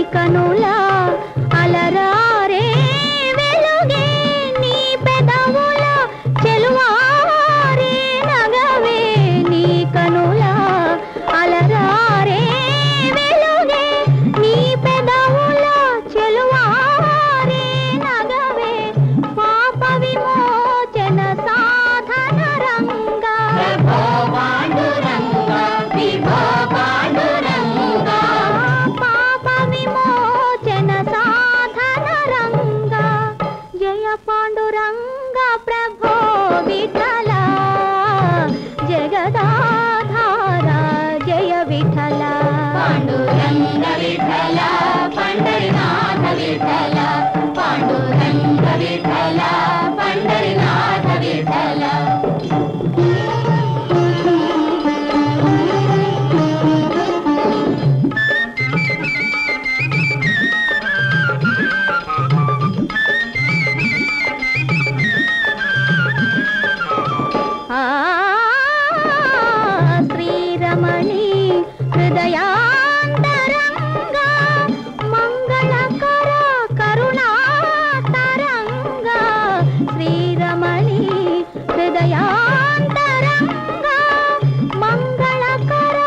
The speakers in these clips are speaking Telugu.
కనుల అలరారే వెలుగే నీ పెదవుల చెలువారే నగవే నీ కనుల అలరారే వెలుగే నీ పెదవుల చెలువారే నగవే పాప విమోచన సాధన రంగా పాప విమోచన సాధన రంగా జయ పాండురంగ ప్రభో విఠల జగదాధార జయ విఠల పాండురంగ విఠల పండరినాథ విఠల పాండురంగ విఠల పండరినాథ విఠల ఆ శ్రీరమణి హృదయాంతరంగా మంగళకర కరుణాతరంగా శ్రీరమణి హృదయాంతరంగా మంగళకర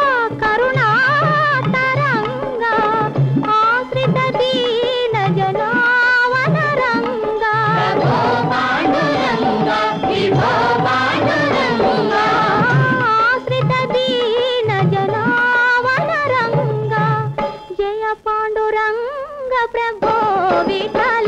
కరుణాతరంగా ఆశ్రిత దీన జనావనరంగా ప్రభో పాండురంగ విభో పాండురంగ ఆశ్రిత దీన జనావనరంగా జయ పాండురంగ ప్రభో విఠల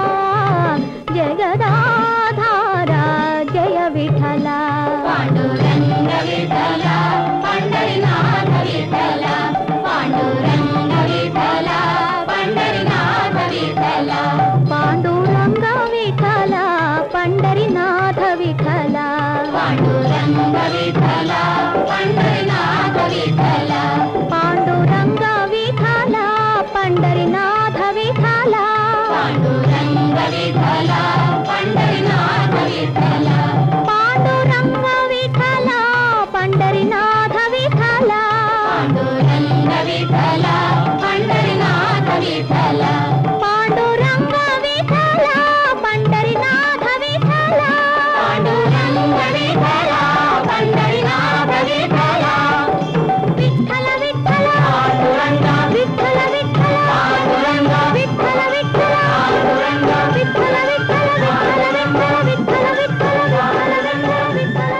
జగదాధార జయ విఠల పాండురంగ విఠల పండరినాథ విఠల పాండురంగ విఠల పండరినాథ విఠల పాండురంగ విఠల పండరినాథ విఠల పాండురంగ విఠల పండరినాథ విఠల పాండురంగ విఠల పండరినాథ విఠల పాండురంగ విఠల పండరినాథ విఠల పాండురంగ విఠల పండరినాథ విఠల పాండురంగ విఠల పండరినాథ విఠల పాండురంగ విఠల పండరినాథ విఠల పాండురంగ విఠల పండరినాథ విఠల విఠల విఠల పాండురంగ విఠల విఠల పాండురంగ విఠల విఠల పాండురంగ విఠల విఠల విఠల విఠల విఠల విఠల విఠల విఠల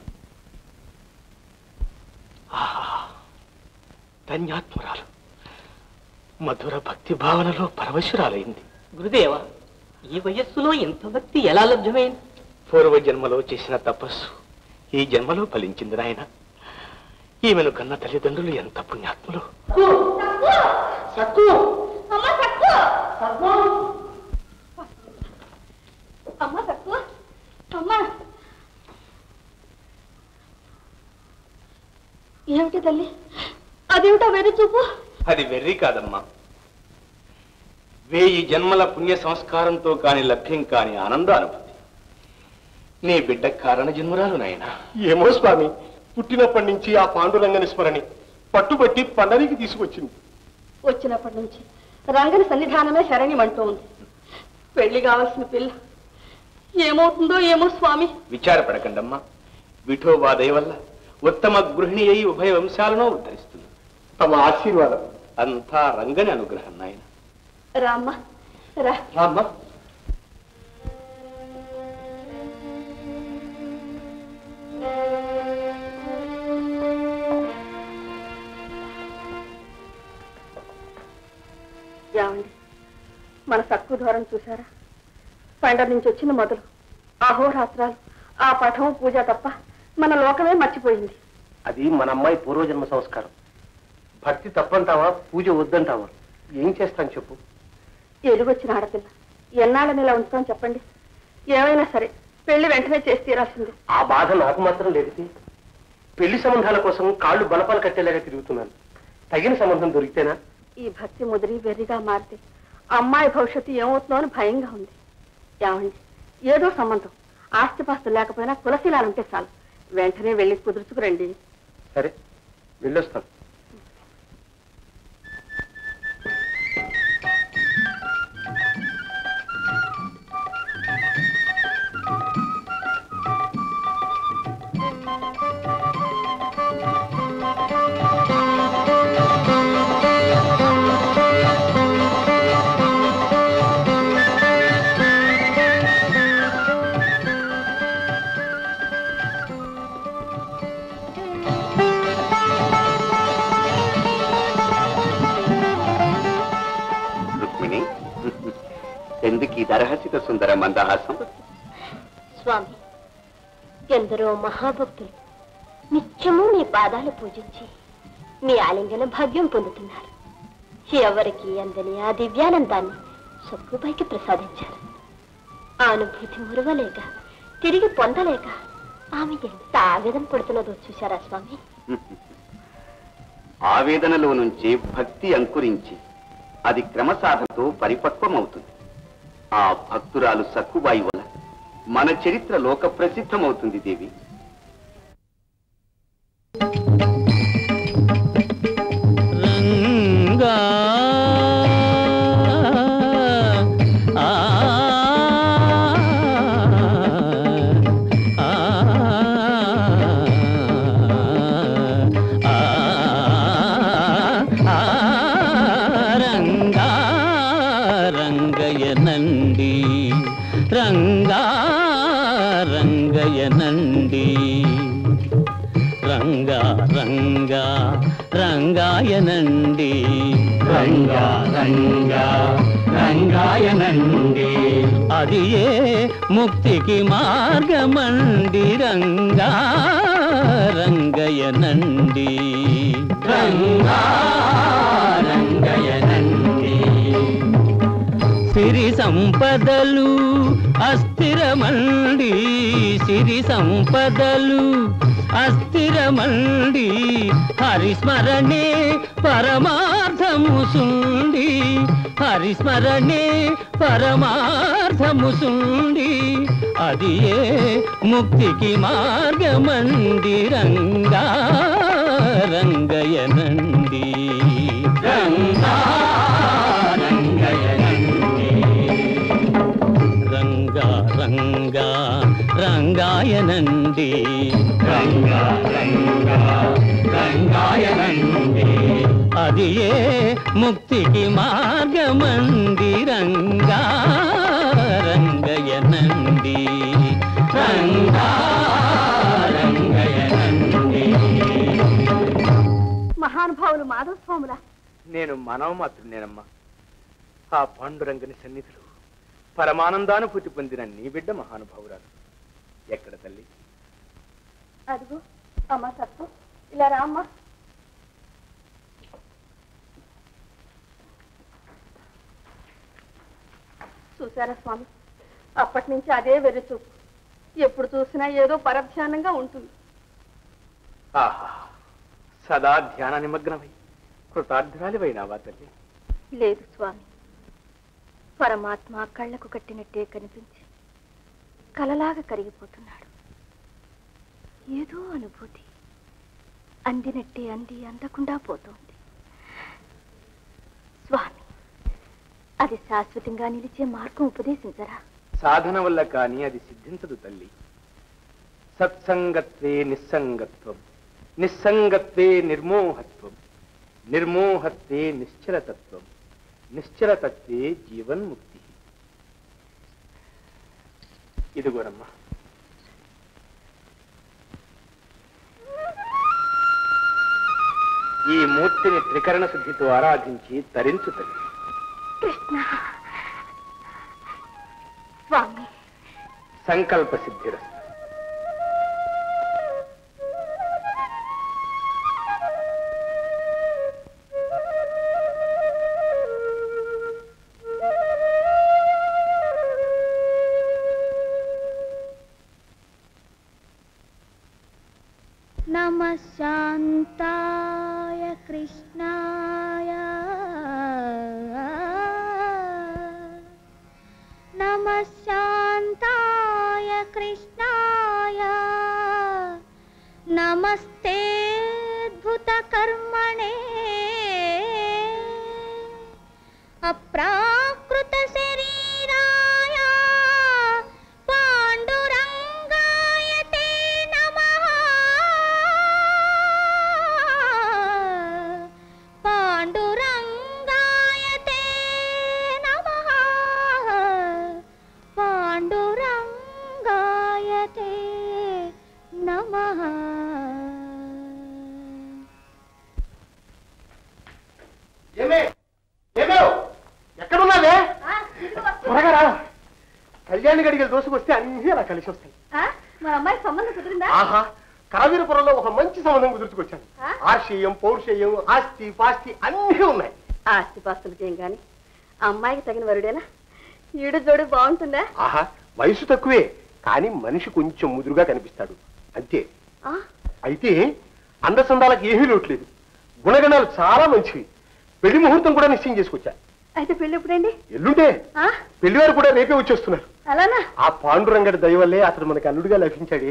ధన్యాత్మురాలు మధుర భక్తి భావనలో పరవశురాలైంది గురుదేవ ఈ వయస్సులో ఇంత భక్తి ఎలా లభ్యమైంది పూర్వ జన్మలో చేసిన తపస్సు ఈ జన్మలో ఫలించింది నాయన ఈమెను కన్న తల్లిదండ్రులు ఎంత పుణ్యాత్ములు సక్కు అమ్మ సక్కు అమ్మ సక్కు అమ్మ ఏమిటి తల్లి అదేమిటో వెర్రి చూపు అది వెర్రి కాదమ్మా వేయి జన్మల పుణ్య సంస్కారంతో కాని లభ్యం కాని ఆనందానుభూతి నీ బిడ్డ కారణ జన్మరాలు నాయనా ఏమో స్వామి పుట్టినప్పటి నుంచి ఆ పాండురంగని స్మరణి పట్టుబట్టి పండరికి తీసుకొచ్చింది వచ్చినప్పటి నుంచి రంగని సన్నిధానమే శరణ్యమంటూ ఉంది పెళ్లి కావాల్సిన పిల్ల ఏమవుతుందో ఏమో స్వామి విచారపడకండమ్మా విఠోబా దయ వల్ల ఉత్తమ గృహిణి అయి ఉభయ వంశాలను ఉద్ధరిస్తుంది తమ ఆశీర్వాదం అంతా రంగని అనుగ్రహం నాయన రామ్మ రా రామ్మా ఏమండి మన సక్కు దూరం చూసారా పండగ నుంచి వచ్చిన మొదలు అహోరాత్రాలు ఆ పఠం పూజ తప్ప మన లోకమే మర్చిపోయింది అది మన అమ్మాయి పూర్వజన్మ సంస్కారం భక్తి తప్పంటావా పూజ వద్దంటావా ఏం చేస్తాను చెప్పు ఎలుగొచ్చిన ఆడపిల్ల ఎన్నాళ్ళని ఇలా ఉంచుతాం చెప్పండి ఏమైనా సరే పెళ్లి వెంటనే చేసి తీరాల్సింది ఆ బాధ నాకు మాత్రం లేదు పెళ్లి సంబంధాల కోసం కాళ్ళు బలపాలు కట్టేలాగా తిరుగుతున్నాను తగిన సంబంధం దొరికితేనా ఈ భక్తి ముదిరి వెర్రిగా మారితే అమ్మాయి భవిష్యత్తు ఏమవుతుందో అని భయంగా ఉంది ఏమండి ఏదో సంబంధం ఆస్తిపాస్తులు లేకపోయినా కులశీలాలుంటే చాలు వెంటనే వెళ్ళి కుదుర్చుకురండి సరే వెళ్ళొస్తాను ఎందుకు ఈ దరహసిత సుందర మందహాసం స్వామి ఎందరో మహాభక్తులు నిత్యము మీ పాదాలు పూజించి మీ ఆలింగన భాగ్యం పొందుతున్నారు ఎవరికి అందని ఆ దివ్యానందాన్ని సక్కుపైకి ప్రసాదించారు ఆ అనుభూతి మురవలేక తిరిగి పొందలేక ఆమె ఎంత ఆవేదన పడుతున్నదో చూశారా స్వామి ఆవేదనలో నుంచి భక్తి అంకురించి అది క్రమసాధనతో పరిపక్వమవుతుంది ఆ భక్తురాలు సక్కుబాయి వల్ల మన చరిత్ర లోక ప్రసిద్ధమవుతుంది దేవి రంగా ఆ ఆ ఆ రంగా రంగయనండి రంగా రంగయనండి రంగా రంగా రంగాయనండి రంగా రంగా రంగాయనండి అది ఏ ముక్తికి మార్గమండి రంగా రంగయనండి రంగా రంగయనండి సిరి సంపదలు అస్థిరమండి సిరి సంపదలు అస్థిరమండి హరిస్మరణే పరమార్థము సుండి హరిస్మరణే పరమార్థము సుండి అది ఏ ముక్తికి మార్గమండి రంగా రంగయనండి రంగా రంగయనండి రంగా రంగా రంగాయనండి రంగా రంగా రంగాయనండి అది ఏ ముక్తికి మార్గమండి రంగా రంగయనండి రంగా రంగయనండి మహానుభావులు మాధవ స్వాముల నేను మానవ మాత్రునేనమ్మా ఆ పాండురంగని సన్నిధిలో పరమానందానుభూతి పొందిన నీ బిడ్డ మహానుభావురాలు ఎక్కడ తల్లి అదిగో అమ్మా సత్తు ఇలా రా అమ్మా చూసారా స్వామి అప్పటి నుంచి అదే వెర్రిచూపు ఎప్పుడు చూసినా ఏదో పరధ్యానంగా ఉంటుంది ఆహా సదా ధ్యాన నిమగ్నమై కృతార్థురాలివైనావా తల్లి లేదు స్వామి పరమాత్మ కళ్ళకు కట్టినట్టే కనిపించి కలలాగా కరిగిపోతున్నాడు ఏదో అనుభూతి అందినట్టే అంది అందకుండా పోతోంది స్వామి అది శాశ్వతంగా నిలిచే మార్గం ఉపదేశించరా సాధన వల్ల కానీ అది సిద్ధించదు తల్లి సత్సంగత్వే నిస్సంగత్వం నిస్సంగత్వే నిర్మోహత్వం నిర్మోహత్వే నిశ్చలతత్వం నిశ్చలతత్వే జీవన్ముక్తి ఇదిగోరమ్మా ఈ మూర్తిని త్రికరణ శుద్ధితో ఆరాధించి తరించు తల్లి కృష్ణ స్వామి సంకల్ప సిద్ధిరస్తు नमः शान्ताय कृष्णाय नमः शान्ताय कृष्णाय नमस्ते अद्भुतकर्मणे अप्राकृतशरीराय पाण्डुरङ्गाय ते नमः पाण्डुरङ्गाय ते नमः पाण्डुरङ्गाय ते नमः ఏమే ఏమే ఎక్కడున్నావే నిజాన్ని గడిగలు దోసుకొస్తే అన్నీ అలా కలిసి వస్తాయి ఆ? మా అమ్మాయి సంబంధం కుదిరిందా ఆహా కావీరపురంలో ఒక మంచి సంబంధం కుదుర్చుకొచ్చాను ఆ? ఆర్షేయం పౌరుషేయం ఆస్తి పాస్తి అన్నీ ఉన్నాయి ఆస్తిపాస్తులకేం గాని ఆ అమ్మాయికి తగిన వరుడేనా ఈడు జోడు బాగుంటుందా ఆహా వయసు తక్కువే కానీ మనిషి కొంచెం ముదురుగా కనిపిస్తాడు అంతే ఆ? అయితే అందసందాలకు ఏమీ లోట్లేదు గుణగణాలు చాలా మంచివి పెళ్లి ముహూర్తం కూడా నిశ్చయం చేసుకొచ్చా అయితే పెళ్ళి ఎప్పుడండి ఎల్లుంటే ఆ? పెళ్లివారు కూడా రేపే వచ్చేస్తున్నారు అలానా ఆ పాండురంగడి దయ వల్లే అతడు మనకి అల్లుడిగా లభించాడే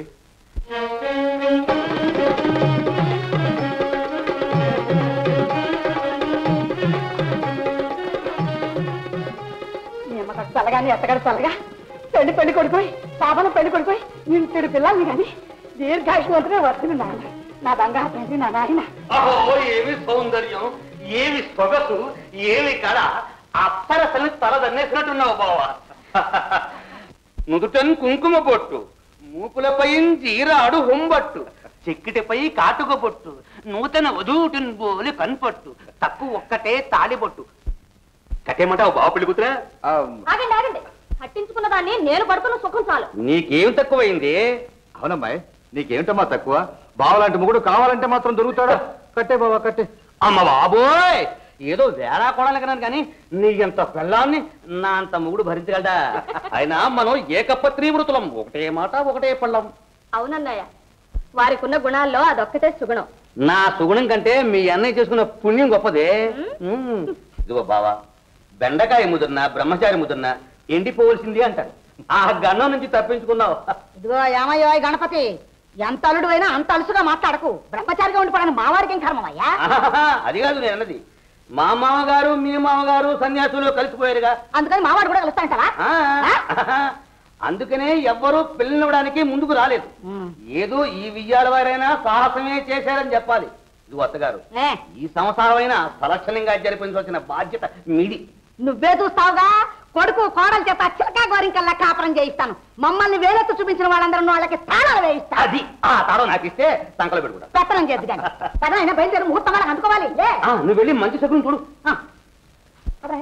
నీ అమ్మ కట్టు చల్లగాని ఎత్తగడ చల్లగా పెళ్లి పెళ్లి కొడుకోయి పాపన పెళ్లి కొడుకోయి ఇంటిడు పిల్లల్ని కానీ దీర్ఘాయువంతుడే వస్తుంది నాన్న నా బంగారు తండ్రి నా నాయన అహో ఏమి సౌందర్యం ఏమి సొగసు ఏమి కళ అప్పరసలు తలదన్నేసినట్టున్నావు బావా నుదుటన్ కుంకుమ బొట్టు మూపులపై జీరాడు హుంబట్టు చెక్కిటిపై కాటుక బొట్టు నూతన వధూటిన్ బోలి కన్పట్టు తక్కువ ఒక్కటే తాడిబొట్టు కట్టేమంటావు బావ పెళ్లి కూతురా ఆగండి ఆగండి పట్టించుకున్న దాన్ని నేను పడుతున్న సుఖం చాలు నీకేం తక్కువైంది అవునమ్మాయి నీకేమిటమ్మా తక్కువ బావలాంటి మొగుడు కావాలంటే మాత్రం దొరుకుతాడా కట్టే బావా కట్టే అమ్మ బాబోయ్ ఏదో వేళా కొడాలకన్నాను కానీ నీ ఎంత పెళ్ళాన్ని నా అంత మొగుడు భరించగలడా అయినా మనం ఏకపత్రి వృతులం ఒకటే మాట ఒకటే పళ్ళం అవునన్నయ్య వారికి ఉన్న గుణాల్లో అదొక్కటే సుగుణం నా సుగుణం కంటే మీ అన్నయ్య చేసుకున్న పుణ్యం గొప్పదే ఉమ్. ఇదిగో బావా బెండకాయ ముదిరినా బ్రహ్మచారి ముదిరినా ఎండిపోవలసింది అంటారు ఆ గన్నం నుంచి తప్పించుకున్నావు ఇదిగో ఏమయ్యో ఈ గణపతి ఎంత అల్లుడు అయినా అంత అలుసుగా మాట్లాడకు బ్రహ్మచారిగా ఉండిపోవడానికి మావాడికి ఏం కర్మమయ్యా ఆహాహా, అది కాదు నేను అన్నది మా మామగారు మీ మామగారు సన్యాసులు కలిసిపోయారుగా అందుకని మావాడు కూడా కలుస్తాంటావా ఆ, అందుకనే ఎవ్వరూ పిల్లనివ్వడానికి ముందుకు రాలేదు ఏదో ఈ వియ్యాల వారైనా సాహసమే చేశారని చెప్పాలి ఇది అత్తగారు ఏ, ఈ సంసారమైనా సలక్షణంగా జరిపించవలసిన బాధ్యత మీది నువ్వే చూస్తావుగా కొడుకు కోడలు చేత చిలకా గోరింకల్లా కాపురం చేయిస్తాను మమ్మల్ని వేలెత్తు చూపించిన వాళ్ళందరూ వాళ్ళకి తాళాలు వేయిస్తాను అది ఆ తాళం నాకు ఇస్తే సంకలు పెట్టుకుంటా పెత్తనం చేద్దు కానీ పెద్దలు అయినా బయలుదేరి ముహూర్తం వాళ్ళకి అందుకోవాలి లే. ఆ, నువ్వు వెళ్ళి మంచి శకునం చూడు ఆ. అబ్బే.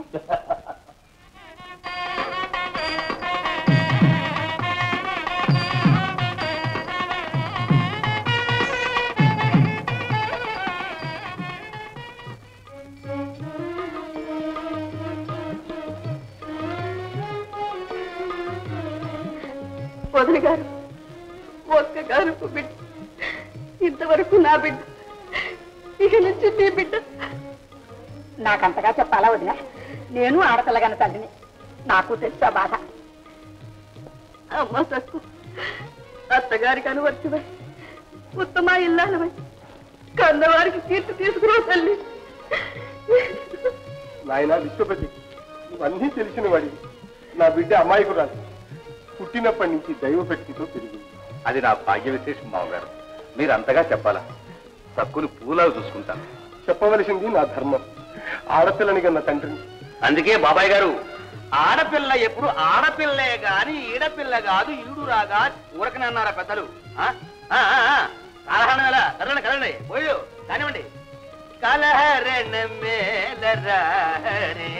వదిన గారు ఒక్క గారు బిడ్డ ఇంతవరకు నా బిడ్డ ఇక నుంచి నీ బిడ్డ నాకంతగా చెప్పాలా వదిన నేను ఆడపిల్లగాని తల్లిని నాకు తెలుసా బాధ అమ్మ సక్కు అత్తగారికి అనువర్తివై ఉత్తమ ఇల్లాలవై కన్నవారికి కీర్తి తీసుకురా తల్లి నాయన విశ్వపతి నువ్వన్నీ తెలిసిన వాడివి నా బిడ్డ అమాయకురాలు పుట్టినప్పటి నుంచి దైవ భక్తితో పెరిగింది అది నా భాగ్య విశేషం మామగారు మీరు అంతగా చెప్పాలా తక్కువ పూలాలు చూసుకుంటాను చెప్పవలసింది నా ధర్మం ఆడపిల్లని కన్న తండ్రిని అందుకే బాబాయ్ గారు ఆడపిల్ల ఎప్పుడు ఆడపిల్లే గాని ఈడపిల్ల కాదు ఈడు రాగా ఊరకనే అన్నారా పెద్దలు ఆ? ఆ, ఆ, ఆ. కాలహరణ వేళ కదలండి కదలండి పోయు కానివ్వండి కలహరణ మేలరే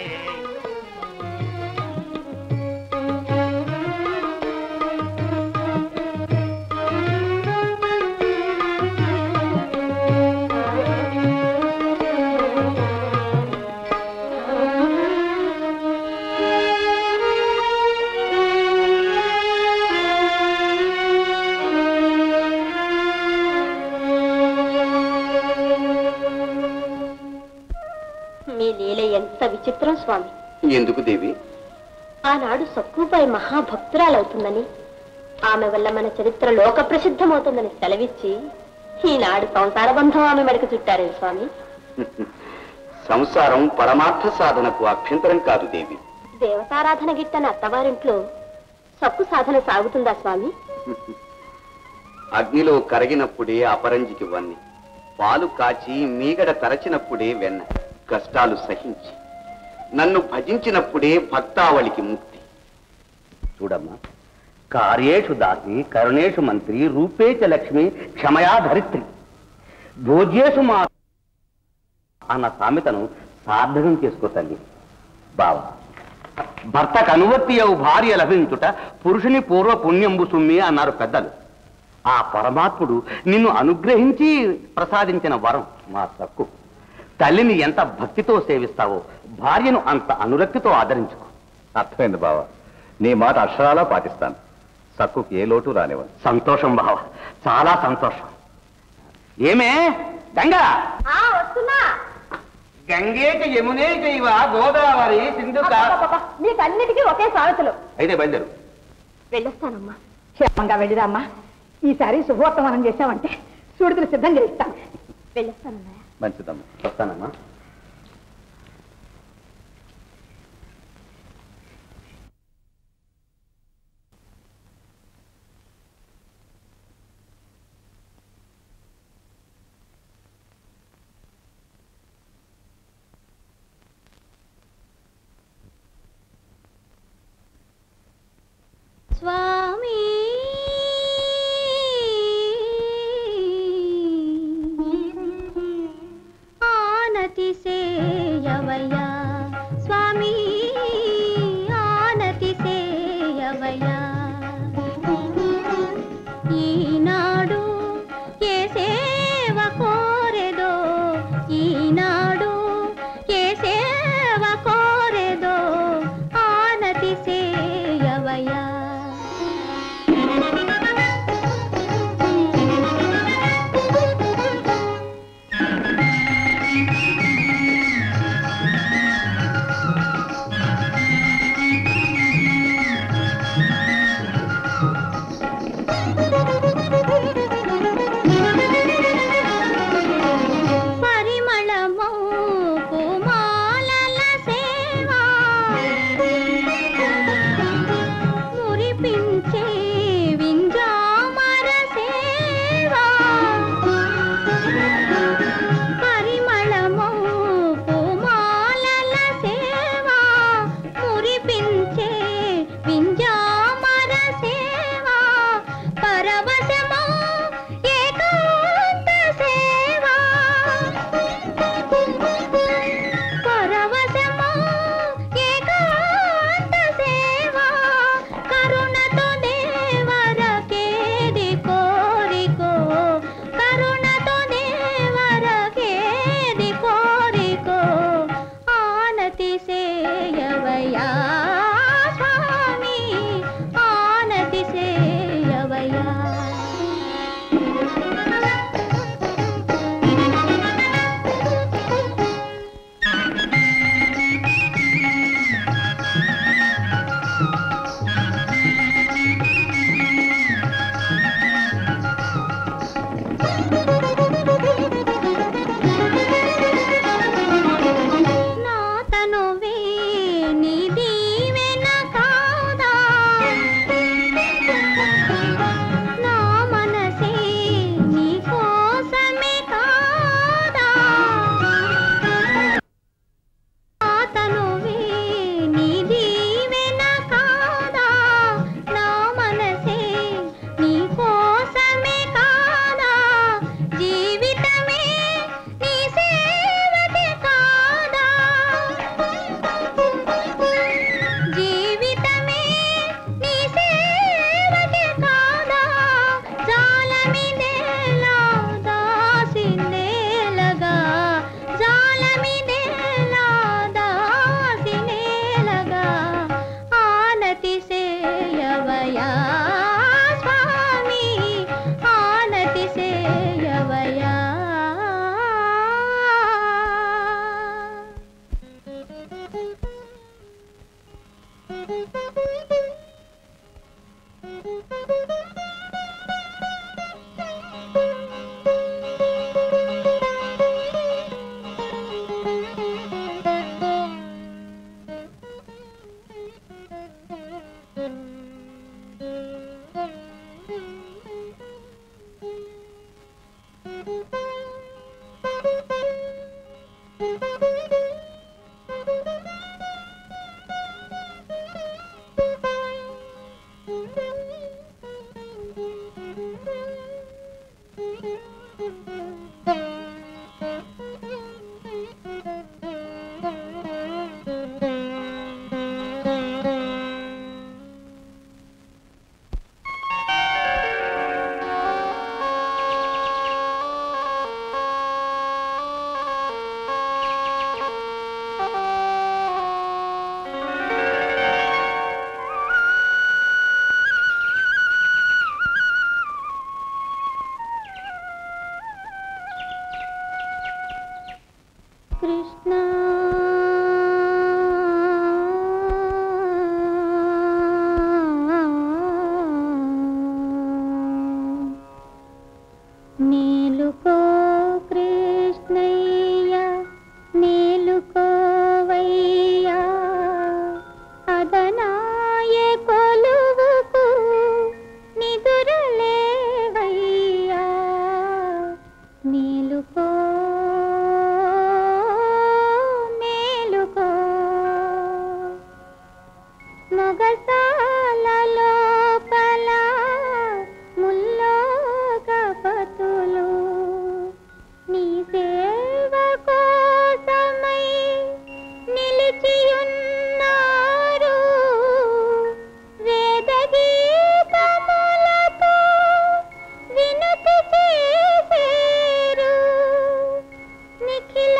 మీ లీల ఎంత విచిత్రం స్వామి ఎందుకు దేవి ఆనాడు సక్కుబాయి మహాభక్తురాలవుతుందని ఆమె వల్ల మన చరిత్ర లోక ప్రసిద్ధమవుతుందని సెలవిచ్చి ఈనాడు సంసార బంధం ఆమె మెడకు చుట్టారే స్వామి సంసారం పరమార్థ సాధనకు అభ్యంతరం కాదు దేవి దేవతారాధన గిట్టని అత్తవారింట్లో సక్కు సాధన సాగుతుందా స్వామి అగ్నిలో కరిగినప్పుడే అపరంజికి వన్ని పాలు కాచి మీగడ తరచినప్పుడే వెన్న కష్టాలు సహించి నన్ను భజించినప్పుడే భక్తావళికి ముక్తి చూడమ్మా కార్యేషు దాసి కరుణేషు మంత్రి రూపేచ లక్ష్మి క్షమయా ధరిత్రి భోజ్యేషు మా అన్న సామెతను సార్థకం చేసుకో తల్లి బావా భర్తకు అనువర్తి అవు భార్య లభించుట పురుషుని పూర్వ పుణ్యంబు సుమ్మి అన్నారు పెద్దలు ఆ పరమాత్ముడు నిన్ను అనుగ్రహించి ప్రసాదించిన వరం మా సక్కు తల్లిని ఎంత భక్తితో సేవిస్తావో భార్యను అంత అనురక్తితో ఆదరించుకో అర్థమైంది బావ నీ మాట అక్షరాలా పాటిస్తాను సక్కుకి ఏ లోటు రానివ్వను సంతోషం బావ చాలా సంతోషం ఏమే గంగా వస్తున్నా గంగేక యమునే ఇవ గోదావరి సింధు మీకు అన్నిటికీ ఒకే సామెతలు అయితే బయలుదేరు వెళ్ళొస్తానమ్మా క్షేమంగా వెళ్ళిరామ్మా ఈసారి శుభవర్తమానం చేశామంటే సుడితులు సిద్ధం చేయిస్తాను వెళ్ళొస్తానమ్మా మంచిదమ్మా వస్తానమ్మా స్వామి ఆనతి సేయవయ్యా స్వామి ఆనతి సేయవయ్యా ఈనాడు ఏ సేవ కోరెదో ఈనాడు ఏ సేవ కోరెదో ఆనతి సేయవయ్యా పరిమళమో కుమాలల సేవా మురిపించే వింజామర సేవా పరిమళమో కుమాలల సేవా మురిపించే వింజామర సేవా పరవశమో ఏకాంత సేవా పరవశమో ఏకాంత సేవా కరుణతో దేవరకేది కోరికో కరుణతో దేవరకేది కోరికో ఆనతి సేయవయ్యా స్వామి ఆనతి సేయవయ్యా నా తనువే నీ దీవెన కాదా నా మనసే నీ కోసమే కాదా నా తనువే నీ దీవెన కాదా నా మనసే నీ కోసమే కాదా జీవితమే నీ సేవకే కాదా జీవితమే నీ సేవకే కాదా జాలమిదేలా దాసినేలగా జాలమిదేలా దాసినేలగా ఆనతి సేయవయా స్వామి ఆనతి సేయవయా Thank you. మొగసాల లోపల ముల్లోకపతులు నీ సేవ కోసమై నిలిచియున్నారు వేద గీతములతో వినుతి చేసేరు నిఖిల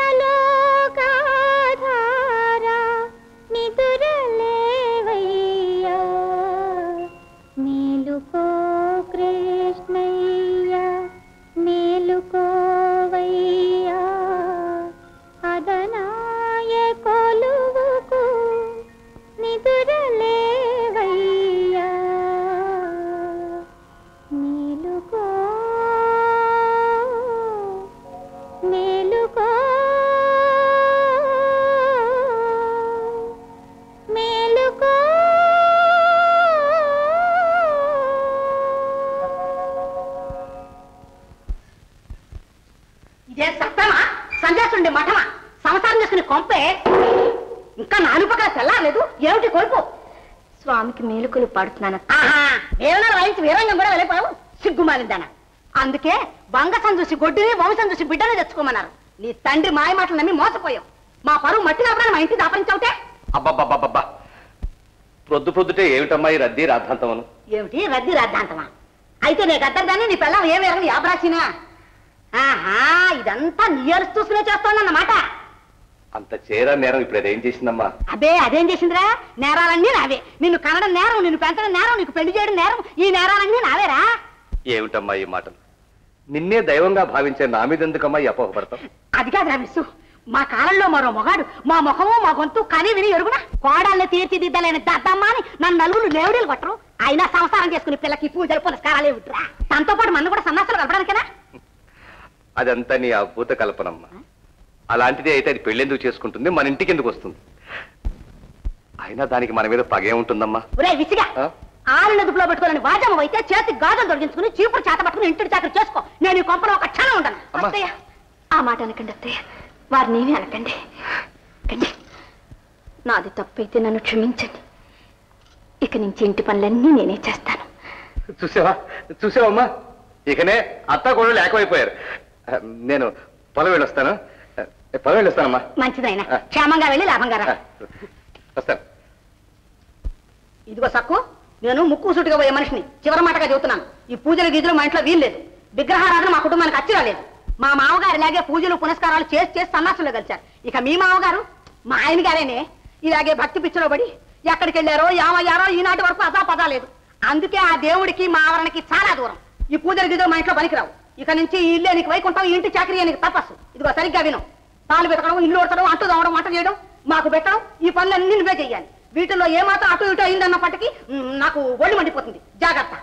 లోకాధార నిదురలేవయ్యా మేలుకో కృష్ణయ్య మేలుకోవయ్యా అదనాయ కొలువుకు నిదురలేవయ్యా మేలుకో మేలుకో మేలుకో ఇదే సత్తమా సంజాసుండే మఠమా సంసారం చేసుకునే కొంపే ఇంకా నాలుగు పక్కల తెల్లారలేదు ఏమిటి కొలుపు స్వామికి మేలుకులు పాడుతున్నాను ఆహా వేలనాడు వాయించి వీరంగం కూడా వెళ్ళిపోయావు సిగ్గుమాలిందాన అందుకే వంగసం చూసి గొడ్డుని వంశం చూసి బిడ్డని తెచ్చుకోమన్నారు నీ తండ్రి మాయ మాటలు నమ్మి మోసపోయావు మా పరువు మట్టి కాపడా మా ఇంటి దాపరించావుటే అబ్బబ్బబ్బబ్బా ప్రొద్దు ప్రొద్దుటే ఏమిటమ్మా ఈ రద్దీ రాద్ధాంతమను ఏమిటి రద్దీ రాద్ధాంతమా అయితే నీ గద్దర్దాన్ని నీ పిల్లం ఏమి ఎరగని యాబ్రాసినా ఆహా ఇదంతా నీ అరుస్తూ చూసుకునే చేస్తోందన్నమాట అంత చేరా నేరం ఇప్పుడు అదేం చేసిందమ్మా అబే అదేం చేసిందిరా నేరాలన్నీ నావే నిన్ను కనడం నేరం నిన్ను పెంచడం నేరం నీకు పెళ్లి చేయడం నేరం ఈ నేరాలన్నీ నావేరా ఏమిటమ్మా ఈ మాటలు నిన్నే దైవంగా భావించే నా మీద ఎందుకమ్మా ఈ అపోహపడతాం అది కాదురా విసు మా కాలంలో మరో మొగాడు మా ముఖము మా గొంతు కని విని ఎరుగునా కోడల్ని తీర్చిదిద్దలేని దద్దమ్మ అని నన్ను నలుగురు లేవుడీలు కొట్టరు అయినా సంసారం చేసుకుని పిల్లకి పూజలు పునస్కారాలే విట్రా తనతో పాటు మన కూడా సన్నాసాలు కలపడానికేనా అదంతా నీ అద్భుత కల్పనమ్మా అలాంటిది అయితే అది పెళ్ళెందుకు చేసుకుంటుంది మన ఇంటికి ఎందుకు వస్తుంది అయినా దానికి మన మీద పగే ఉంటుందమ్మా ఒరే విసిగా ఆ? ఆరు నదుపులో పెట్టుకోవాలని వాజమ్మ అయితే చేతికి గాజులు తొలగించుకుని చీపురు చేత పట్టుకుని ఇంటి చాకరి చేసుకో నేను ఈ కొంపలో ఒక క్షణం ఉండను అమ్మా. అత్తయ్య ఆ మాట అనకండి అత్తయ్య వారినేమీ అనకండి కండి నాది తప్పైతే నన్ను క్షమించండి ఇక నుంచి ఇంటి పనులన్నీ నేనే చేస్తాను చూసావా చూసావమ్మా ఇకనే అత్త కూడా లేకమైపోయారు ఆ, నేను పొలం వెళ్ళొస్తాను ఆ, పొలం వెళ్ళొస్తానమ్మా మంచిదైనా ఆ. క్షేమంగా వెళ్ళి లాభంగా రా ఆ, వస్తాను ఇదిగో సక్కు నేను ముక్కు సూటిగా పోయే మనిషిని చివరి మాటగా చెబుతున్నాను ఈ పూజలు గీజలు మా ఇంట్లో వీల్లేదు విగ్రహారాధన మా కుటుంబానికి అచ్చి రాలేదు మా మామగారు ఇలాగే పూజలు పునస్కారాలు చేసి చేసి సన్నాసులు కలిశారు ఇక మీ మామగారు మా ఆయన గారేనే ఇలాగే భక్తి పిచ్చిలో పడి ఎక్కడికి వెళ్ళారో ఏమయ్యారో ఈనాటి వరకు అదా పదా లేదు అందుకే ఆ దేవుడికి మా ఆవరణకి చాలా దూరం ఈ పూజలు గీజలు మా ఇంట్లో పనికిరావు ఇక నుంచి ఈ ఇల్లే నీకు వైకుంటాం ఈ ఇంటి చాకరీ నీకు తపస్సు ఇదిగో సరిగ్గా విను పాలు పెట్టడం ఇల్లు ఉడతడం అంటు తవ్వడం వంట చేయడం మాకు పెట్టడం ఈ పనులన్నీ నువ్వే చెయ్యాలి వీటిల్లో ఏమాత్రం అటు ఇటు అయిందన్నప్పటికీ మ్, నాకు ఒళ్ళు మండిపోతుంది జాగ్రత్త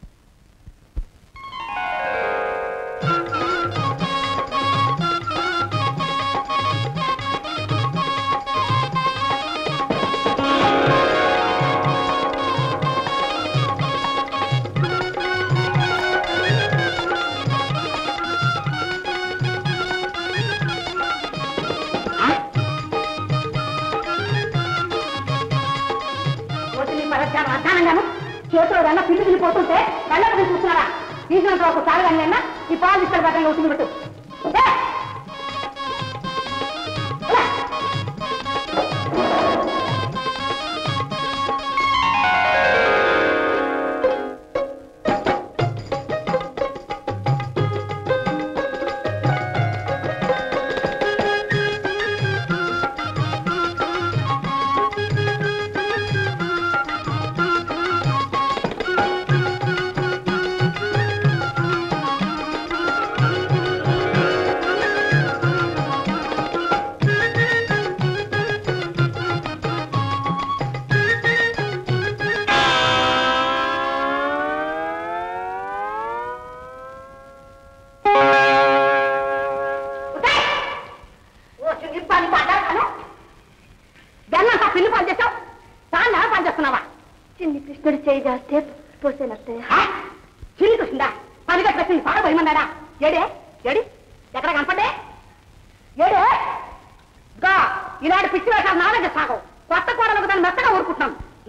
పోతుంది పరధ్యానం అధ్యానంగాను చేతిలో కన్నా పిల్లి తిరిగిపోతుంటే కళ్ళకు చూస్తున్నారా తీసినంత ఒక చాలు కానీ అన్న ఈ పాలు తీసుకెళ్ళి బట్టలు అవుతుంది పెట్టు ఏ! ఇలా. ఉదయ్! ఓ చుంగి పాలు పడ్డాను బెల్లంతా పిల్లి పాలు చేసావు దాన్ని ఎలా పాలు చేస్తున్నావా చిన్ని కృష్ణుడు చేయి జాస్తే పోసేనత్తయ్య ఆ? చిల్లి చూసిందా పని కట్టేసింది పాడ భయమన్నాడా ఏడే ఏడి ఎక్కడ కనపడ్డే ఏడే గా ఇలాంటి పిచ్చి వేషాలు నా దగ్గర సాగవు కొత్త కూరలకు దాన్ని మెత్తగా ఊరుకుంటున్నాను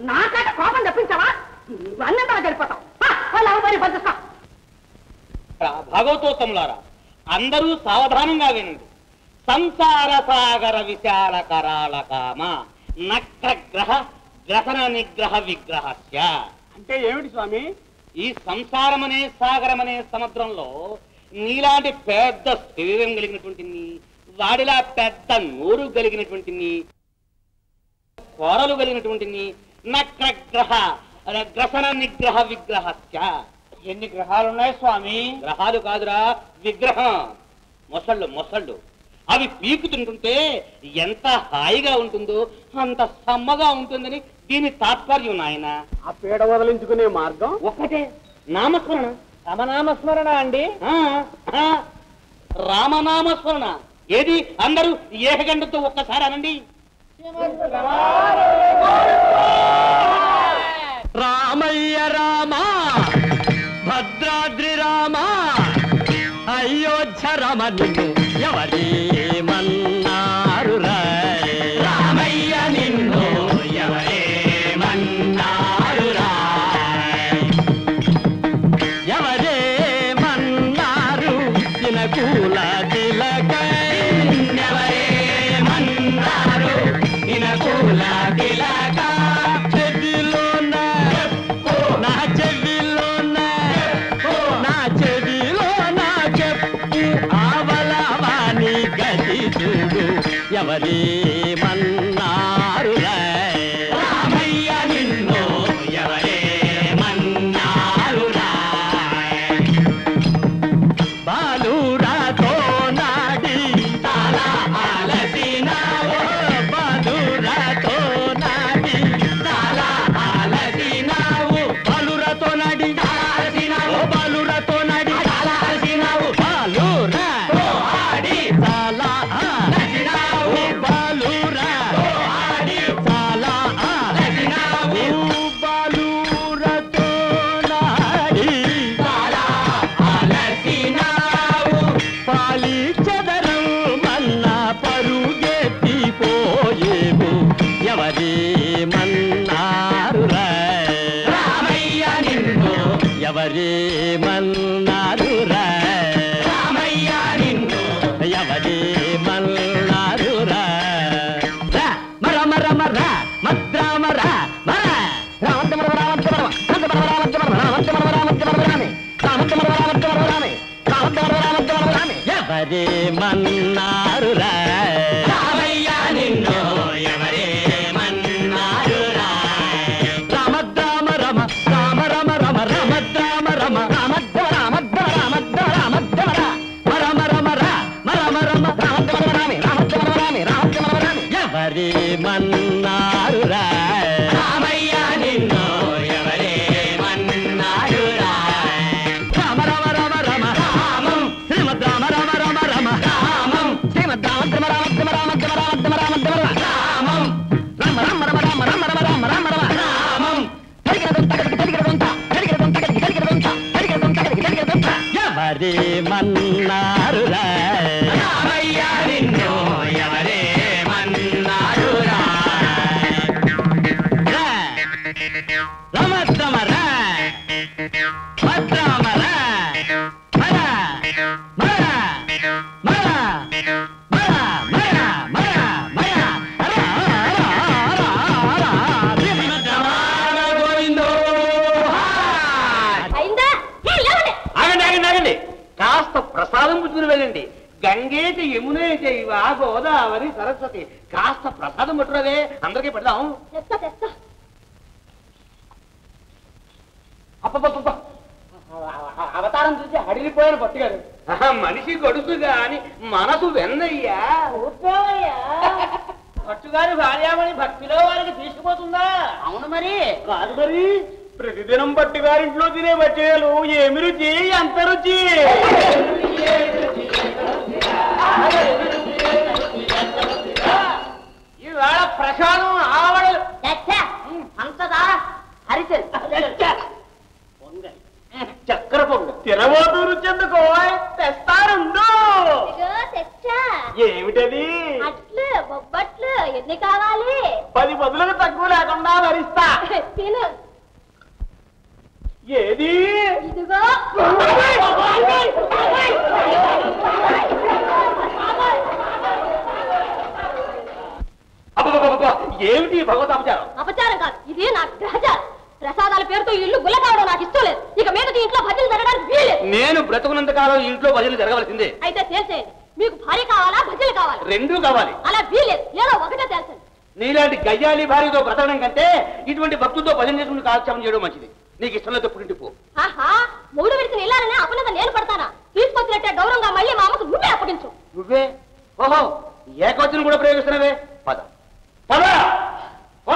నాకట కోపం తెప్పించావా అన్నంతగా జరిపోతావు వాళ్ళు అవబడి పంచుతాం భాగవతోత్తములారా అందరూ సావధానంగా వినండి సంసార సాగర విశాల కరాళ కామ నక్రగ్రహ గ్రహణ నిగ్రహ విగ్రహస్య అంటే ఏమిటి స్వామి ఈ సంసారమనే సాగరమనే సముద్రంలో నీలాంటి పెద్ద శరీరం కలిగినటువంటి నీ, వాడిలా పెద్ద నోరు కలిగినటువంటి నీ, కోరలు కలిగినటువంటి నీ, నక్రగ్రహ గ్రసన నిగ్రహ విగ్రహస్య ఎన్ని గ్రహాలు ఉన్నాయి స్వామి గ్రహాలు కాదురా విగ్రహం మొసళ్ళు మొసళ్ళు అవి పీకుతుంటుంటే ఎంత హాయిగా ఉంటుందో అంత సమ్మగా ఉంటుందని దీని తాత్పర్యం నాయన ఆ పీడ వదిలించుకునే మార్గం ఒక్కటే నామస్మరణ రామనామస్మరణ అండి ఆ, ఆ, రామనామస్మరణ ఏది అందరూ ఏకగంటతో ఒక్కసారి అనండి రామయ్య రామ భద్రాద్రి రామ అయోధ్య రమ నిన్ను ఎవరేమన్నారు రామయ్య నిన్ను ఎవరేమన్నారు ఎవరేమన్నారు ఇనకూల తిలకై ఎవరేమన్నారు ఇనకూల తిలక చెవిలోన నా చెవిలోన నా చెవిలోన చెప్పు ఆవలవాణి గతి చూడు ఎవరేమన్నారు రామయ్య నిన్ను ఎవరేమన్నారు బాలురాతో నాడి తాలా ఆలసినావో బాలురాతో నాడి తాలా ఆలసినావు బాలురాతో నాడి ఆలసినావు బాలురాతో నాడి ఆలసినావు బాలురా ఆడి తాలా ఆలసినావు బాలురా ఆడి తాలా ఆలసినావు బాలురాతో నాడి తాలా ఆలసినావు పాలి చదరం మన్న పరుగెత్తిపోయేవు ఎవరేమన్నారు రామయ్య నిన్ను ఎవరేమన్నారు రామయ్య నిన్ను ఎవరేమన్నారు రా మర మర మర మద్రామ రా మర రామంత మర రామంత మర రామంత మర రామంత మర రామంత మర రామంత మర రామే రామంత మర రామంత మర రామే రామంత మర రామంత మర రామే ఎవరేమన్నారు రా రామయ్య నిన్ను ఎవరేమన్నారు రా రామద్రామ రమ రామ రమ రమ రామద్రామ రమ రామద్ర రామద్ర రామద్ర రామద్ర రమ రమ రా మరమ రమ రామద్ర రామే రామద్ర రామే రామద్ర రామే ఎవరేమన్నారు రా రామయ్య నిన్ను ఎవరేమన్నారు రా రామ రామ రామ రామ రామం శ్రీమద్ రామ రామ రామ రామ రామం శ్రీమద్ రామ రామ రామ రామ రామ రామ రామ రామ రామం రామ రామ రామ రామ రామ రామ రామ రామ రామ రామం ఎవరేమన్నారు రామయ్య నిన్ను ఎవరేమన్నారు రమద్రమ రా భద్రామ రా మర మర మర మర మర మర మర గోవిందో అయిందా ఏ, లేవండి. ఆగండి ఆగండి ఆగండి కాస్త ప్రసాదం పుచ్చుకుని వెళ్ళండి గంగేటి యమునే చైవ గోదావరి సరస్వతి కాస్త ప్రసాదం పట్టురవే అందరికీ పెడదాం తెస్తా తెస్తా అప్పప్ప అవతారం చూసి హడిలిపోయాను పట్టుగారు మనిషి గడుసు గాని మనసు వెన్నయ్యా పట్టుగారి భార్యామణి భక్తిలో వారికి తీసుకుపోతుందా అవును మరి కాదు మరి ప్రతిదినం పట్టుగారింట్లో తినే బచ్చేలు ఏమి రుచి ఎంత రుచి ఈవేళ ప్రసాదం ఆవడలు అంతదా అరిసెలు చక్కెర పొంగు తినబోతూ రుచి ఎందుకో తెస్తారుండు ఇదిగో తెచ్చా ఏమిటది అట్లు బొబ్బట్లు ఎన్ని కావాలి పది బదులకు తక్కువ లేకుండా భరిస్తా తిను ఏది ఇదిగో అబ్బబ్బబ్బబ్బ! ఏమిటి భగవత్ అపచారం అపచారం కాదు ఇది నా గ్రహచారం ప్రసాదాల పేరుతో ఈ ఇల్లు గుల్ల కావడం నాకు ఇష్టం లేదు ఇక మీదటి ఇంట్లో భజనలు జరగడానికి వీలేదు నేను బ్రతుకున్నంత కాలం ఇంట్లో భజనలు జరగవలసిందే అయితే తేల్చేయండి మీకు భార్య కావాలా భజనలు కావాలా రెండూ కావాలి అలా వీలేదు ఏదో ఒకటే తేల్చండి నీలాంటి గయ్యాలి భార్యతో బ్రతకడం కంటే ఇటువంటి భక్తులతో భజన చేసుకుని కాలక్షేపం చేయడం మంచిది నీకు ఇష్టం లేదు పుట్టింటి పో ఆహా మూడు విడిచిన ఇల్లాలనే అపనంద నేను పడతానా తీసుకొచ్చినట్టే గౌరవంగా మళ్ళీ మా అమ్మకు నువ్వే అప్పగించు నువ్వే ఓహో ఏకవచనం కూడా ప్రయోగిస్తున్నావే పద పద పద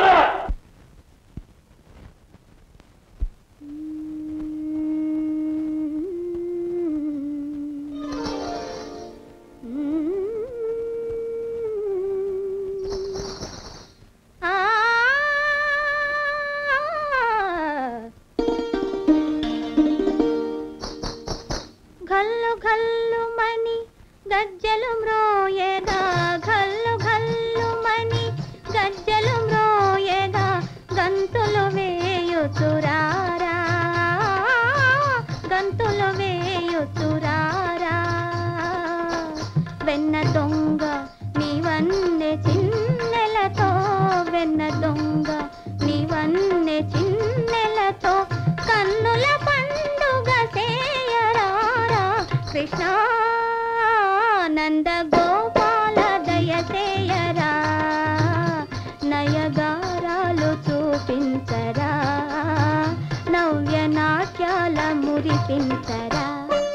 ఘల్లు ఘల్లు మని గజ్జలు మ్రోయేగా ఘల్లు ఘల్లు మని గజ్జలు మ్రోయేగా గంతులు వేయుచురారా గంతులు వేయుచురారా వెన్న దొంగ నీవన్నె చిన్నెలతో వెన్న దొంగ నీవన్నె చిన్నెలతో కన్నుల పండుగ సేయరారా కృష్ణ నంద గోపాల దయసేయరా నయగారాలు చూపించరా నవ్య నాట్యాల మురిపించరా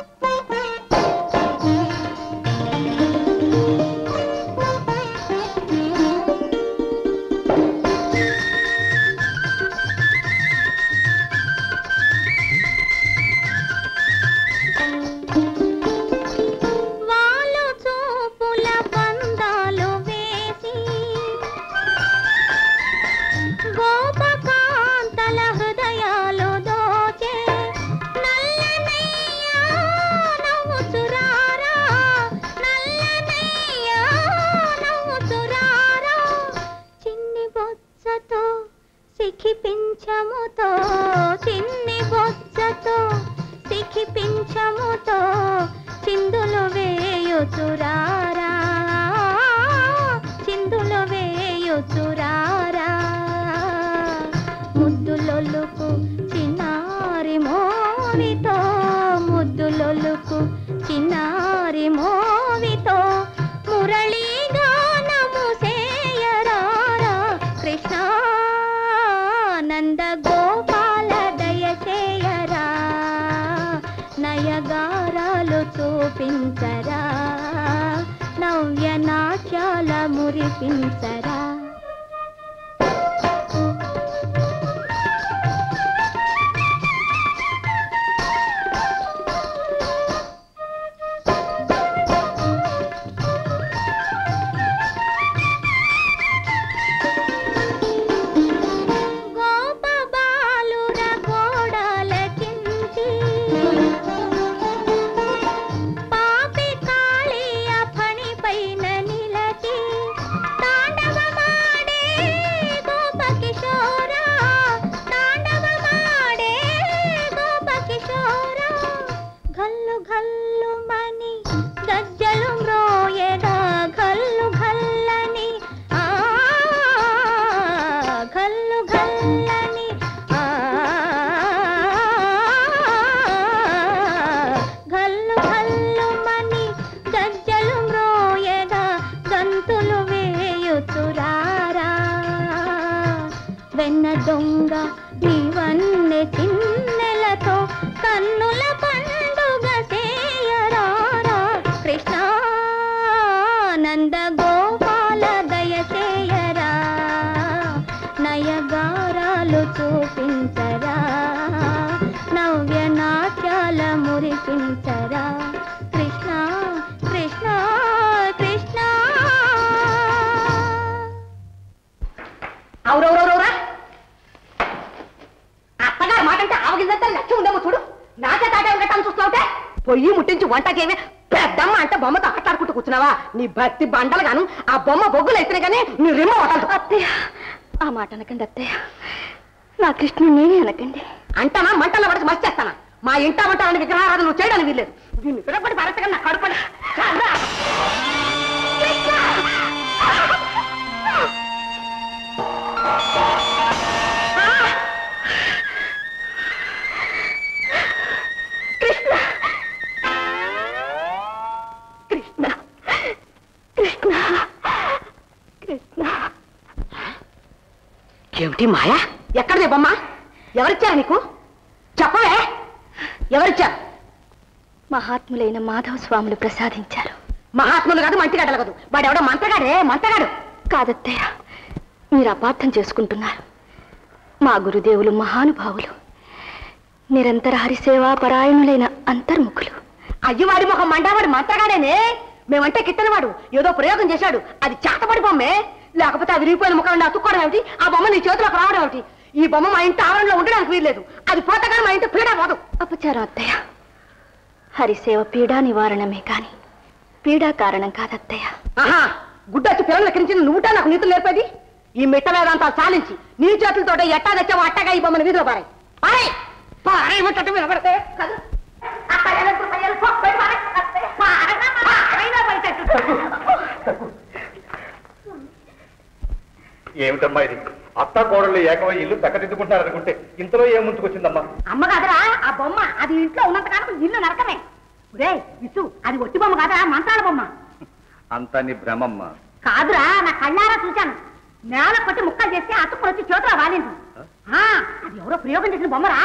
వాళ్ళు చూపుల బంధాలు వేసి గోపకాంతల హృదయాలు దోచే నల్లనయ్య నవ్వుచురారా నల్లనయ్య నవ్వుచురారా చిన్ని బొచ్చతో సిఖి పింఛముతో చిన్ని బొచ్చతో సిఖి పింఛముతో చిందులు వేయుచురారా చిందులు వేయుచురారా ముద్దులొల్లుకు చిన్నారి మోవితో ముద్దులొల్లుకు చిన్నారి మోవితో మురళీ గానము సేయరారా కృష్ణ నంద గోపాల దయచేయరా నయగారాలు చూపించరా నవ్య నాట్యాల మురిపించరా గోప బాలుర గోడలకించి పాపి కాళియ ఫణి పైన నిలచి తాండవమాడే గోప కిశోర తాండవమాడే గోప కిశోర గల్లు గల్లు మని గజ్జలు మ్రోయగా గల్లు గల్లని ఆ గల్లు గల్లని ఆ గల్లు గల్లు మని గజ్జలు మ్రోయగా గంతులు వేయుచురారా వెన్న దొంగ నీవన్నె చిన్నెలతో కన్నుల పండుగ సేయరారా కృష్ణ నంద గోపాల దయచేయరా నయగారాలు చూపించరా నవ్య నాట్యాల మురిపించరా కృష్ణ కృష్ణ కృష్ణ అవురవురవురా అత్తగారు మాట అంటే ఆవగిందంతా లక్ష్యం ఉందేమో చూడు నాకే తాటే ఉండటం చూస్తున్నావుటే పొయ్యి ముట్టించి వంట చేయమే పెద్దమ్మ అంటే బొమ్మతో ఆటాడుకుంటూ కూర్చున్నావా నీ భక్తి బండలు గాను ఆ బొమ్మ బొగ్గులు అయితేనే కానీ నీ రిమ్మ వదలదు అత్తయ్య ఆ మాట అనకండి అత్తయ్య నా కృష్ణుడు నేనే అనకండి అంటానా మంటల్లో పడిచి మసి చేస్తానా మా ఇంట మంటాలని విగ్రహారాధన నువ్వు చేయడానికి వీల్లేదు దీన్ని విడపడి పరచగా నా కడుపడి చాలా. కృష్ణ కృష్ణ కృష్ణ ఏమిటి మాయా ఎక్కడిది బొమ్మ ఎవరిచ్చారు నీకు చెప్పవే ఎవరిచ్చారు మహాత్ములైన మాధవ స్వాములు ప్రసాదించారు మహాత్ములు కాదు మంటిగడ్డలు కాదు వాడు ఎవడో మంత్రగాడే మంత్రగాడు కాదత్తయ్య మీరు అపార్థం చేసుకుంటున్నారు మా గురుదేవులు మహానుభావులు నిరంతర హరిసేవా పరాయణులైన అంతర్ముఖులు అయ్యవాడి ముఖం మండవాడు మంత్రగాడేనే మేమంటే కిట్టనివాడు ఏదో ప్రయోగం చేశాడు అది చేతపడి బొమ్మే లేకపోతే అది విరిగిపోయిన ముఖం అతుక్కోవడం ఏమిటి ఆ బొమ్మ నీ చేతిలోకి రావడం ఏమిటి ఈ బొమ్మ మా ఇంటి ఆవరణలో ఉండడానికి వీల్లేదు అది పోతగానే మా ఇంటి పీడ పోదు అపచారం అత్తయ్య హరిసేవ పీడా నివారణమే కాని పీడా కారణం కాదత్తయ్య ఆహా గుడ్డొచ్చి పిల్లలు ఎక్కించిన నువ్వుటా నాకు నీతులు నేర్పేది ఈ మిట్ట వేదాంతాలు సాలించి నీ చేతులతో ఎట్టా తెచ్చావు అట్టగా ఈ బొమ్మను వీధిలో పారాయి పారాయి పారాయి ముట్టట్టు వినబడితే కదు అక్కడ ఎలుగు పయ్యలు పో, పోయి పారాయి. పారాయి, పారాయి, పడిచెట్టు. ఏమిటమ్మా ఇది అత్త కోడళ్ళు ఏకమై ఇల్లు చక్కదిద్దుకుంటారనుకుంటే ఇంతలో ఏం ముంచుకొచ్చిందమ్మా అమ్మ కాదురా ఆ బొమ్మ అది ఇంట్లో ఉన్నంత కాలం ఇల్లు నరకమే ఒరే విసు అది ఒట్టి బొమ్మ కాదురా మంత్రాల బొమ్మ అంతా నీ భ్రమమ్మా కాదురా నా కళ్ళారా చూశాను నేల కొట్టి ముక్కలు చేసి అతుక్కుని వచ్చి చేతిలో వాలింది ఆ, అది ఎవరో ప్రయోగం చేసిన బొమ్మరా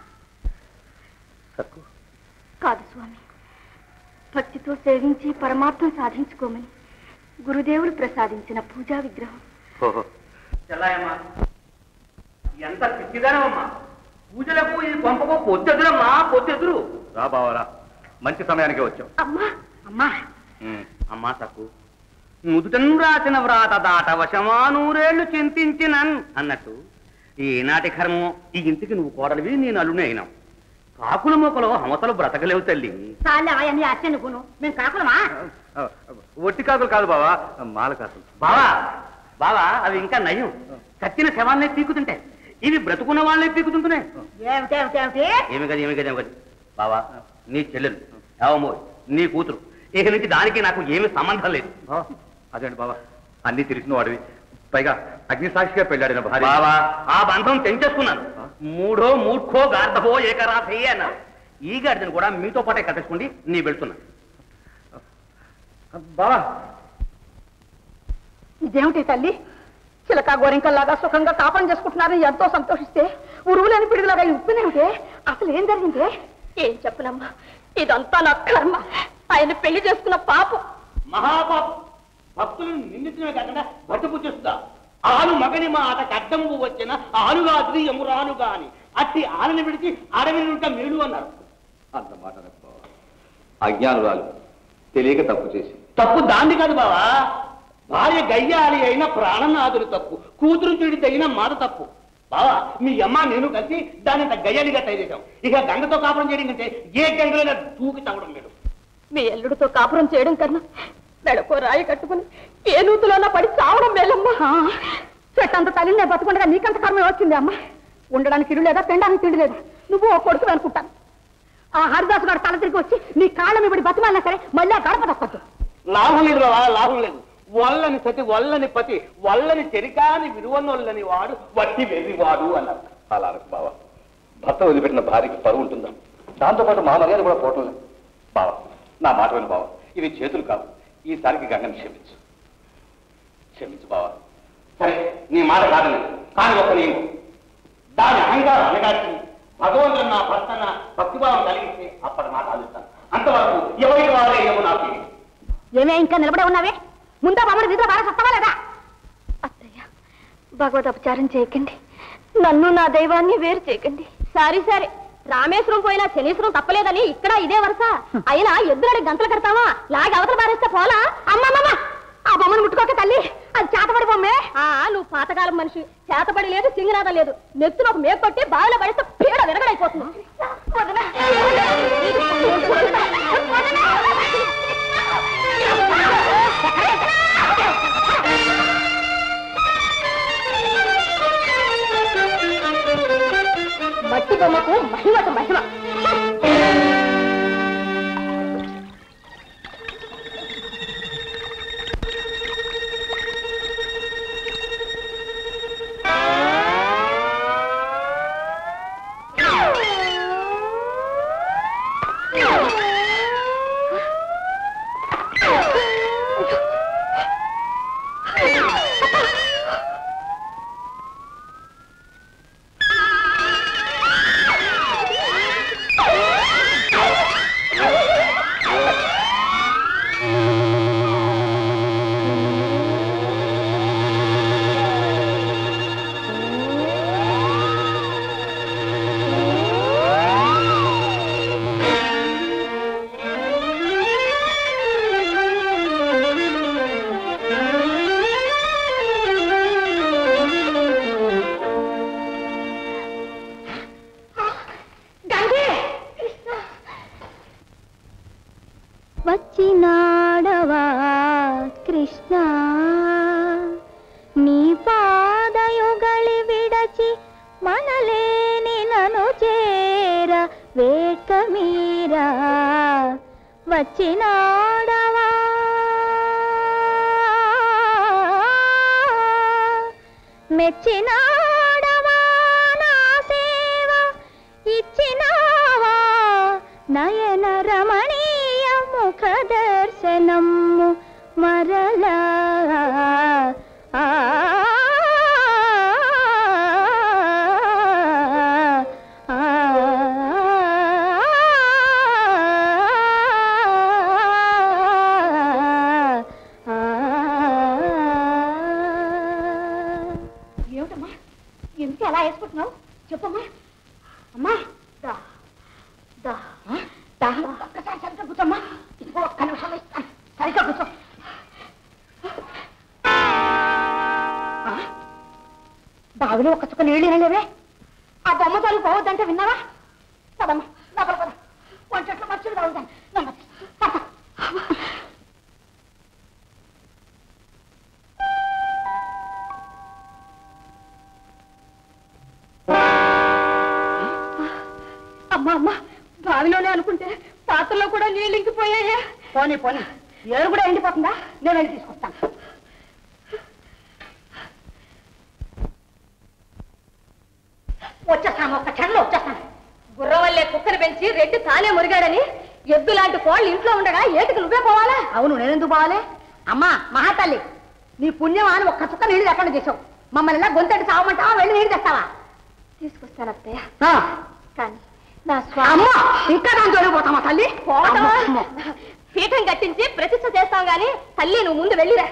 కాదు స్వామి భక్తితో సేవించి పరమాత్మ సాధించుకోమని గురుదేవుడు ప్రసాదించిన పూజా విగ్రహం ఓహో చెల్లాయమ్మా ఎంత పిచ్చిదానమ్మా పూజలకు ఇది పంపకో పొద్దెదురమ్మా పొద్దెదురు రా బావరా మంచి సమయానికి వచ్చాం అమ్మా అమ్మా అమ్మా తప్పు నుదుటను రాసిన వ్రాత దాట వశమా నూరేళ్లు చింతించినన్ అన్నట్టు ఈనాటి కర్మం ఈ ఇంటికి నువ్వు కోడలివి నేను అల్లునే అయినాం కాకుల మొక్కలో హమతలు బ్రతకలేవు తల్లి చాలే ఆయన్ని అచ్చని గును మేము కాకులమా ఆ, ఒట్టి కాకులు కాదు బావా మాల కాకులు బావా బావా అవి ఇంకా నయం చచ్చిన శవాన్నే పీకుతుంటాయి ఇవి బ్రతుకున్న వాళ్ళే పీకుతుంటున్నాయి ఏమిటేమిటేమిటి ఏమి కదా ఏమి కదా ఏమి కదా బావా నీ చెల్లెలు ఏవమో నీ కూతురు ఇక నుంచి దానికి నాకు ఏమి సంబంధం లేదు ఆ, అదేంటి బావా అన్ని తెలిసిన వాడివి పైగా అగ్నిసాక్షిగా పెళ్ళాడిన భార్య బావా ఆ బంధం తెంచేసుకున్నాను మూడో మూర్ఖో గార్ధవో ఏకరాశయ్యే అన్నారు ఈ గాడిదని కూడా మీతో పాటే కట్టేసుకోండి నీ వెళ్తున్నా బావా ఇదేమిటి తల్లి చిలక గోరింకల్లాగా సుఖంగా కాపం చేసుకుంటున్నారని ఎంతో సంతోషిస్తే ఉరువులేని పిడుగులాగా ఈ ఉప్పినేమిటే అసలు ఏం జరిగింది ఏం చెప్పనమ్మా ఇదంతా నా కర్మ ఆయన పెళ్లి చేసుకున్న పాపం మహాపాపం భక్తులను నిందించడమే కాకుండా బతుకు చేస్తా ఆలు మగని మాట కడ్డంబు వచ్చిన ఆలుగాద్రి యమురాలు గాని అట్టి ఆలని విడిచి అడవి నుంట మేలు అన్నారు అంత మాట అనకు బావా. అజ్ఞానురాలు తెలియక తప్పు చేసి తప్పు దాంది కాదు బావా భార్య గయ్యాలి అయిన ప్రాణనాథుడు తప్పు కూతురు చెడి తగిన మాట తప్పు బావా మీ అమ్మ నేను కలిసి దాని ఇంత గయ్యాలిగా తయారు ఇక గంగతో కాపురం చేయడం కంటే ఏ గంగలో తూకి తవ్వడం లేదు మీ ఎల్లుడితో కాపురం చేయడం కన్నా మెడకో రాయి కట్టుకుని ఏ నూతులోనా పడి చావడం మేలమ్మా చెట్టంత తల్లి నేను బతుకుండగా నీకంత కర్మ వచ్చింది అమ్మ ఉండడానికి ఇల్లు లేదా తినడానికి తిండి లేదా నువ్వు ఓ కొడుకు అనుకుంటాను ఆ హరిదాసు గారు తల తిరిగి వచ్చి నీ కాళ్ళ మీద బతిమాలినా సరే మళ్ళీ ఆ గడప తప్పదు లాభం లేదు బావా లాభం లేదు వల్లని సతి వల్లని పతి వల్లని చెరికాని విలువనొల్లని వాడు వట్టి వెర్రివాడు అన్నారు అలా అనకు బావా భర్త వదిలిపెట్టిన భార్యకి పరువు ఉంటుందా దాంతోపాటు మా మర్యాద కూడా పోవటం లేదు బావా నా మాట విను బావా ఇవి చేతులు కావు ఈసారికి గంగని క్షమించు క్షమించు బావా సరే నీ మాట కాదని కానీ ఒక నేను దాని అహంకారం అనగాచి భగవంతుడు నా భర్తన భక్తిభావం కలిగిస్తే అప్పటి మాట ఆలోచిస్తాను అంతవరకు ఎవరికి వారే ఏమో నాకు తెలియదు. ఏమే ఇంకా నిలబడే ఉన్నావే ముందా బామ్మడి వీధిలో బాగా సత్తవా లేదా అత్తయ్య భగవద్ అపచారం చేయకండి నన్ను నా దైవాన్ని వేరు చేయకండి సరే సరే రామేశ్వరం పోయినా శనీశ్వరం తప్పలేదని ఇక్కడ ఇదే వరుస అయినా ఎద్దులాడి గంటలు కడతావా లాగి అవతల పారేస్తే పోలా అమ్మమ్మమ్మ ఆ బొమ్మను ముట్టుకోక తల్లి అది చేతపడి బొమ్మే ఆ నువ్వు పాతకాలం మనిషి చేతబడి లేదు సింగనాథం లేదు నెత్తున ఒక మేపు కొట్టి బావిలో పడిస్తే పీడ విరగడైపోతుంది వదనా. బొమ్మకు మహిమత మహిమ వచ్చినాడవా కృష్ణ నీ పాదయుగళి విడచి మనలేని నను చేర వేట్క మీరా వచ్చినాడవా మెచ్చినాడవా నా సేవ ఇచ్చినావా నయన రమణీయ ముఖ దర్శనము మరలా ఆ ఏమిటమ్మా ఎందుకు అలా వేసుకుంటున్నావు చెప్పమ్మా అమ్మా దా దా దా ఒక్కసారి సరిగ్గా కూర్చోమ్మా ఇదిగో ఒక్క నిమిషం ఇస్తాను సరిగ్గా కూర్చో ఆ? బావిలో ఒక్క చుక్క నీళ్ళు తినలేవే ఆ బొమ్మ తోలు పోవద్దంటే విన్నావా పదమ్మా లోపల పద వంటట్లో మర్చులు తాగుతాను నమ్మది అమ్మా అమ్మా బావిలోనే అనుకుంటే పాత్రలో కూడా నీళ్ళు ఇంకిపోయాయా పోనీ పోనీ ఏరు కూడా ఎండిపోతుందా నేను వెళ్ళి తీసుకొస్తాను వచ్చేస్తాను ఒక్క క్షణంలో వచ్చేస్తాను గుర్రం వల్లే కుక్కను పెంచి రెడ్డి తానే మురిగాడని ఎద్దు లాంటి కోళ్ళు ఇంట్లో ఉండగా ఏటికి నువ్వే పోవాలా అవును నేనెందుకు పోవాలి అమ్మా మహాతల్లి నీ పుణ్యం అని ఒక్క చుక్క నీళ్ళు ఎక్కడ చేసావు మమ్మల్ని ఇలా గొంతెట్టి చావమంటావా వెళ్ళి నీళ్ళు తెస్తావా తీసుకొస్తాను అత్తయ్య ఆ, కానీ నా స్వామి అమ్మా ఇంకా దాని తోలిపోతామా తల్లి పోవటమా? అమ్మో, అమ్మో. పీఠం కట్టించి ప్రతిష్ట చేస్తాం గాని తల్లి నువ్వు ముందు వెళ్ళిరా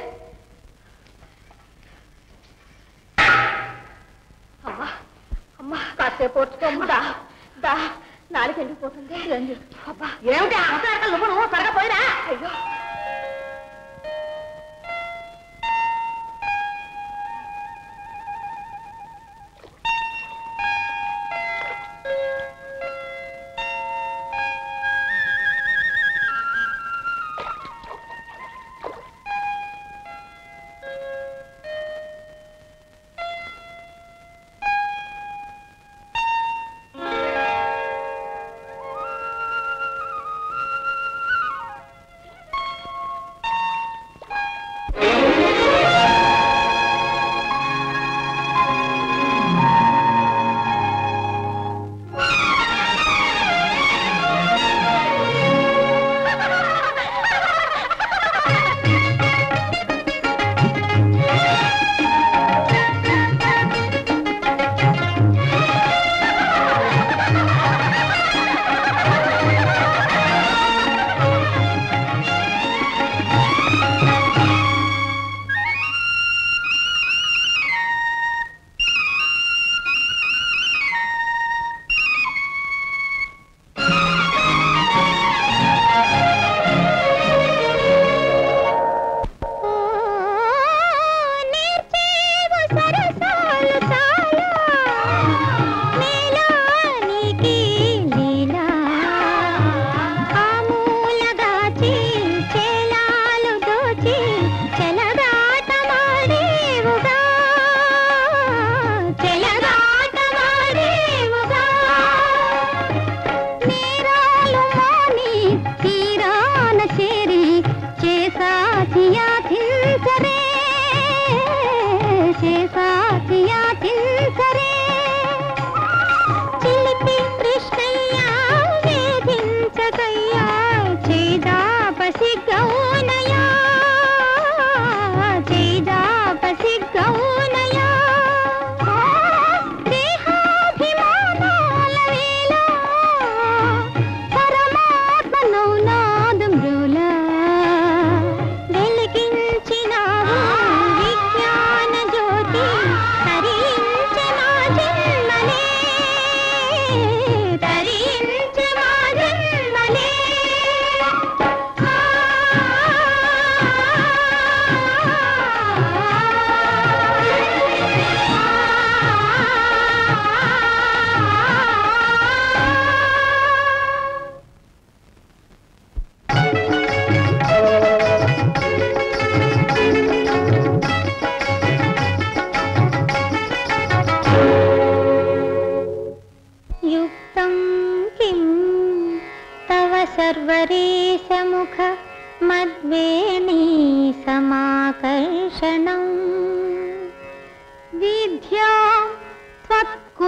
అమ్మా అమ్మా కాసేపు ఓర్చుకోమ్మా దా దా నాలుగు ఎండిపోతుంది అబ్బా ఏమిటి అవసరం నువ్వు నువ్వు త్వరగా పోయిరా అయ్యో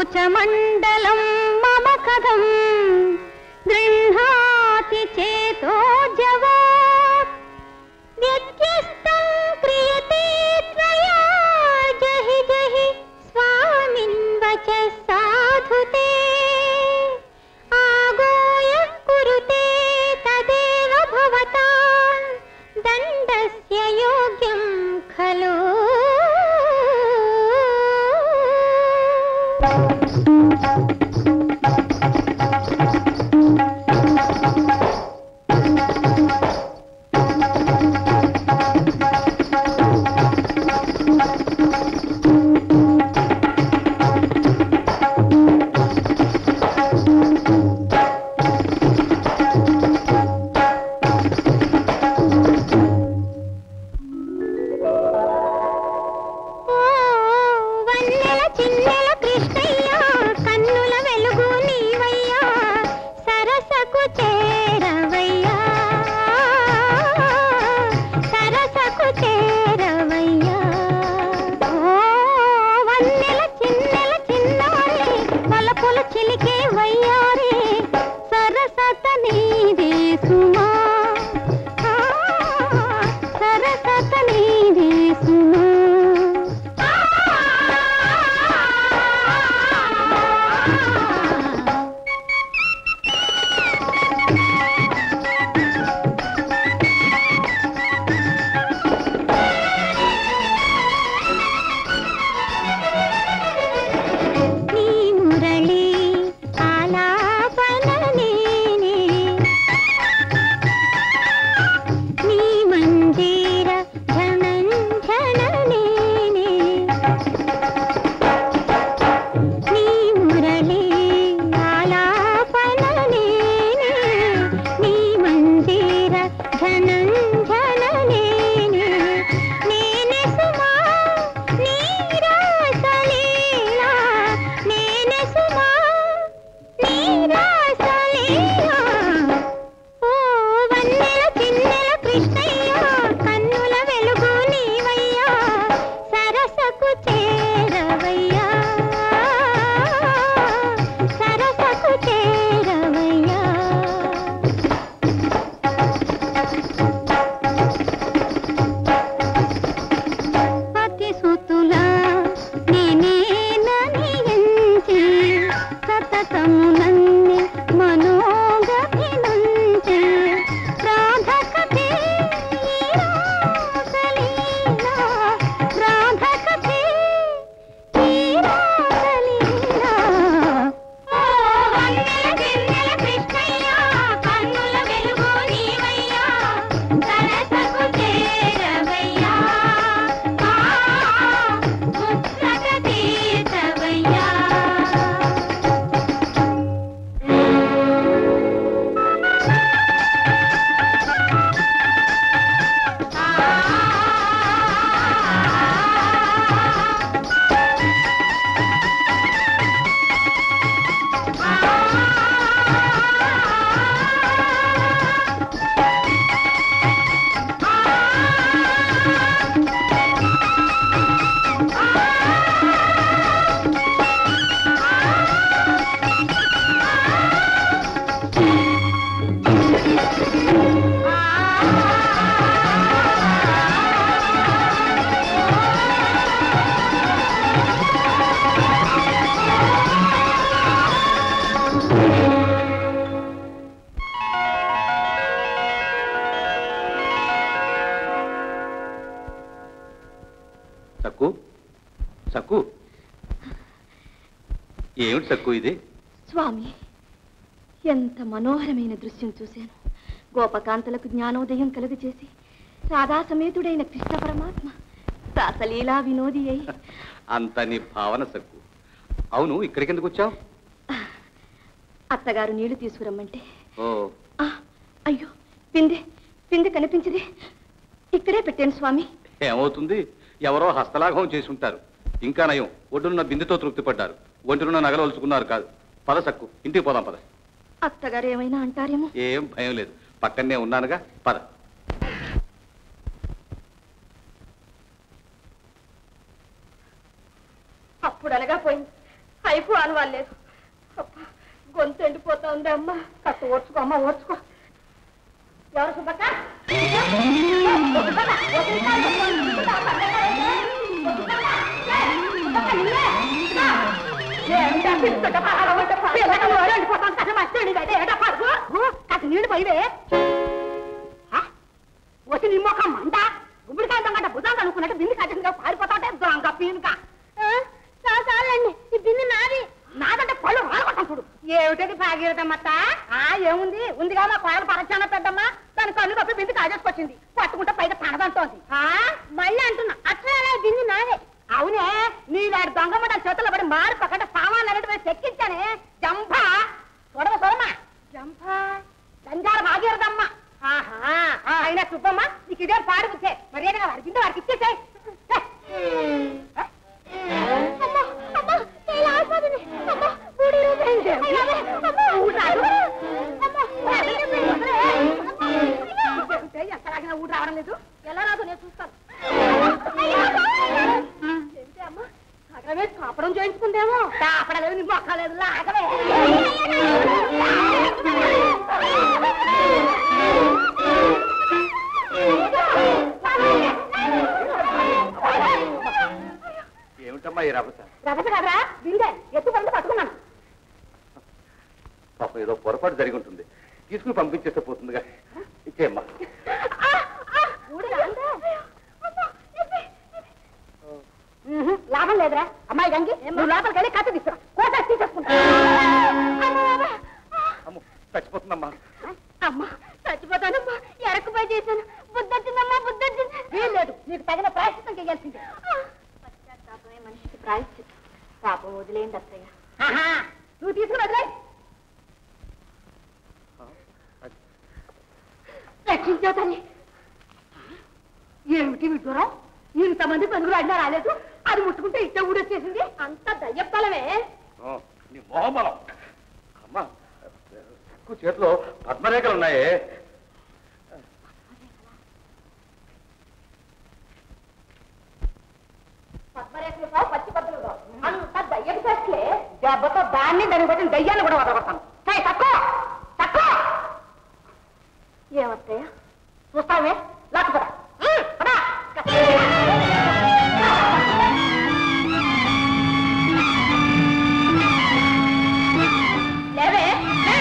కూచమండలం మమ కథం గృహాతి చేతో జవాబ్ వ్యత్యస్తం క్రియతే త్వయా జహి జహి స్వామిన్ వచ సాధుతే ఆగోయ కురుతే తదేవ భవతాం దండస్య యోగ్యం ఖలు ఓ వన్నెల చిన్నెల కృష్ణయ్య కన్నుల వెలుగు నీవయ్యా సరసకు చేరవయ్యా సరసకు చేరవయ్యా ఓ వన్నెల చిన్నెల చిన్నారి పలపుల చిలికే వయ్యారి సరసత నీదే సుమా ఆ, సరసత నీదే సుమా నీ మురళి ఆలాపన నేనే నీ మంజీర ఝణంఝణ నేనే నీ మురళి ఆలాపన నేనే నీ మంజీర ఝణంఝణ నేనే నేనే సుమా నీ రాసలీలా నేనే సుమా నీ రాసలీలా ఓ వన్నెల చిన్నెల కృష్ణయ్య కన్నుల వెలుగు నీవయ్యా సరసకు చేరవయ్యా సరసకు చేరవయ్యా పతి సుతులా నేనేనని ఎంచి సతతము నన్ని మనోగభినుంచి రాధకథే ఈ రాసలీలా రాధకథే ఈ రాసలీలా ఓ వన్నెల చిన్నెల కృష్ణయ్య కన్నుల వెలుగు నీవయ్యా సరసకు చేరవయ్యా ఆ ముచ్చట తీర్చవయ్యా సక్కు సక్కు ఏమిటి సక్కు ఇది స్వామి ఎంత మనోహరమైన దృశ్యం చూశాను గోపకాంతలకు జ్ఞానోదయం కలుగజేసి రాధా సమేతుడైన కృష్ణ పరమాత్మ రాసలీలా వినోది అయి అంత నీ భావన సక్కు అవును ఇక్కడికి ఎందుకు వచ్చావు అత్తగారు నీళ్లు తీసుకురమ్మంటే ఓ ఆ, అయ్యో పిందె పిందె కనిపించదే ఇక్కడే పెట్టాను స్వామి ఏమవుతుంది ఎవరో హస్తలాఘవం చేసి ఉంటారు ఇంకా నయం ఒడ్డున్న బిందుతో తృప్తి పడ్డారు ఒంటినున్న నగలు వలుచుకున్నారు కాదు పద సక్కు ఇంటికి పోదాం పద అత్తగారు ఏమైనా అంటారేమో ఏం భయం లేదు పక్కనే ఉన్నానుగా పద అప్పుడు అనగా పోయింది హైఫు అనవాలేదు అబ్బా, గొంతు ఎండిపోతా ఉంది అమ్మా కాస్త ఓర్చుకో అమ్మా ఓర్చుకో ఎవరు సుబ్బక్క నీళ్ళు పోయివే వచ్చి నీ మొక్క మంట గుమ్మడికాయ దొంగ భుజాలు అనుకున్నట్టు బింది కట్టిందిగా పారిపోతా ఉంటే దొంగ పీనుక చాలండి ఈ బింది నాది నాదంటే పళ్ళు రాలగొట్టాం చూడు ఏమిటది భాగీరథమ్మత్త ఆ ఏముంది ఉందిగా మా కోడలు పరచాన పెద్దమ్మ దాని కళ్ళు కప్పి బింది కాజేసుకొచ్చింది పట్టుకుంటే పైగా తనదంటోంది మళ్ళీ అంటున్నా అట్లా అలా బింది నాదే అవునే నీలాంటి దొంగ ముఠా చేతుల్లో పడి మారి పక్కన సామాన్లు అన్నిటి చెక్కించానే జంప చూడవ చూడమ్మా జంప దంజాల భాగీరథమ్మ ఆహా ఆ, అయినా సుబ్బమ్మ నీకు ఇదే పాడుకుతే మర్యాదగా వారి బిందు వారికి ఇచ్చేసాయి ఊడు రావడం లేదు ఎలా రాదు నేను చూస్తాను ఏంటి అమ్మా అక్కడే కాపడం చేయించుకుందేమో కాపడలేదు నీ మొక్కలేదు లాగలే ఏమిటమ్మా ఈ రభస రభస కదరా బిందె ఎత్తు పడితే పట్టుకున్నాను పాపం ఏదో పొరపాటు జరిగి ఉంటుంది తీసుకుని పంపించేస్తే పోతుందిగా ఇచ్చేయమ్మా ఊడు రాందే. ఉహు, లాభం లేదురా అమ్మాయి గంగి నువ్వు లోపలికి వెళ్ళి కత్తి తీసుకురా కోట తీసేసుకుంటా అమ్మ చచ్చిపోతుందమ్మా అమ్మా చచ్చిపోతానమ్మా ఎరక్కుపోయి చేశాను బుద్ధొచ్చిందమ్మా బుద్ధొచ్చింది లేదు నీకు తగిన ప్రాయశ్చితం చేయాల్సిందే పశ్చాత్తాపమే మనిషికి ప్రాయశ్చిత్తం పాపం వదిలేండి అత్తయ్య ఆహా, నువ్వు తీసుకుని వదిలే రక్షించావు తల్లి ఏమిటి విడ్డూరం ఇంతమంది పనులు అడినా రాలేదు అది ముట్టుకుంటే ఇట్ట ఊడొచ్చేసింది అంత దయ్యప్పలమే ఆ, నీ మోహమలం అమ్మా ఎక్కువ చేతిలో పద్మరేఖలు ఉన్నాయే పద్మరేఖలు కావు పచ్చి పద్దులు కావు అంత దయ్యపు చేస్తలే దెబ్బతో దాన్ని దాన్ని బట్టి దయ్యాన్ని కూడా వదలగొడతాను సరే తక్కువ తక్కువ ఏమత్తయ్య చూస్తావే లేకపోతే లేవే లే.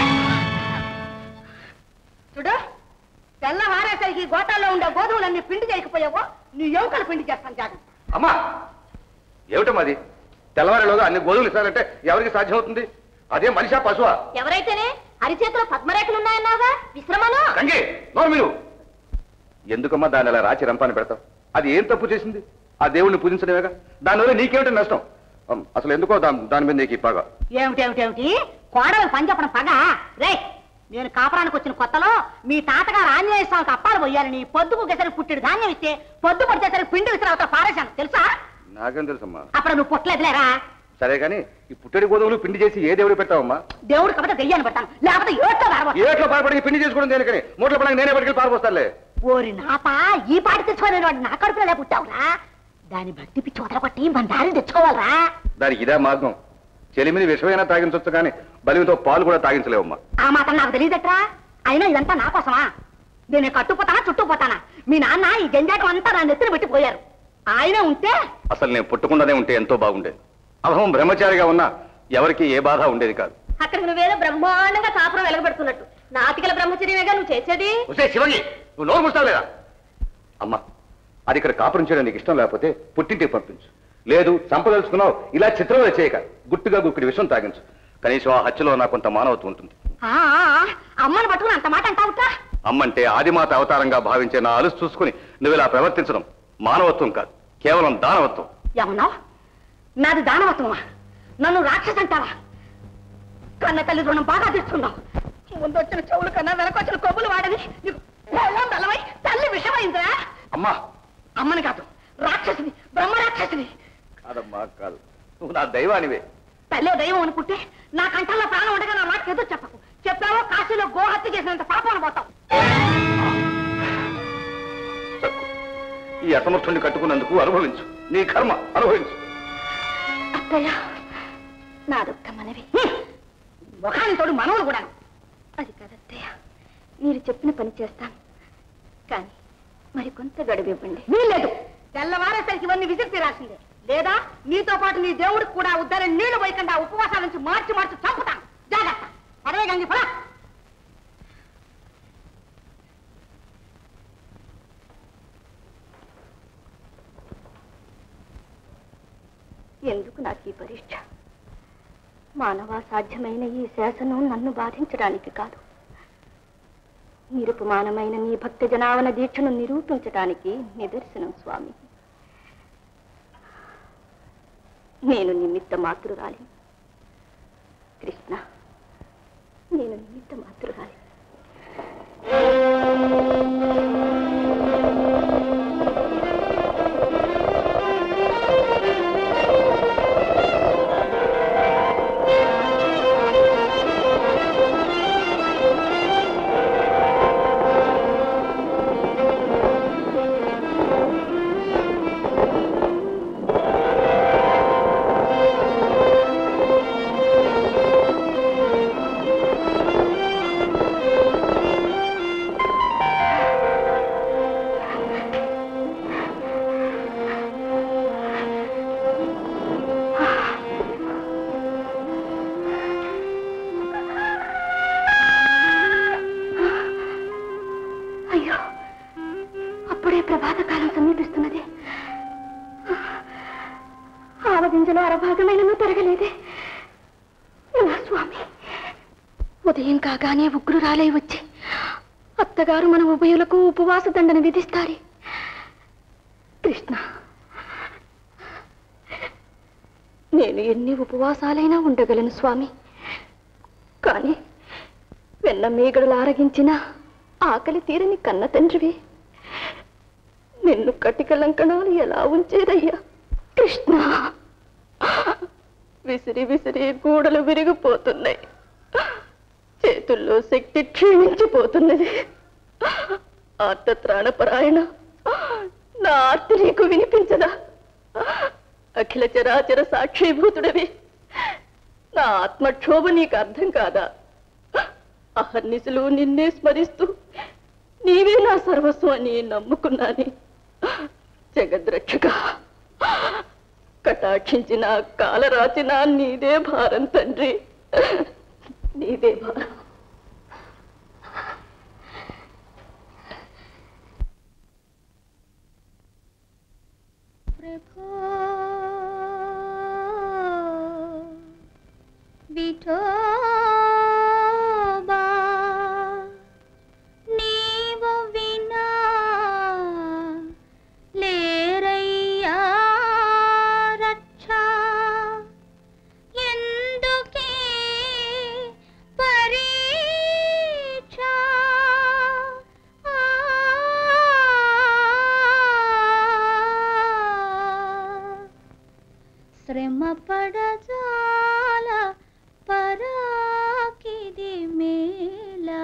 చూడు తెల్ల వారేసరికి గోటాల్లో ఉండే గోధుమలన్నీ పిండి చేయకపోయావో నీ ఎముకలు పిండి చేస్తాను జాగ్రత్త అమ్మా ఏమిటమ్మా అది తెల్లవారిలోగా అన్ని గోధుమలు ఇస్తారంటే ఎవరికి సాధ్యం అవుతుంది అదే మనిషా పశువా ఎవరైతేనే అరిచేతిలో పద్మరేఖలు ఉన్నాయన్నావుగా విశ్రమను గంగే నోరు మీరు ఎందుకమ్మా దాన్ని అలా రాచి రంపాన్ని పెడతావు అది ఏం తప్పు చేసింది ఆ దేవుణ్ణి పూజించడమేగా దానివల్ల నీకేమిటి నష్టం అమ్, అసలు ఎందుకో దా- దాని మీద నీకు ఈ పగ ఏమిటేమిటేమిటి కోడలు పని చెప్పడం పగ రే నేను కాపురానికి వచ్చిన కొత్తలో మీ తాతగారు ఆంజనేయ స్వామికి అప్పాలు పోయాలని పొద్దుకు గెసరికి పుట్టిడు ధాన్యం ఇస్తే పొద్దు పడిచేసరికి పిండి విసిరి అవతల పారేశాను తెలుసా నాకేం తెలుసమ్మా అప్పుడు నువ్వు పుట్టలేదులేరా సరే కానీ ఈ పుట్టడి గోధుమలు పిండి చేసి ఏ దేవుడు పెట్టావమ్మా దేవుడు కాబట్టి దెయ్యాన్ని పెడతాను లేకపోతే ఏట్లో పారబో ఏట్లో పాల్పడి పిండి చేసుకోవడం దేనికని మూట్ల పడక నేనే పట్టుకెళ్ళి పారిపోస్తానులే ఓరి నాప ఈ పాటి తెచ్చుకోలేని వాడు నా కడుపులో పుట్టావురా దాని భక్తి పిచ్చి వదలగొట్టి మన దారిని తెచ్చుకోవాలరా దానికి ఇదే మార్గం చెలిమిని విషమైనా తాగించవచ్చు కానీ బలిమితో పాలు కూడా తాగించలేవమ్మా ఆ మాత్రం నాకు తెలియదట్రా అయినా ఇదంతా నా కోసమా నేను కట్టుపోతానా చుట్టుపోతానా మీ నాన్న ఈ జంజాటం అంతా నా నెత్తిన పెట్టిపోయారు ఆయన ఉంటే అసలు నేను పుట్టకుండానే ఉంటే ఎంతో బాగుండేది అహం బ్రహ్మచారిగా ఉన్నా ఎవరికి ఏ బాధ ఉండేది కాదు అక్కడికి నువ్వేదో బ్రహ్మాండంగా కాపురం వెలగబెడుతున్నట్టు నాటికల బ్రహ్మచర్యమేగా నువ్వు చేసేది ఉసే శివగి నువ్వు నోరు ముస్తావు లేదా అమ్మా అది ఇక్కడ కాపురం చేయడం నీకు ఇష్టం లేకపోతే పుట్టింటికి పంపించు లేదు చంపదలుచుకున్నావు ఇలా చిత్రంలో చేయక గుట్టుగా గుక్కడి విషయం తాగించు కనీసం ఆ హత్యలో నాకు కొంత మానవత్వం ఉంటుంది ఆ, ఆ, ఆ, అమ్మని పట్టుకుని అంత మాట అంటావుట అమ్మంటే ఆదిమాత అవతారంగా భావించే నా అలుసు చూసుకుని నువ్వు ఇలా ప్రవర్తించడం మానవత్వం కాదు కేవలం దానవత్వం ఏమన్నావు నాది దానవత్వమా నన్ను రాక్షస్ అంటావా కన్న తల్లి రుణం బాగా తీర్చుకున్నావు ముందు వచ్చిన చెవులు కన్నా వెనకొచ్చిన కొవ్వులు వాడని నీకు బెల్లం బెల్లమై తల్లి విషమైందిరా అమ్మా అమ్మని కాదు రాక్షసిని బ్రహ్మ రాక్షసిని కాదమ్మా కాదు నువ్వు నా దైవానివే తల్లే దైవం అనుకుంటే నా కంఠంలో ప్రాణం ఉండగా నా మాట ఎదురు చెప్పకు చెప్పావో కాశీలో గోహత్య చేసినంత పాపం పోతాం సక్కు. ఈ అసమర్థుడిని కట్టుకున్నందుకు అనుభవించు నీ కర్మ అనుభవించు అత్తయ్య నాదొక్క మనవి ముఖాన్ని తోడు మనవులు కూడా అది కదత్తయ్య మీరు చెప్పిన పని చేస్తాను కానీ మరి కొంత గడువు ఇవ్వండి వీల్లేదు తెల్లవారేసరికి ఇవన్నీ విసిరి తీరాల్సిందే లేదా నీతో పాటు నీ దేవుడికి కూడా ఉద్దరని నీళ్లు పోయకుండా ఉపవాసాల నుంచి మార్చి మార్చి చంపుతాను జాగ్రత్త పడవే గంగి పడా ఎందుకు నాకు ఈ పరీక్ష మానవ సాధ్యమైన ఈ శాసనం నన్ను బాధించడానికి కాదు నిరుపమానమైన నీ భక్త జనావన దీక్షను నిరూపించడానికి నిదర్శనం స్వామి నేను నిమిత్త మాతృరాలి కృష్ణ నేను నిమిత్త మాతృరాలి అయ్యో అప్పుడే ప్రభాతకాలం సమీపిస్తున్నది ఆవగింజలో అరభాగమైనను పెరగలేదే ఇలా స్వామి ఉదయం కాగానే ఉగ్రురాలై వచ్చి అత్తగారు మన ఉభయులకు ఉపవాస దండన విధిస్తారే కృష్ణ నేను ఎన్ని ఉపవాసాలైనా ఉండగలను స్వామి కానీ వెన్న మీగడలు ఆరగించిన ఆకలి తీరని కన్న తండ్రివి నిన్ను కటికలంకణాలు ఎలా ఉంచేదయ్యా కృష్ణ విసిరి విసిరి గూడలు విరిగిపోతున్నాయి చేతుల్లో శక్తి క్షీణించిపోతున్నది ఆర్తత్రాణపరాయణ నా ఆర్తి నీకు వినిపించదా అఖిల చరాచర సాక్షిభూతుడవి నా ఆత్మక్షోభ నీకు అర్థం కాదా అహర్నిశలు నిన్నే స్మరిస్తూ నీవే నా సర్వస్వం అని నమ్ముకున్నాని జగద్రక్షక కటాక్షించిన కాలరాచిన నీదే భారం తండ్రి నీదే భారం ప్రభో విఠోబా నీవు వినా లేరయ్యా రక్ష ఎందుకే పరీక్ష శ్రమ పడజాల పరాకిది మేలా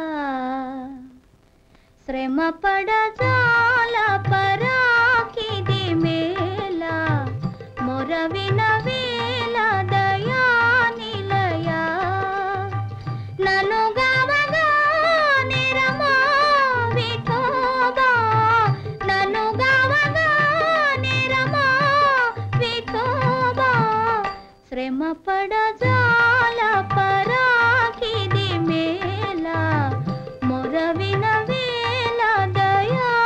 శ్రమ పడజాల పరాకిది మేలా మొరవిన వేల దయా నిలయా నను గవగా నిరమా విఠోబా నను గవగా నిరమా విఠోబా శ్రమ పడజాల పరాకిది మేలా మొరవిన వేల దయా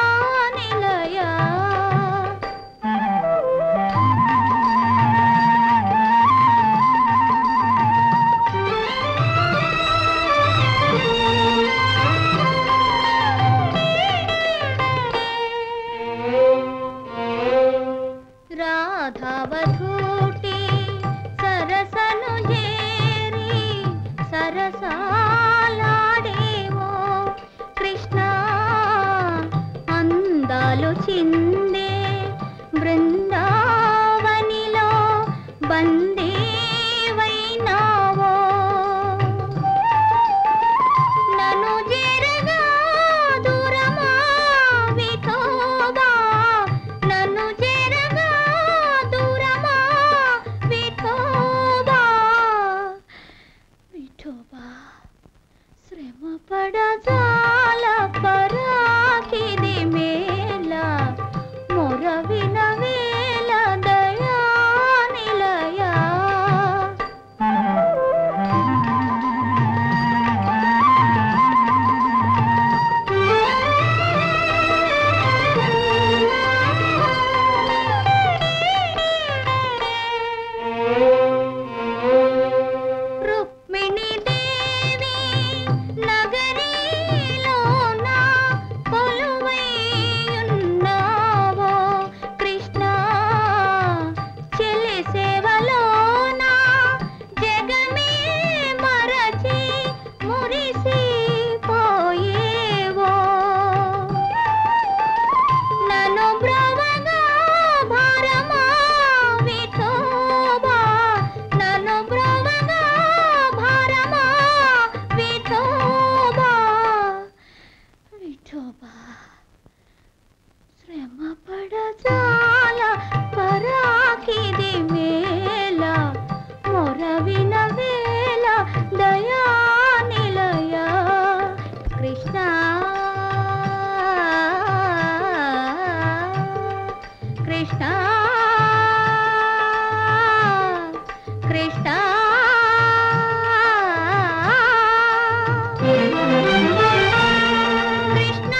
శ్రమ పడజాల పరాకిది మేల మొరవిన వేల దయా నిలయా రుక్మిణి దేవి నగరీలోన కొలువైయున్నావో కృష్ణ చెలి సేవలోన జగమే మరచి మురిసిపోయేవో నన్ను బ్రవగా భారమా విఠోబా నన్ను బ్రవగా భారమా విఠోబా విఠోబా శ్రమ పడజాల పరాకిది మేల మొరవిన వేల దయా నిలయ కృష్ణ కృష్ణ కృష్ణ కృష్ణ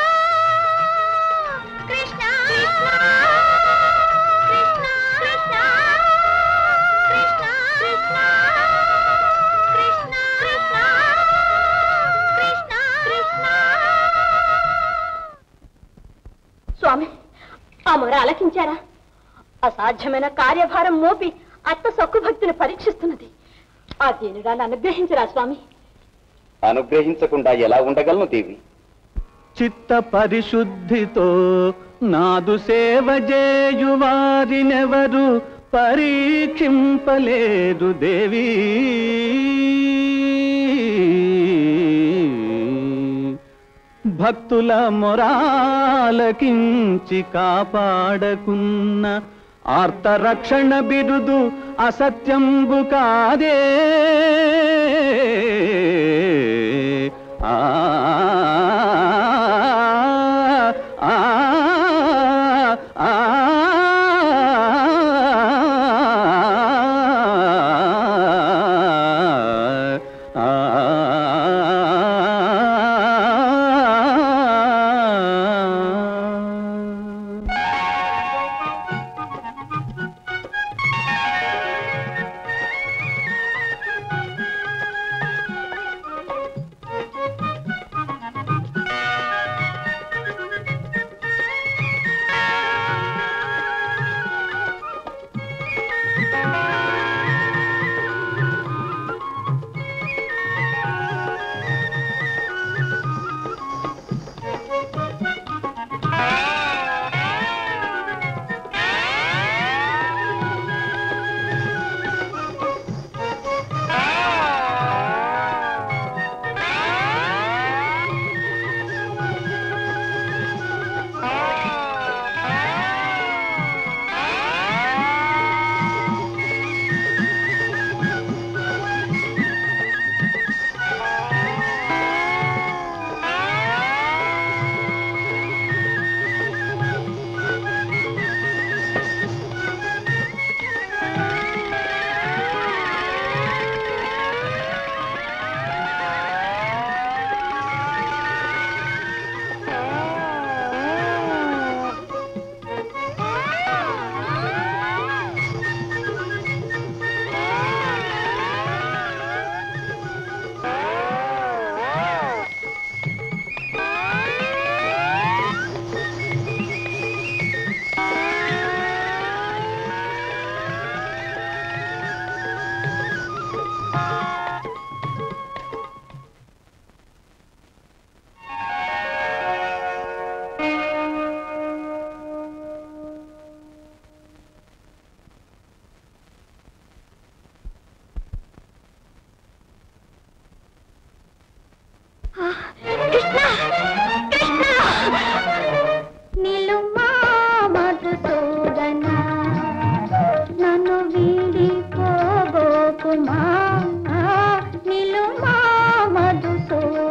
కృష్ణ కృష్ణ కృష్ణ కృష్ణ కృష్ణ కృష్ణ కృష్ణ కృష్ణ కృష్ణ స్వామి ఆ మొర ఆలకించారా అసాధ్యమైన కార్యభారం మోపి అత్త సక్కు భక్తిని పరీక్షిస్తున్నది ఆ దీనుడాన్ని అనుగ్రహించరా స్వామి అనుగ్రహించకుండా ఎలా ఉండగలను దేవి చిత్త పరిశుద్ధితో నాదు సేవ చేయువారినెవరు పరీక్షింపలేరు దేవి భక్తుల మొరాలకించి కాపాడకున్న ఆర్తరక్షణ బిరుదు అసత్యంబు కాదే ఆ ఆ ఆ నిలుమా మధుసూదన నన్ను వీడిపోబోకుమా నిలుమా మధుసూదన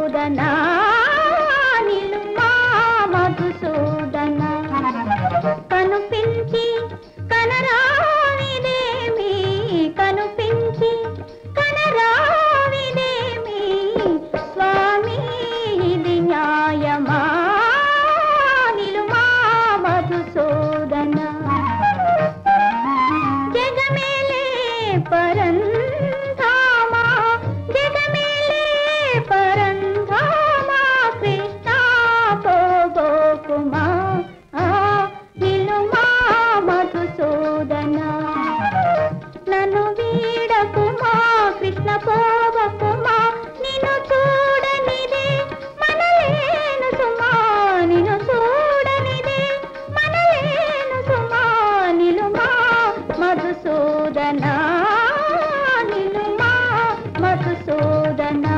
మధుసూదనా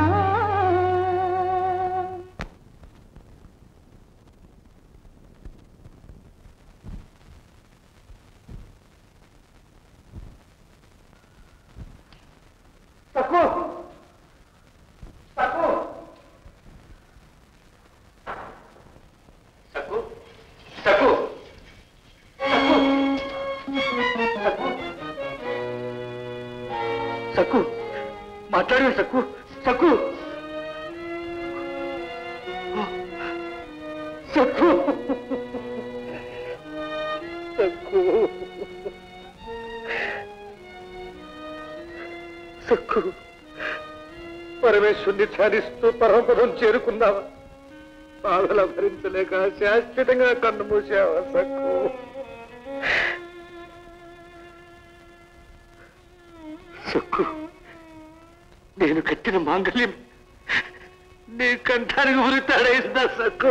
సక్కు సక్కు సక్కు సక్కు సక్కు సక్కు మాట్లాడే సక్కు సక్కు సక్కు సక్కు సక్కు పరమేశ్వరుని ధ్యానిస్తూ పరమపదం చేరుకున్నావా బాధల భరించలేక శాశ్వతంగా కన్ను మూసావా సక్కు సక్కు నేను కట్టిన మాంగళ్యం నీ కంఠానికి ఉరితాడేసిందా సక్కు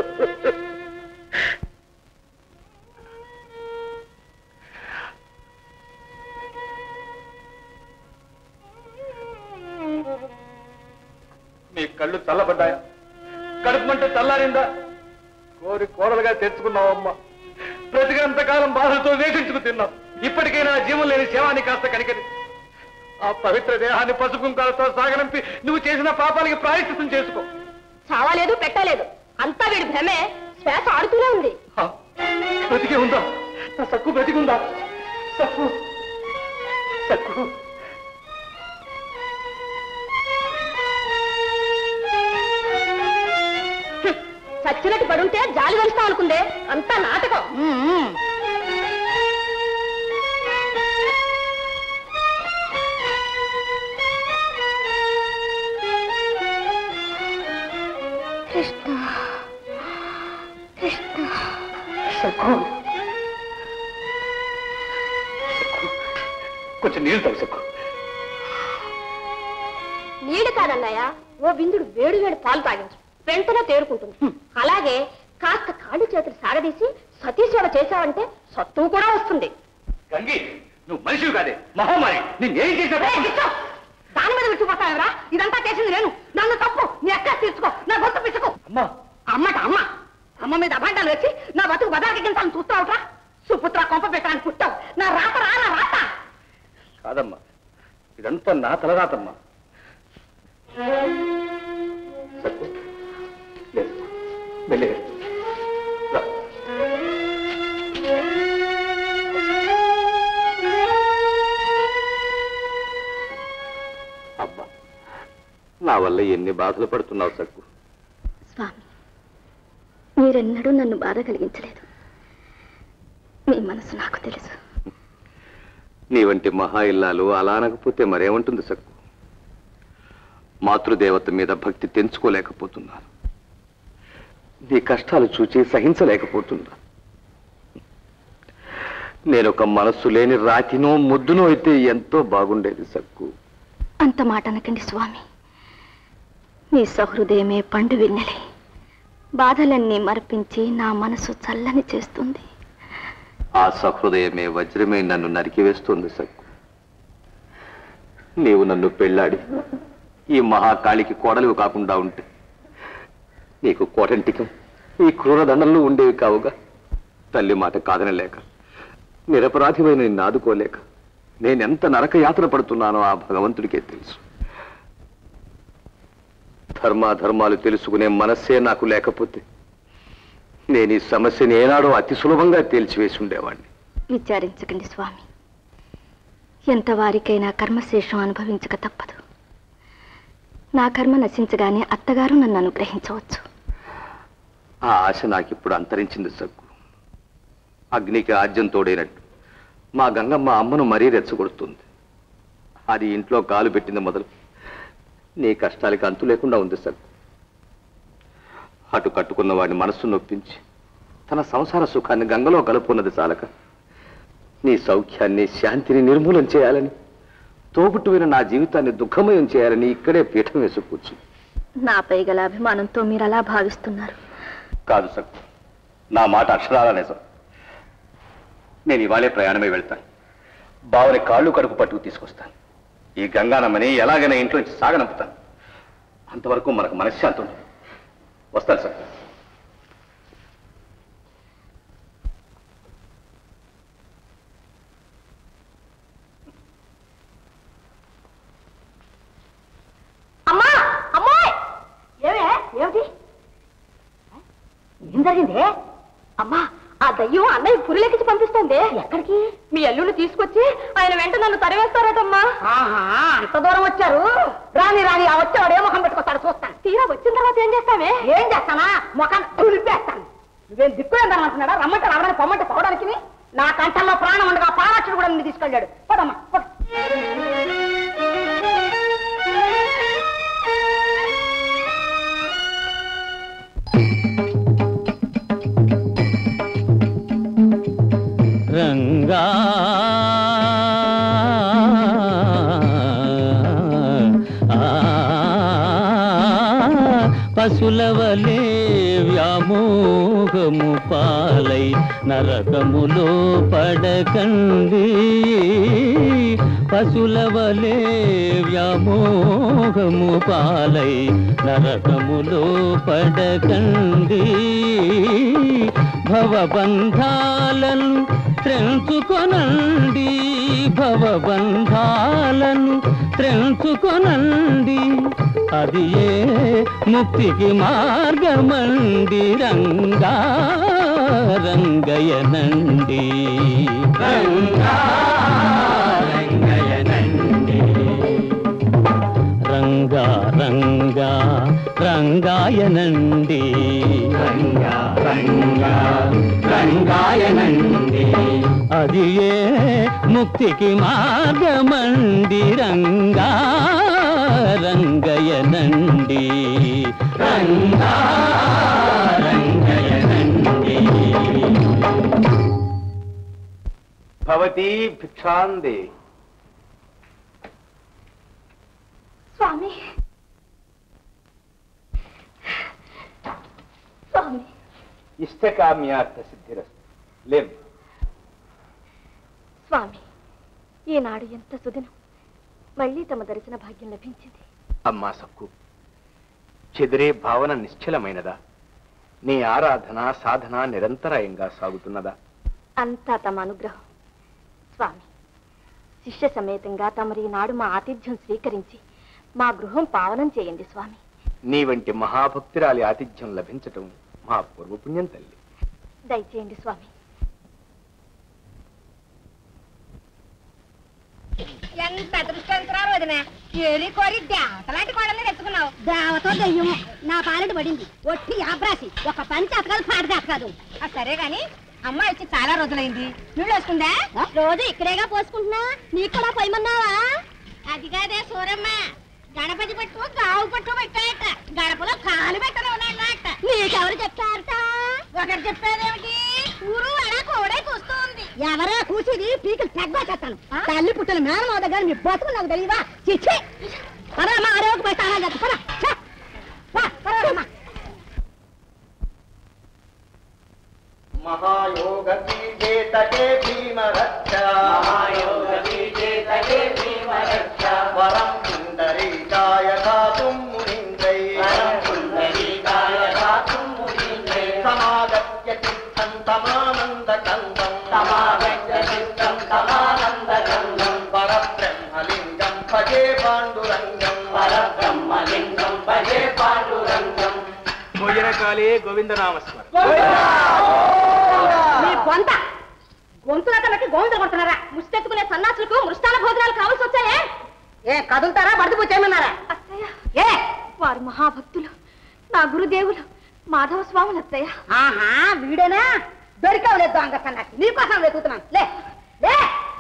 నీ కళ్ళు చల్లబడ్డాయా కడుపుమంటే చల్లారిందా కోరి కోడలుగా తెచ్చుకున్నావమ్మా బ్రతికినంతకాలం బాధలతో వేధించుకు తిన్నావు ఇప్పటికైనా జీవం లేని శవాన్ని కాస్త కనికరి ఆ పవిత్ర దేహాన్ని పసుకుంకాలతో సాగనంపి నువ్వు చేసిన పాపాలకి ప్రాయశ్చితం చేసుకో చావలేదు పెట్టలేదు అంతా వీడి భ్రమే శ్వాస ఆడుతూనే ఉంది ఆ, బ్రతికే ఉందా నా సక్కు బ్రతికుందా సక్కు సక్కు చచ్చినట్టు పడుంటే జాలి వెలుస్తాం అనుకుందే అంతా నాటకం కృష్ణ కృష్ణ సక్కు సక్కు కొంచెం నీళ్ళు తాగు సక్కు నీడు కాదన్నయ్య ఓ బిందుడు వేడి వేడి పాలు తాగించు వెంటనే తేరుకుంటుంది అలాగే కాస్త కాళ్ళు చేతులు సాగదీసి సతీసేవ చేశావంటే సత్తువు కూడా వస్తుంది గంగి నువ్వు మనిషివి కాదే మహమ్మారి నేనేం చేసినా ఏయ్, కిష్టం! దాని మీద విడిచిపోతావురా ఇదంతా చేసింది నేను నన్ను తప్పు నీ ఎక్కడ తీర్చుకో నా గొంతు పిచ్చుకో అమ్మా అమ్మట అమ్మ అమ్మ మీద అభాండాలు వచ్చి నా బతుకు బదాకించాలని చూస్తావుట్రా సుపుత్ర కొంప పెట్టడానికి పుట్టావు నా రాత రా నా రాత కాదమ్మా ఇదంతా నా తలరాతమ్మా సక్కు లేదు వెళ్ళే రా. అబ్బా నా వల్ల ఎన్ని బాధలు పడుతున్నావు సక్కు స్వామి మీరెన్నడూ నన్ను బాధ కలిగించలేదు మీ మనసు నాకు తెలుసు నీ వంటి మహా ఇల్లాలు అలా అనకపోతే మరేమంటుంది సక్కు మాతృదేవత మీద భక్తి తెంచుకోలేకపోతున్నాను నీ కష్టాలు చూచి సహించలేకపోతున్నా నేను ఒక మనస్సు లేని రాతినో ముద్దునో అయితే ఎంతో బాగుండేది సక్కు అంత మాట అనకండి స్వామి మీ సహృదయమే పండు వెన్నెలే బాధలన్నీ మరపించి నా మనసు చల్లని చేస్తుంది ఆ సహృదయమే వజ్రమే నన్ను నరికివేస్తుంది సక్కు నీవు నన్ను పెళ్ళాడి ఈ మహాకాళికి కోడలివి కాకుండా ఉంటే నీకు కోటంటికం ఈ క్రూరదండలు ఉండేవి కావుగా తల్లి మాట కాదనలేక నిరపరాధిమైన నిన్ను ఆదుకోలేక నేనెంత నరక యాతన పడుతున్నానో ఆ భగవంతుడికే తెలుసు ధర్మాధర్మాలు తెలుసుకునే మనస్సే నాకు లేకపోతే నేను ఈ సమస్యని ఏనాడో అతి సులభంగా తేల్చివేసి ఉండేవాడిని విచారించకండి స్వామి ఎంత వారికైనా కర్మశేషం అనుభవించక తప్పదు నా కర్మ నశించగానే అత్తగారు నన్ను అనుగ్రహించవచ్చు ఆ ఆశ నాకిప్పుడు అంతరించింది సగ్గు అగ్నికి ఆజ్యం తోడైనట్టు మా గంగమ్మ అమ్మను మరీ రెచ్చగొడుతుంది అది ఇంట్లో కాలు పెట్టింది మొదలు నీ కష్టాలకి అంతు లేకుండా ఉంది సగ్గు అటు కట్టుకున్న వాడిని మనస్సు నొప్పించి తన సంసార సుఖాన్ని గంగలో కలుపుకున్నది చాలక నీ సౌఖ్యాన్ని శాంతిని నిర్మూలం చేయాలని తోబుట్టువైన నా జీవితాన్ని దుఃఖమయం చేయాలని ఇక్కడే పీఠం వేసి కూర్చు నాపై గల అభిమానంతో మీరు అలా భావిస్తున్నారు కాదు సక్కు నా మాట అక్షరాల నిజం నేను ఇవాళే ప్రయాణమై వెళ్తాను బావని కాళ్ళు కడుపు పట్టుకు తీసుకొస్తాను ఈ గంగానమ్మని ఎలాగైనా ఇంట్లో నుంచి సాగనంపుతాను అంతవరకు మనకు మనశ్శాంతి ఉంటుంది వస్తాను సార్ అమ్మా అమ్మాయి ఏమే ఏమిటి ఏం జరిగింది అమ్మా ఆ దయ్యం అన్నయ్య పురిలెక్కించి పంపిస్తుంది ఎక్కడికి మీ అల్లుని తీసుకొచ్చి ఆయన వెంట నన్ను తరివేస్తారటమ్మా ఆహా అంత దూరం వచ్చారు రాని రాని ఆ వచ్చేవాడు ఏ ముఖం పెట్టుకొస్తాడు చూస్తాను తీరా వచ్చిన తర్వాత ఏం చేస్తావే ఏం చేస్తానా ముఖం తులిపేస్తాను నువ్వేం దిక్కులేదని అంటున్నాడా రమ్మంటే రావడానికి పొమ్మంటే పోవడానికి నా కంఠంలో ప్రాణం ఉండగా పారాక్షుడు కూడా నిన్ను తీసుకెళ్ళాడు పదమ్మా పద రంగా పశులవలే వ్యామోహము పాలై నరకములో పడకండి పశులవలే వ్యామోహము పాలై నరకములో పడకండి భవబంధాలను త్రెంచుకొనండి భవబంధాలను త్రెంచుకొనండి అది ఏ ముక్తికి మార్గమండి రంగా రంగయనండి రంగా రంగయనండి రంగా రంగా రంగాయనండి రంగా రంగా రంగాయనండి అది ఏ ముక్తికి మార్గమండి రంగా రంగయనండి రంగా రంగయనండి భవతి భిక్షాందే స్వామి స్వామి ఇష్టకామ్యార్థ సిద్ధిరస్తు లేవు స్వామి ఈనాడు ఎంత సుదినం మళ్ళీ తమ దర్శన భాగ్యం లభించింది అమ్మా సక్కు చెదిరే భావన నిశ్చలమైనదా నీ ఆరాధన సాధన నిరంతరాయంగా సాగుతున్నదా అంతా తమ అనుగ్రహం స్వామి శిష్య సమేతంగా తమరి నాడు మా ఆతిథ్యం స్వీకరించి మా గృహం పావనం చేయండి స్వామి నీ వంటి మహాభక్తురాలి ఆతిథ్యం లభించటం మా పూర్వపుణ్యం తల్లి దయచేయండి స్వామి ఎంత అదృష్టవంతురాలు వదిన ఏలి కోరి దేవతలాంటి కోడల్ని తెచ్చుకున్నావు దేవతో దెయ్యము నా పాలిట పడింది ఒట్టి ఆబ్రాసి ఒక పని చేతకాదు పాట చేతకాదు సరే గాని అమ్మాయి వచ్చి చాలా రోజులైంది నువ్వు వేసుకుందా రోజు ఇక్కడేగా పోసుకుంటున్నా నీకు కూడా పోయమన్నావా అది కాదే సూరమ్మ గణపతి పట్టు గావు పట్టు పెట్టాయట గడపలో కాలు పెట్టనే ఉన్నాయట నీకెవరు చెప్పారట ఒకరు చెప్పారేమిటి ఊరు అలా కోడే కూస్తుంది ఎవరా కూసేది పీకలు తెగ్గొచ్చేస్తాను తల్లి పుట్టిన మేనమావ దగ్గర మీ బతుకు నాకు తెలియదా చిచ్చి పదమ్మా ఆరోగ్య పోయి తాళాలు చేస్తా పద ఛ! వా, పదమ్మా మహాయోగ బీజేతకే భీమరక్ష మహాయోగ బీజేతకే భీమరక్ష వరం పుండరీకాయ ధాతుం మునింద్రై వరం పుండరీకాయ ధాతుం మునింద్రై సమాగత్య చిత్తం తమానంద కందం సమాగత్య చిత్తం తమానంద కందం పరబ్రహ్మలింగం భజే పాండురంగం పరబ్రహ్మలింగం భజే పాండురంగం భోజనకాలే గోవిందనామస్మరణ నీ గొంత గొంతుల తనకి గోవిందలు కొడుతున్నారా ముష్టెత్తుకునే సన్నాసులకు మృష్టాల భోజనాలు కావాల్సి వచ్చాయే ఏ కదులుతారా బడుపు చేయమన్నారా అత్తయ్య ఏ వారు మహాభక్తులు నా గురుదేవులు మాధవ స్వాములు అత్తయ్య ఆహా వీడేనా దొరికావులేదు దొంగ సన్నాసి నీకోసం వెతుకుతున్నాను లే లే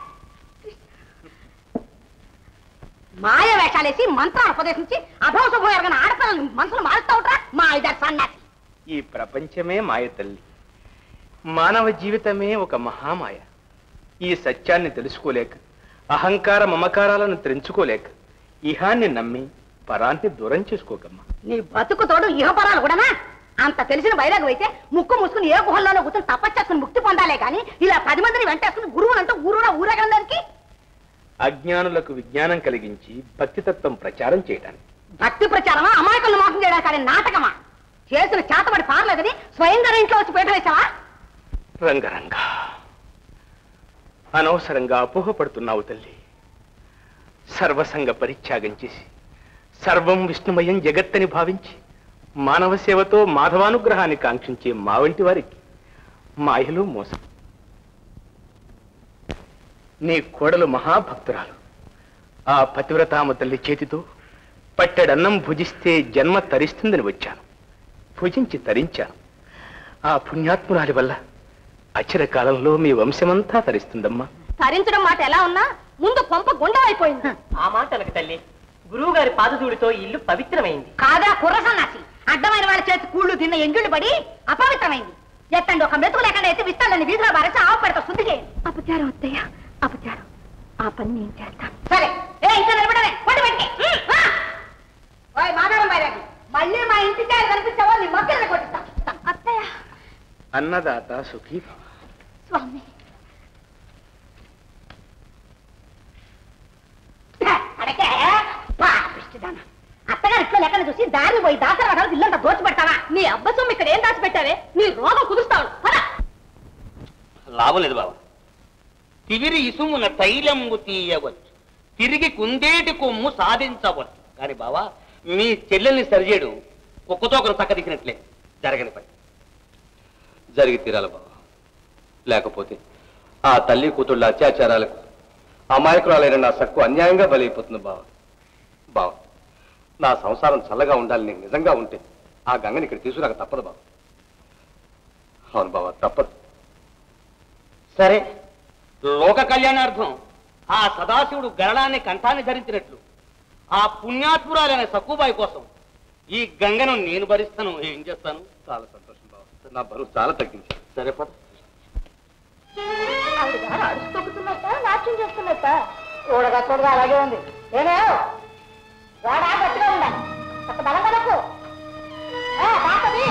మాయ వేషాలేసి మంత్రాలు ఉపదేశించి అభవశుభం ఎరగని ఆడపిల్లలు మనసులు మారుస్తా ఉంటా మా ఇద్దరు సన్నాసి ఈ ప్రపంచమే మాయ తల్లి మానవ జీవితమే ఒక మహామాయ ఈ సత్యాన్ని తెలుసుకోలేక అహంకార మమకారాలను తెంచుకోలేక ఇహాన్ని నమ్మి పరాన్ని దూరం చేసుకోకమ్మా నీ బతుకు తోడు ఇహపరాలు కూడానా అంత తెలిసిన వైరాగం అయితే ముక్కు మూసుకుని ఏ గుహల్లోనో కూర్చొని తపస్సు చేసుకుని ముక్తి పొందాలే కానీ ఇలా పది మందిని వెంటేసుకుని గురువులంటూ ఊరురా ఊరేగడానికి అజ్ఞానులకు విజ్ఞానం కలిగించి భక్తితత్వం ప్రచారం చేయడానికి భక్తి ప్రచారమా అమాయకులను మోసం చేయడానికి కానీ నాటకమా చేసిన చేతబడి పారలేదని స్వయంగా ఇంట్లో వచ్చి పీట వేసావా రంగరంగ అనవసరంగా అపోహపడుతున్నావు తల్లి సర్వసంగ పరిత్యాగం చేసి సర్వం విష్ణుమయం జగత్తని భావించి మానవ సేవతో మాధవానుగ్రహాన్ని కాంక్షించే మా వంటి వారికి మాయలు మోసం నీ కోడలు మహాభక్తురాలు ఆ పతివ్రతామ తల్లి చేతితో పట్టెడన్నం భుజిస్తే జన్మ తరిస్తుందని వచ్చాను భుజించి తరించాను ఆ పుణ్యాత్మురాలి వల్ల అచిర కాలంలో మీ వంశమంతా తరిస్తుందమ్మా తరించడం మాట ఎలా ఉన్నా ముందు కొంప గుండమైపోయింది ఆ మాట అనకు తల్లి గురువు గారి పాదధూళితో ఈ ఇల్లు పవిత్రమైంది కాదా కుర్ర సన్నాసి అడ్డమైన వాళ్ళ చేతి కూళ్ళు తిన్న ఎంగిళ్ళు పడి అపవిత్రమైంది ఎత్తండి ఒక మెతుకు లేకుండా ఎత్తి విస్తాలని వీధిలో బారేసి ఆవు పెడతా శుద్ధి చేయండి అపచారం అత్తయ్య అపచారం ఆ పని నేను చేస్తాను సరే ఏ ఇంకా నిలబడమే కొట్టు పెట్టి ఓయ్ మాధవం బైరాగి మళ్ళీ మా ఇంటి కాయలు కనిపించావో నీ మొక్కలు కొట్టిస్తా అత్తయ్య అన్నదాత సుఖీ భవ. స్వామి అడకే పాపిష్టిదాన అత్తగారు ఇట్లా లెక్కన చూసి దారిని పోయి దాసర వదలు ఇల్లంతా దోచి పెడతావా నీ అబ్బ సొమ్ము ఇక్కడ ఏం దాచిపెట్టావే నీ రోగం కుదురుస్తావు పద లాభం లేదు బాబా తివిరి ఇసుమున తైలంబు తీయవచ్చు తిరిగి కుందేటి కొమ్ము సాధించవచ్చు కానీ బావా మీ చెల్లెల్ని సరిచేయడు కుక్కతో ఒకరు చక్కదిక్కినట్లే జరగని పని జరిగి తీరాలి బాబా లేకపోతే ఆ తల్లి కూతుళ్ళ అత్యాచారాలకు అమాయకురాలైన నా సక్కు అన్యాయంగా బలైపోతుంది బావ బావ నా సంసారం చల్లగా ఉండాలి నీకు నిజంగా ఉంటే ఆ గంగని ఇక్కడ తీసుకురాక తప్పదు బావ అవును బావ తప్పదు సరే లోక కళ్యాణార్థం ఆ సదాశివుడు గరళాన్ని కంఠాన్ని ధరించినట్లు ఆ పుణ్యాత్మురాలైన సక్కుబాయి కోసం ఈ గంగను నేను భరిస్తాను ఏం చేస్తాను చాలా సంతోషం బావ నా బరువు చాలా తగ్గింది సరే పద ఆవిడ గారు అడుసు తొక్కుతున్నట్ట నాట్యం చేస్తున్నట్ట చూడగా చూడగా అలాగే ఉంది ఏమే వాడా గట్టిగా ఉండాలి ఒక బలం కదకు కాకది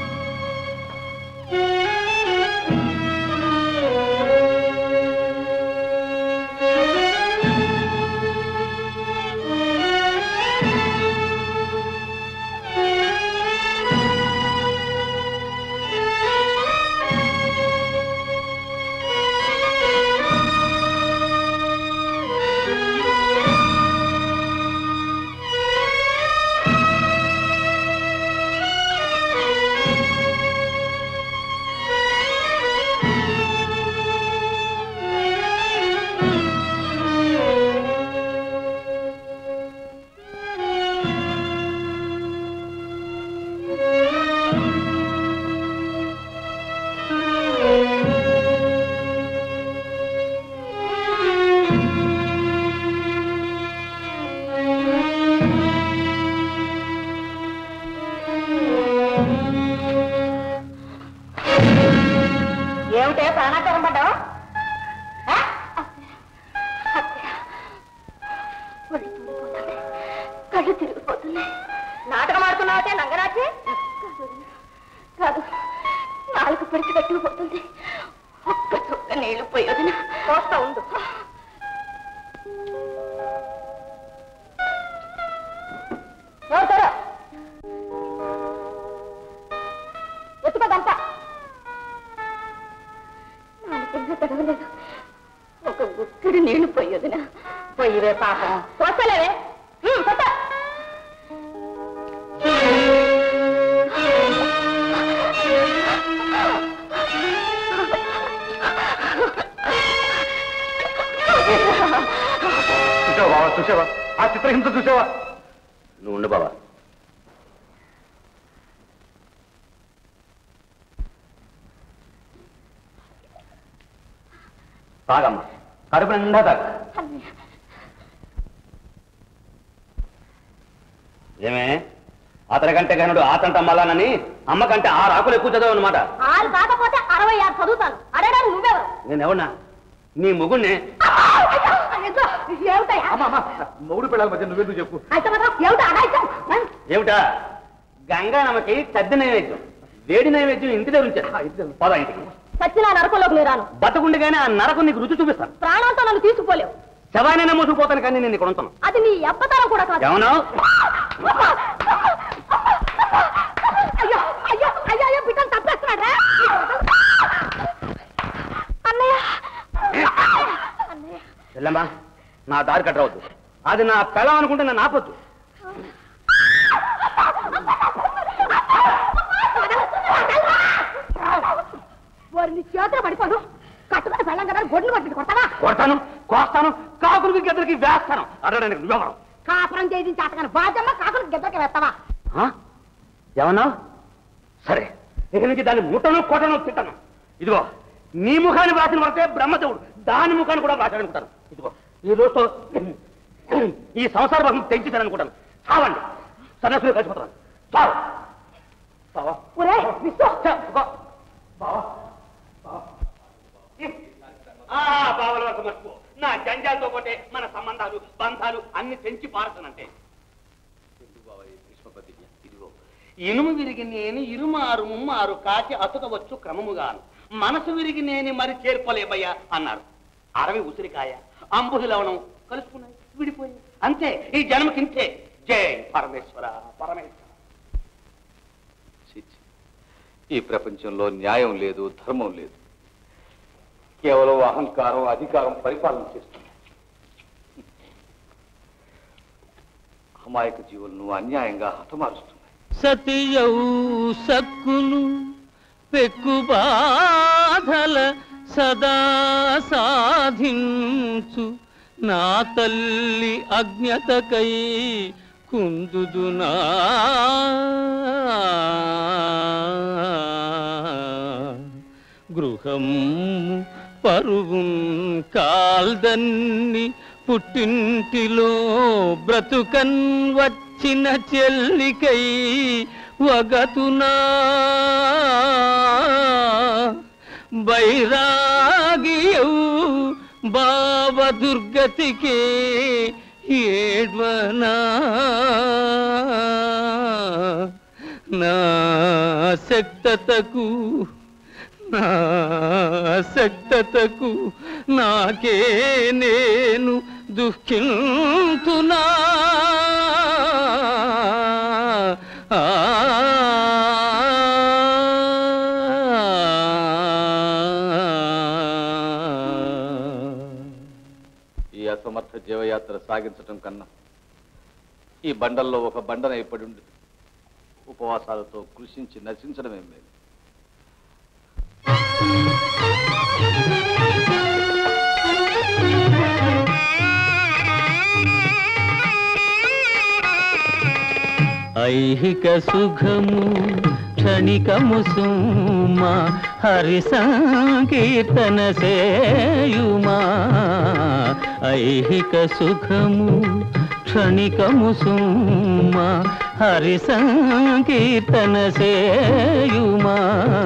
ఏమిటే ప్రాణాచారం పడ్డావు ఒళ్ళు తూలిపోతుంది కళ్ళు తిరిగిపోతున్నాయి నాటకం ఆడుతున్నావటే నంగరాజే కాదు నాలుగు పడిచి కట్టుకుపోతుంది ఒక్క చుక్క నీళ్లు పోయేదిన కోస్తా ఉండు నోరు తెరు. ఎత్తుకోదంతా నాలుగు తడవలేదు ఒక గుక్కడి నీళ్లు పోయేదిన పోయివే పాపం పోసలేవే కొట్ట చూసావా బావా చూసావా ఆ చిత్రహింస చూసావా నువ్వు ఉండు బాబా తాగమ్మా కడుపు నిండా తాగ ఏమే అతని కంటే గనుడు ఆతంట మళ్ళానని అమ్మ కంటే ఆరు ఆకులు ఎక్కువ చదవు అనమాట ఆరు కాకపోతే అరవై ఆరు చదువుతాను అడగడానికి నువ్వెవరు నేను ఎవన్నా నీ ముగ్గుడిని ఏమిటయ్యా మూడు పిల్లల మధ్య నువ్వెందుకు చెప్పు అయితే మాత్రం ఏమిటా అగాయిత్యం ఏమిటా గంగా నమ్మకి సద్ది నైవేద్యం వేడి నైవేద్యం ఇంటి దగ్గర ఉంచారు పద ఇంటికి సచ్చిన నరకంలోకి నేను రాను బతకుండగానే ఆ నరకు నీకు రుచి చూపిస్తాను ప్రాణంతో నన్ను తీసుకుపోలేవు శవానైనా మూసుకుపోతాను కానీ నేను ఇక్కడ ఉంటాను అది నీ అబ్బతనం కూడా కాదు ఏమన్నా అయ్యో అయ్యో అయ్యో అయ్యో బిడ్డను తప్పేస్తున్నాడు అన్నయ్య చెల్లమ్మా నా దారి కట్టవద్దు అది నా పెళ్ళం అనుకుంటే నన్ను ఆపొద్దు వారి నీ చేతులు పడిపోను కట్టుకుని వెళ్ళం కదా గొడ్లు పట్టి కొడతావా కొడతాను కోస్తాను కాకులకి గద్దలకి వేస్తాను అడగడానికి నువ్వెవరు కాపురం చేయించి అతగాని బాజమ్మ కాకులు గిద్దకి వేస్తావా ఆ? ఏమన్నా సరే ఇక నుంచి దాన్ని ముట్టను కొట్టను తిట్టను ఇదిగో నీ ముఖాన్ని వ్రాసిన పడితే బ్రహ్మదేవుడు దాని ముఖాన్ని కూడా వ్రాసాడనుకుంటాను ఇదిగో ఈ రోజుతో ఈ సంసార బంధం తెంచుతాననుకుంటాను చావండి సన్నసులు కలిసిపోతాను చావు చావా ఒరే విశ్వ ఆ బావల వరకు మర్చిపో నా జంజాలతో పోతే మన సంబంధాలు బంధాలు అన్ని తెంచి పారసనంటే ఇదిగో ఇనుము విరిగి నేను ఇరుమారు ముమ్మారు కాచి అతుకవచ్చు క్రమముగాను మనసు విరిగి నేను మరి చేరుకోలేబయ్యా అన్నారు అరవి ఉసిరికాయ అంబుది లవణం కలుసుకున్నాయి విడిపోయాయి అంతే ఈ జన్మకింతే జై పరమేశ్వర పరమేశ్వర ఛీ, ఛీ. ఈ ప్రపంచంలో న్యాయం లేదు ధర్మం లేదు కేవలం అహంకారం అధికారం పరిపాలన చేస్తుంది అమాయక జీవులను అన్యాయంగా హతమారుస్తుంది సతియౌ సక్కులు పెక్కు బాధల సదా సాధించు నా తల్లి అజ్ఞతకై కుందుదునా గృహం పరువున్ కాల్దన్ని పుట్టింటిలో బ్రతుకన్ వచ్చిన చెల్లికై వగతునా బైరాగియవు బావ దుర్గతికే ఏడ్వనా నా శక్తతకు నా శక్తతకు నాకే నేను దుఃఖింతునా ఆ ఈ అసమర్థ జీవయాత్ర సాగించటం కన్నా ఈ బండల్లో ఒక బండన పడి ఉండి ఉపవాసాలతో కృషించి నశించడమే మేలు ఐహిక సుఖము క్షణికము సుమా హరి సంకీర్తన సేయుమా ఐహిక సుఖము క్షణికము సుమా హరి సంకీర్తన సేయుమా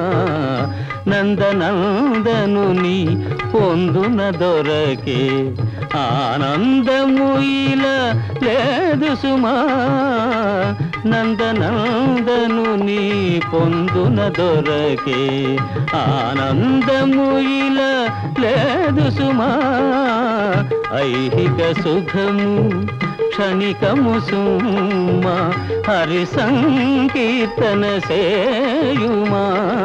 నందనందనుని పొందున దొరకే ఆనందము ఇలా లేదు సుమా నందనందనుని పొందున దొరకే ఆనందము ఇలా లేదు సుమా ఐహిక సుఖము క్షణికము సుమా హరి సంకీర్తన సేయుమా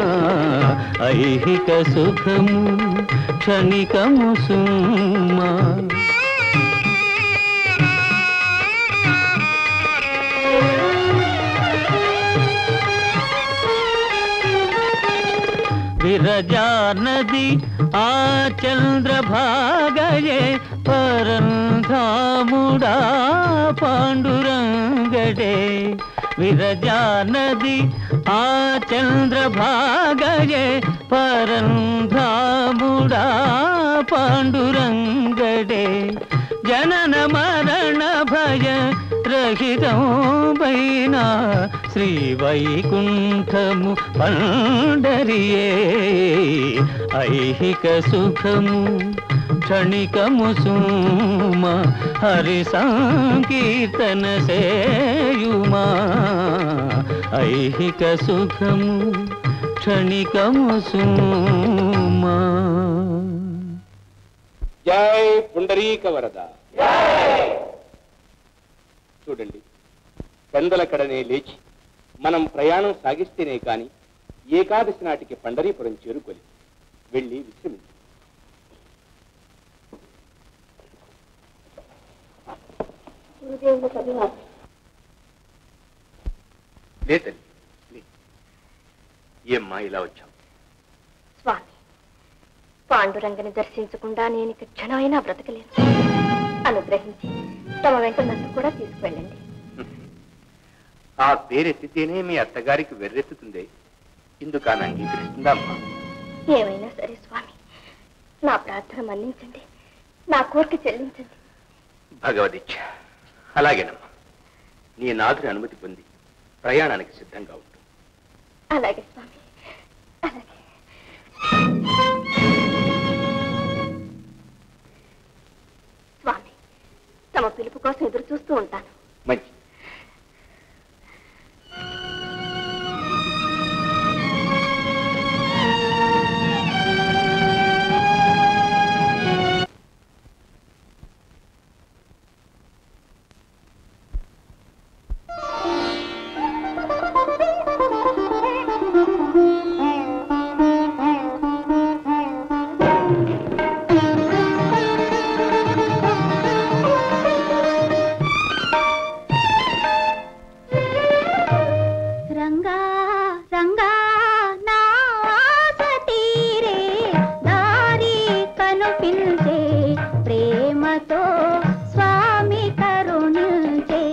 ఐహిక సుఖము క్షణికము సుమా విరజానది ఆ చంద్రభాగయే పరంధాముడా పాండురంగడే విరజానది ఆ చంద్రభాగయే పరంధాముడా పాండురంగడే జనన మరణ భయ రహితమైన శ్రీ వైకుంఠము పండరియే ఐహిక సుఖము క్షణికము సుమ హరి సంకీర్తన సేయుమా ఐహిక సుఖము క్షణికము సుమా జై పుండరీక వరద చూడండి పెందల కడనే లేచి మనం ప్రయాణం సాగిస్తేనే కాని ఏకాదశి నాటికి పండరీపురం చేరుకోలి వెళ్ళి విశ్రమించు గురుదేవుల చదివారు లే తల్లి లే. ఏమ్మా ఇలా వచ్చావు స్వామి పాండురంగని దర్శించకుండా నేను ఇక క్షణమైనా బ్రతకలేను అనుగ్రహించి తమ వెంట నన్ను కూడా తీసుకువెళ్ళండి ఆ పేరెత్తితేనే మీ అత్తగారికి వెర్రెత్తుతుంది ఇందుకు ఆమె అంగీకరిస్తుందమ్మా ఏమైనా సరే స్వామి నా ప్రార్థన మన్నించండి నా కోరిక చెల్లించండి భగవదీచ్ఛ అలాగేనమ్మా నీ నాథుని అనుమతి పొంది ప్రయాణానికి సిద్ధంగా ఉంటు అలాగే స్వామి అలాగే స్వామి తమ పిలుపు కోసం ఎదురు చూస్తూ ఉంటాను మంచి రంగా రంగా నా ఆశ తీరే దారి కనుపించే ప్రేమతో స్వామి కరుణించే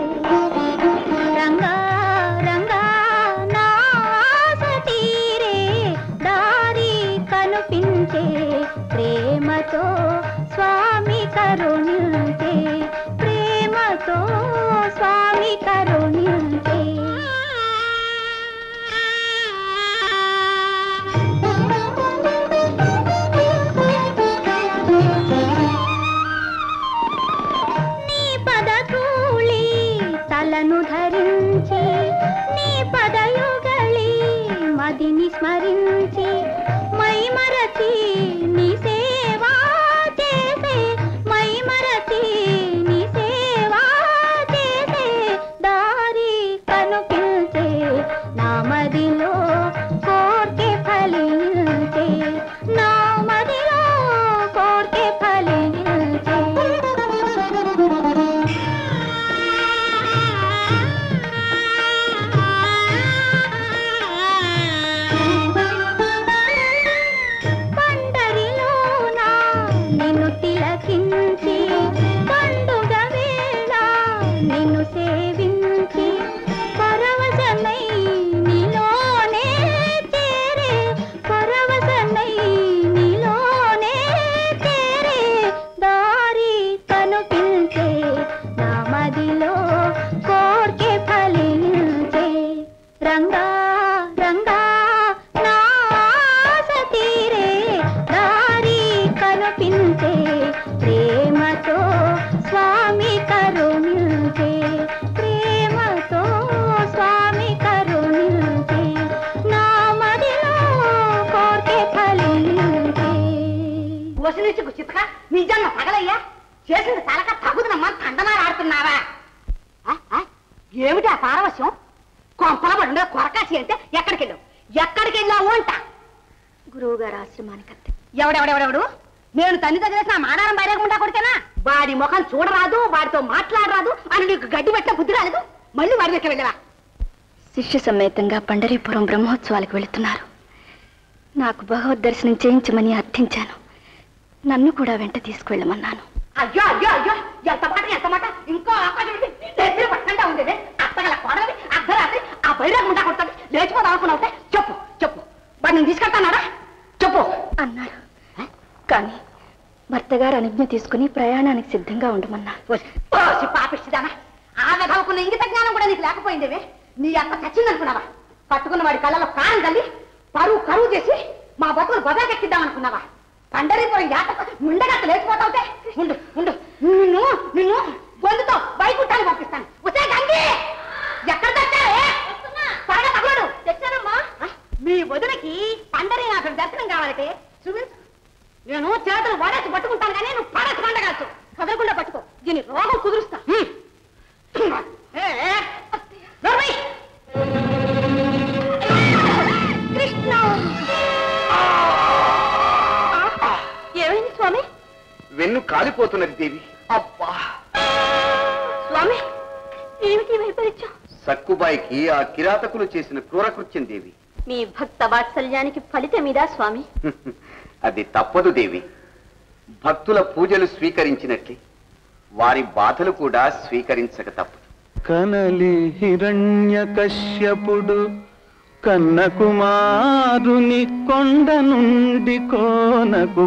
రంగా రంగా నా ఆశ తీరే దారి కనుపించే ప్రేమతో స్వామి కరుణించే ప్రేమతో స్వామి కరుణించే నీ పదకూళి తలను ధరించి నీ పదయుగళి మదిని స్మరించి మై మరచి నీ సేవా చేసే మై మరచి నీ సేవా చేసే దారి కనుపించే నా మదిలో కోర్కె ఫలించే నా మదిలో కోర్కె ఫలించే పండరిలోన నిన్ను తిలకించి పండుగ వేళ నిన్ను సేవించి పరవశనై నీలోనే చేరే పరవశనై నీలోనే చేరే దారి కనుపించే నా మదిలో కోర్కె ఫలించే రంగా రంగా నా ఆశ తీరే దారి కనుపించే ప్రేమతో స్వామి కరుణించే ప్రేమతో స్వామి కరుణించే నా మదిలో కోర్కె ఫలించే వసలించుకు చిత్క నిజన్న పగలయ్యా చేసింది తలక తగుదనమ్మా తండనాలు ఆడుతున్నావా ఆ, ఆ, ఏమిటి ఆ పారవశ్యం కొంపల పడుండే కొరకాసి అంటే ఎక్కడికి వెళ్ళావు ఎక్కడికి వెళ్ళావు అంట గురువు గారు ఆశ్రమానికి అత్తే ఎవడెవడెవడెవడు నేను తల్లి దగ్గర నా మాడారం బయరకుండా కొడుకేనా వాడి ముఖం చూడరాదు వాడితో మాట్లాడరాదు అని నీకు గడ్డి పెట్టిన బుద్ధి రాలేదు మళ్ళీ వాడి దగ్గర వెళ్ళవా శిష్య సమేతంగా పండరీపురం బ్రహ్మోత్సవాలకు వెళుతున్నారు నాకు భగవద్ దర్శనం చేయించమని అర్థించాను నన్ను కూడా వెంట తీసుకువెళ్ళమన్నాను అయ్యో అయ్యో అయ్యో ఎంత మాట ఎంత మాట ఇంకో ఆకాశం ఉంది దగ్గర పట్టకుండా ఉండేది అత్తగల కొడవది అర్ధరాత్రి ఆ బైరాగ ముండా కొడుతుంది లేచిపోదాం అనుకున్నావుతే చెప్పు చెప్పు వాడు నేను తీసుకెళ్తానాడా చెప్పు అన్నారు కానీ భర్త గారు అనుజ్ఞ తీసుకుని ప్రయాణానికి సిద్ధంగా ఉండమన్నారు ఓసి పాపిస్తుందానా ఆ విధవకున్న ఇంగిత జ్ఞానం కూడా నీకు లేకపోయిందేవే నీ అత్త చచ్చిందనుకున్నావా పట్టుకున్న వాడి కళ్ళలో కారం తల్లి పరువు కరువు చేసి మా బతుకులు బదాకెక్కిద్దాం అనుకున్నావా పండరీపురం జాతక ముండగట్ట లేచిపోతావుతే ఉండు ఉండు నిన్ను నిన్ను గొంతుతో వైకుంఠాన్ని పంపిస్తాను ఉసే గంగి ఎక్కడ తెచ్చారే త్వరగా తగలడు తెచ్చానమ్మా మీ వదినకి పండరీనాథుడి దర్శనం కావాలంటే చూపించు నేను చేతులు వడేసి పట్టుకుంటాను కానీ నువ్వు పడేసి పండగలసు కదలకుండా పట్టుకో దీని రోగం కుదురుస్తా ఏ, ఏ, నోర్మై! కృష్ణ ఏమైంది స్వామి వెన్ను కాలిపోతున్నది దేవి అబ్బా స్వామి ఏమిటి ఈ వైపరీత్యం సక్కుబాయికి ఆ కిరాతకులు చేసిన క్రూరకృత్యం దేవి మీ భక్త వాత్సల్యానికి ఫలితమిదా స్వామి అది తప్పదు దేవి భక్తుల పూజలు స్వీకరించినట్లే వారి బాధలు కూడా స్వీకరించక తప్పదు కనలి హిరణ్య కశ్యపుడు కన్న కుమారుని కొండ నుండి కోనకు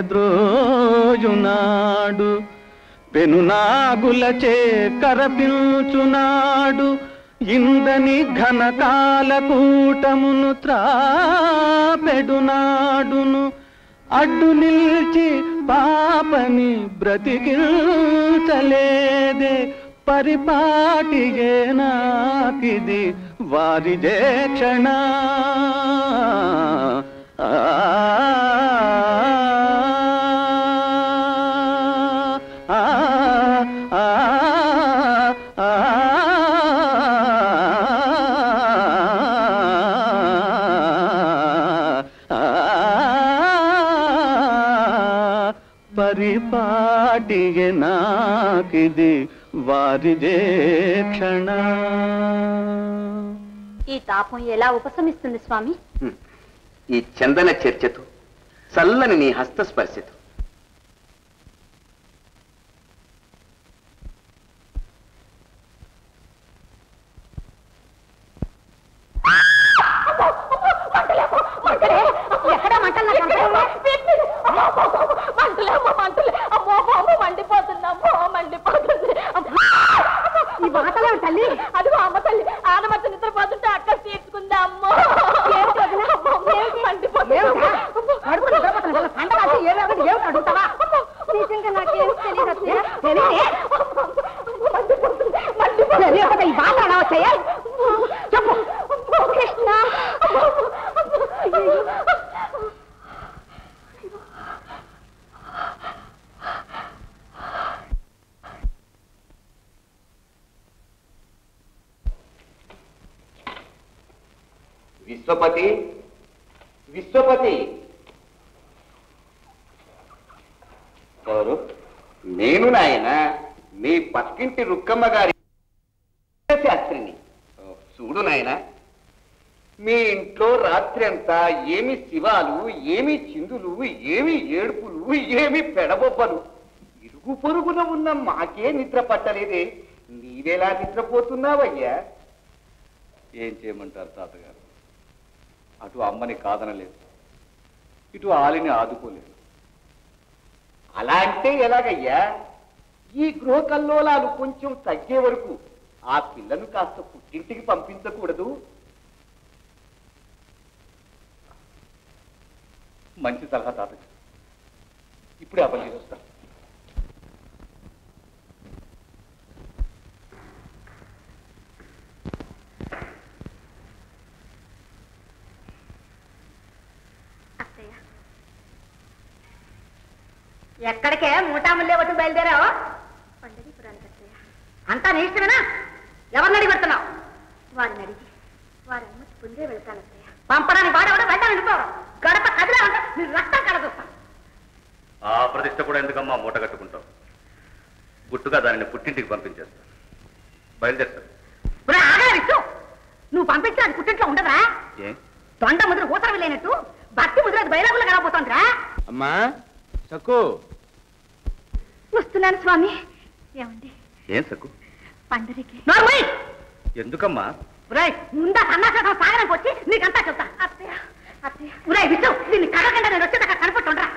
పడద్రోజునాడు పెనునాగులచే కరపించునాడు ఇందని ఘనకాల కూటమును త్రాపెడునాడును అడ్డు నిల్చి పాపని బ్రతికించలేదే పరిపాటిగే నాకిది వారి జేక్షణ ఆ, ఆ, ఆ, ఆ, పరిపాటిగే నాకిది వారి క్షణ ఈ తాపం ఎలా ఉపశమిస్తుంది స్వామి ఈ చందన చర్చతో చల్లని నీ హస్తస్పర్శతో ఎక్కడ మంటలు నాకు మంటలేమో మంటలే అమ్మో బాబు మండిపోతుందమ్మో మండిపోతుంది ఈ మాటలే తల్లి అది అమ్మ తల్లి ఆనమచ్చ నిద్రపోతుంటే అక్క తీర్చుకుందా అమ్మో మండిపోతుంది కడుపు నిద్రపోతున్న వాళ్ళ పంట కాసి ఏ వేగం ఏమిటి అడుగుతావా నిజంగా నాకేం తెలియదు తెలియకపోతే ఈ బాధ ఎలా వచ్చాయా చెప్పు కృష్ణ విశ్వపతి విశ్వపతి ఎవరు నేను నాయన మీ పక్కింటి రుక్కమ్మ గారి శాస్త్రిని ఓ, చూడు నాయన మీ ఇంట్లో రాత్రి అంతా ఏమి శివాలు ఏమి చిందులు ఏమి ఏడుపులు ఏమి పెడబొబ్బలు ఇరుగు పొరుగున ఉన్న మాకే నిద్ర పట్టలేదే నీవెలా నిద్రపోతున్నావయ్యా ఏం చేయమంటారు తాతగారు అటు అమ్మని కాదనలేదు ఇటు ఆలిని ఆదుకోలేదు అలా అంటే ఎలాగయ్యా ఈ గృహ కల్లోలాలు కొంచెం తగ్గే వరకు ఆ పిల్లను కాస్త పుట్టింటికి పంపించకూడదు మంచి సలహా తాతగారు ఇప్పుడే ఆ పని చేసి వస్తా ఎక్కడికే మూటాముల్లే ఒకటి బయలుదేరావా అంతా నీ ఇష్టమేనా ఎవరిని అడిగి పెడుతున్నావు వారిని అడిగి వారి అనుమతి పొందే వెళ్తాను అత్తయ్య పంపడానికి వాడేవాడు వెంటనే వెళ్ళిపోవడం గడప కదిలా ఉంటా మీరు రక్తం కడదొస్తాం ఆ ప్రతిష్ట కూడా ఎందుకమ్మా మూట కట్టుకుంటాం గుట్టుగా దానిని పుట్టింటికి పంపించేస్తా బయలుదేరుతాను ఆగలరిస్తూ నువ్వు పంపించి అది పుట్టింట్లో ఉండదురా ఏ తొండ ముద్ర ఊసరవి లేనట్టు భక్తి ముద్ర అది బైరాగులు కలగబోతోందిరా అమ్మా సక్కు వస్తున్నాను స్వామి ఏమండి ఏం సక్కు పండరికి నోర్మై ఎందుకమ్మా ఉరాయ్ ముందా సన్నాసం సాగడానికి వచ్చి నీకంతా చెప్తా అత్తయ్య అత్తయ్య ఉరాయ్ విసు దీన్ని కడగకుండా నేను వచ్చేదాకా కనపట్టుండ్రా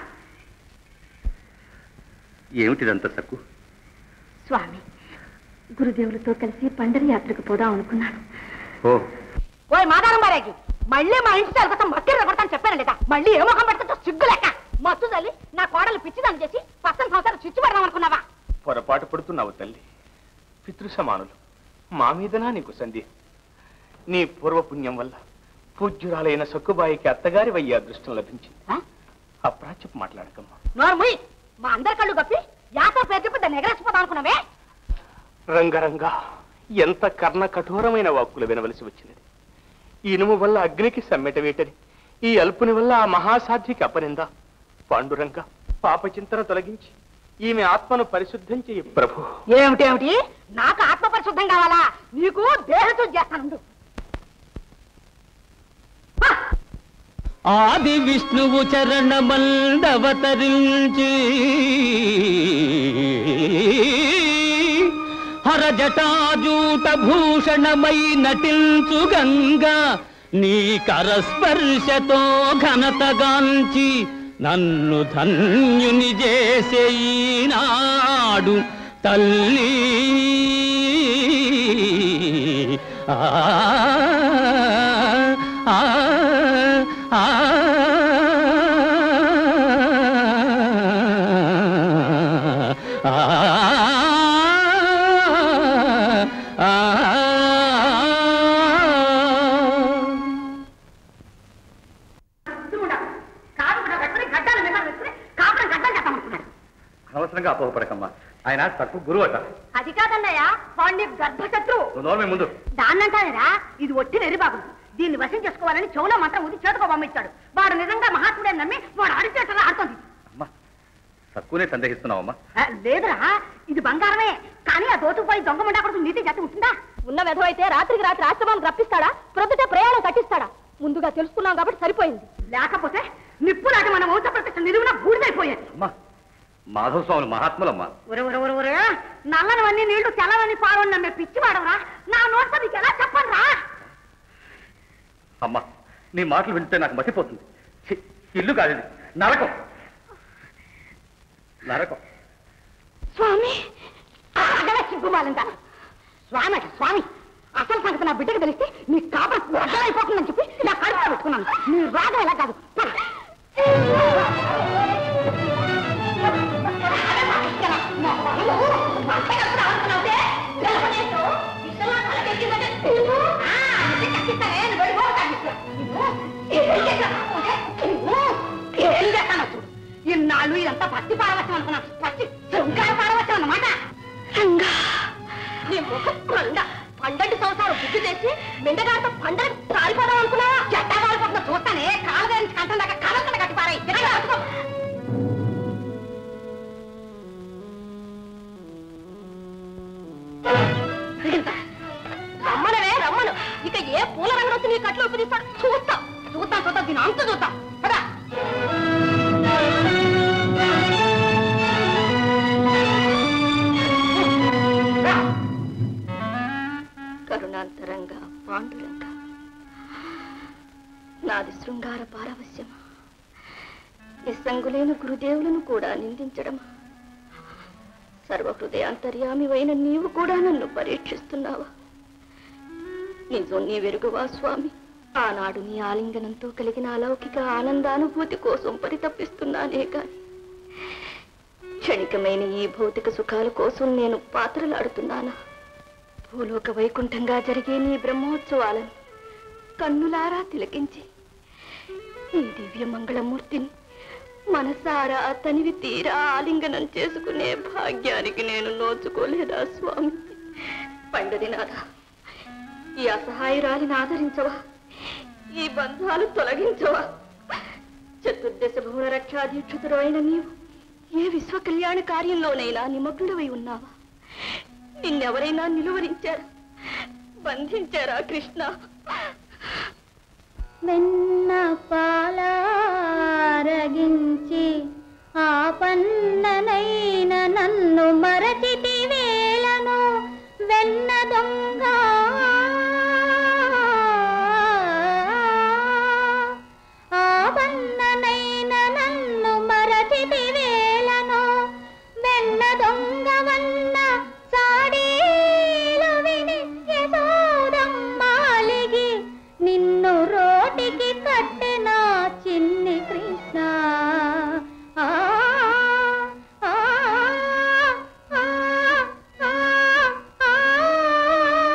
ఏమిటిదంతా సక్కు స్వామి గురుదేవులతో కలిసి పండరి యాత్రకు పోదాం అనుకున్నాను ఓ ఓయ్ మాదారం బారేకి మళ్ళీ మా ఇంటి కోసం మక్కిర కొడతాను చెప్పాను లేదా మళ్ళీ ఏ ముఖం పెడుతుందో సిగ్గు లెక్క మత్తు తల్లి నా కోడలు పిచ్చిదాన్ని చేసి పక్కన సంవత్సరం చిచ్చు పెడదాం అనుకున్నావా పొరపాటు పడుతున్నావు తల్లి పితృ సమానులు మా మీదనా నీకు సందేహం నీ పూర్వపుణ్యం వల్ల పూజ్యురాలైన సక్కుబాయికి అత్తగారి వయ్యే అదృష్టం లభించింది అప్రాచ్యపు మాట్లాడకమ్మా నోర్ముయ్ మా అందరి కళ్ళు కప్పి యాస పేరు చెప్పి దాన్ని ఎగరేసిపోతాం అనుకున్నావే రంగరంగా ఎంత కర్ణ కఠోరమైన వాక్కులు వినవలసి వచ్చినది ఈ ఇనుము వల్ల అగ్నికి సమ్మెట వేటని ఈ అల్పుని వల్ల ఆ మహాసాధ్వికి అపనింద పాండురంగ పాపచింతన తొలగించి ఈమె ఆత్మను పరిశుద్ధం చేయి ప్రభు ఏమిటేమిటి నాకు ఆత్మ పరిశుద్ధం కావాలా నీకు దేహశుద్ధి చేస్తాను ఆది విష్ణువు చరణమందవతరించి హరజటాజూట భూషణమై నటించు గంగా నీ కరస్పర్శతో ఘనతగాంచి నన్ను ధన్యుని చేసే ఈనాడు తల్లి ఆ ఆ ఆ అనవసరంగా అపోహపడకమ్మా ఆయన తక్కువ గురువు అట అది కాదన్నయ్య వాడిని గర్భశత్రువు నువ్వు నోర్మే ముందు దాన్నంటానేరా ఇది ఒట్టి నెరిబాబు దీన్ని వశం చేసుకోవాలని చెవులో మంత్రం ఊది చేతుకో పంపించాడు వాడు నిజంగా మహాత్ముడే నమ్మి వాడు అడిచేటలా ఆడుతుంది తక్కువనే సందేహిస్తున్నావమ్మా ఆ, లేదురా ఇది బంగారమే కానీ ఆ దోచుకుపోయి దొంగ మండకూడదు నీతి జాతి ఉంటుందా ఉన్న వెధవ అయితే రాత్రికి రాత్రి ఆశ్రమానికి రప్పిస్తాడా ప్రొద్దుటే ప్రయాణం కట్టిస్తాడా ముందుగా తెలుసుకున్నాం కాబట్టి సరిపోయింది లేకపోతే నిప్పులాంటి మన వంశ ప్రతిష్ట నిలువున బూడిదైపోయేది అమ్మా మాధవ స్వాములు మహాత్ములమ్మా ఒరే ఒరే ఒరే ఒరే నల్లనివన్నీ నీళ్లు తెల్లవని పాలు నమ్మే పిచ్చి వాడవరా నా నోట్తో నీకు ఎలా చెప్పను రా అమ్మా నీ మాటలు వింటే నాకు మతిపోతుంది ఛీ, ఇల్లు కాదు ఇది నరకం నరకం స్వామి అగల సిగ్గుమాలంగా స్వామి అట స్వామి అసలు సంగతి నా బిడ్డకు తెలిస్తే నీ కాపురం అడ్డమైపోతుందని చెప్పి నా కడుపు పెట్టుకున్నాను నీ రాగం ఎలా కాదు పద. ఏం చేస్తాను చూడు ఇన్నాళ్ళు ఇదంతా పత్తి పారవచ్చం అనుకున్నాను పత్తి శృంగార పారవచ్చం అన్నమాట నీ ముఖం పండ పండంటి సంవత్సరాలు బుద్ధి చేసి మెండగారితో పండని కాలిపోదాం అనుకున్నావా చెట్ట పారిపోతున్నా చూస్తానే కాలు నుంచి కంటం దాకా కలకల కట్టి పారాయి రమ్మనవే రమ్మను ఇక ఏ పూల రంగులు వచ్చి నీ కట్లు ఉపయోగిస్తాడు చూస్తాం చూద్దాం చూద్దాం దీని అంత చూద్దాం కదా కరుణాంతరంగా పాండురంగ నాది శృంగార పారవశ్యమా నిస్సంగులైన గురుదేవులను కూడా నిందించడమా సర్వహృదయాంతర్యామివైన నీవు కూడా నన్ను పరీక్షిస్తున్నావా నిజం నీ వెరుగువా స్వామి ఆనాడు నీ ఆలింగనంతో కలిగిన అలౌకిక ఆనందానుభూతి కోసం పరితపిస్తున్నానే కాని క్షణికమైన ఈ భౌతిక సుఖాల కోసం నేను పాత్రలాడుతున్నానా భూలోక వైకుంఠంగా జరిగే నీ బ్రహ్మోత్సవాలను కన్నులారా తిలకించి ఈ దివ్య మంగళమూర్తిని మనసారా తనివి తీరా ఆలింగనం చేసుకునే భాగ్యానికి నేను నోచుకోలేదా స్వామి పండుదినాథ ఈ అసహాయురాలిని ఆదరించవా ఈ బంధాలు తొలగించవా చతుర్దశ భువన రక్షాధీక్షుతుడు అయిన నీవు ఏ విశ్వ కళ్యాణ కార్యంలోనైనా నిమగ్నుడవై ఉన్నావా నిన్నెవరైనా నిలువరించారా బంధించారా కృష్ణ వెన్న పాలారగించి ఆ పన్ననైన నన్ను మరచితి వేలను వెన్న దొంగ ఆ పన్ననైన నన్ను మరచితి వేలను వెన్న దొంగవన్న సాడీలు విని యశోదమ్మాలిగి నిన్ను రోటికి కట్టిన చిన్ని కృష్ణ ఆ, ఆ, ఆ, ఆ, ఆ, ఆ.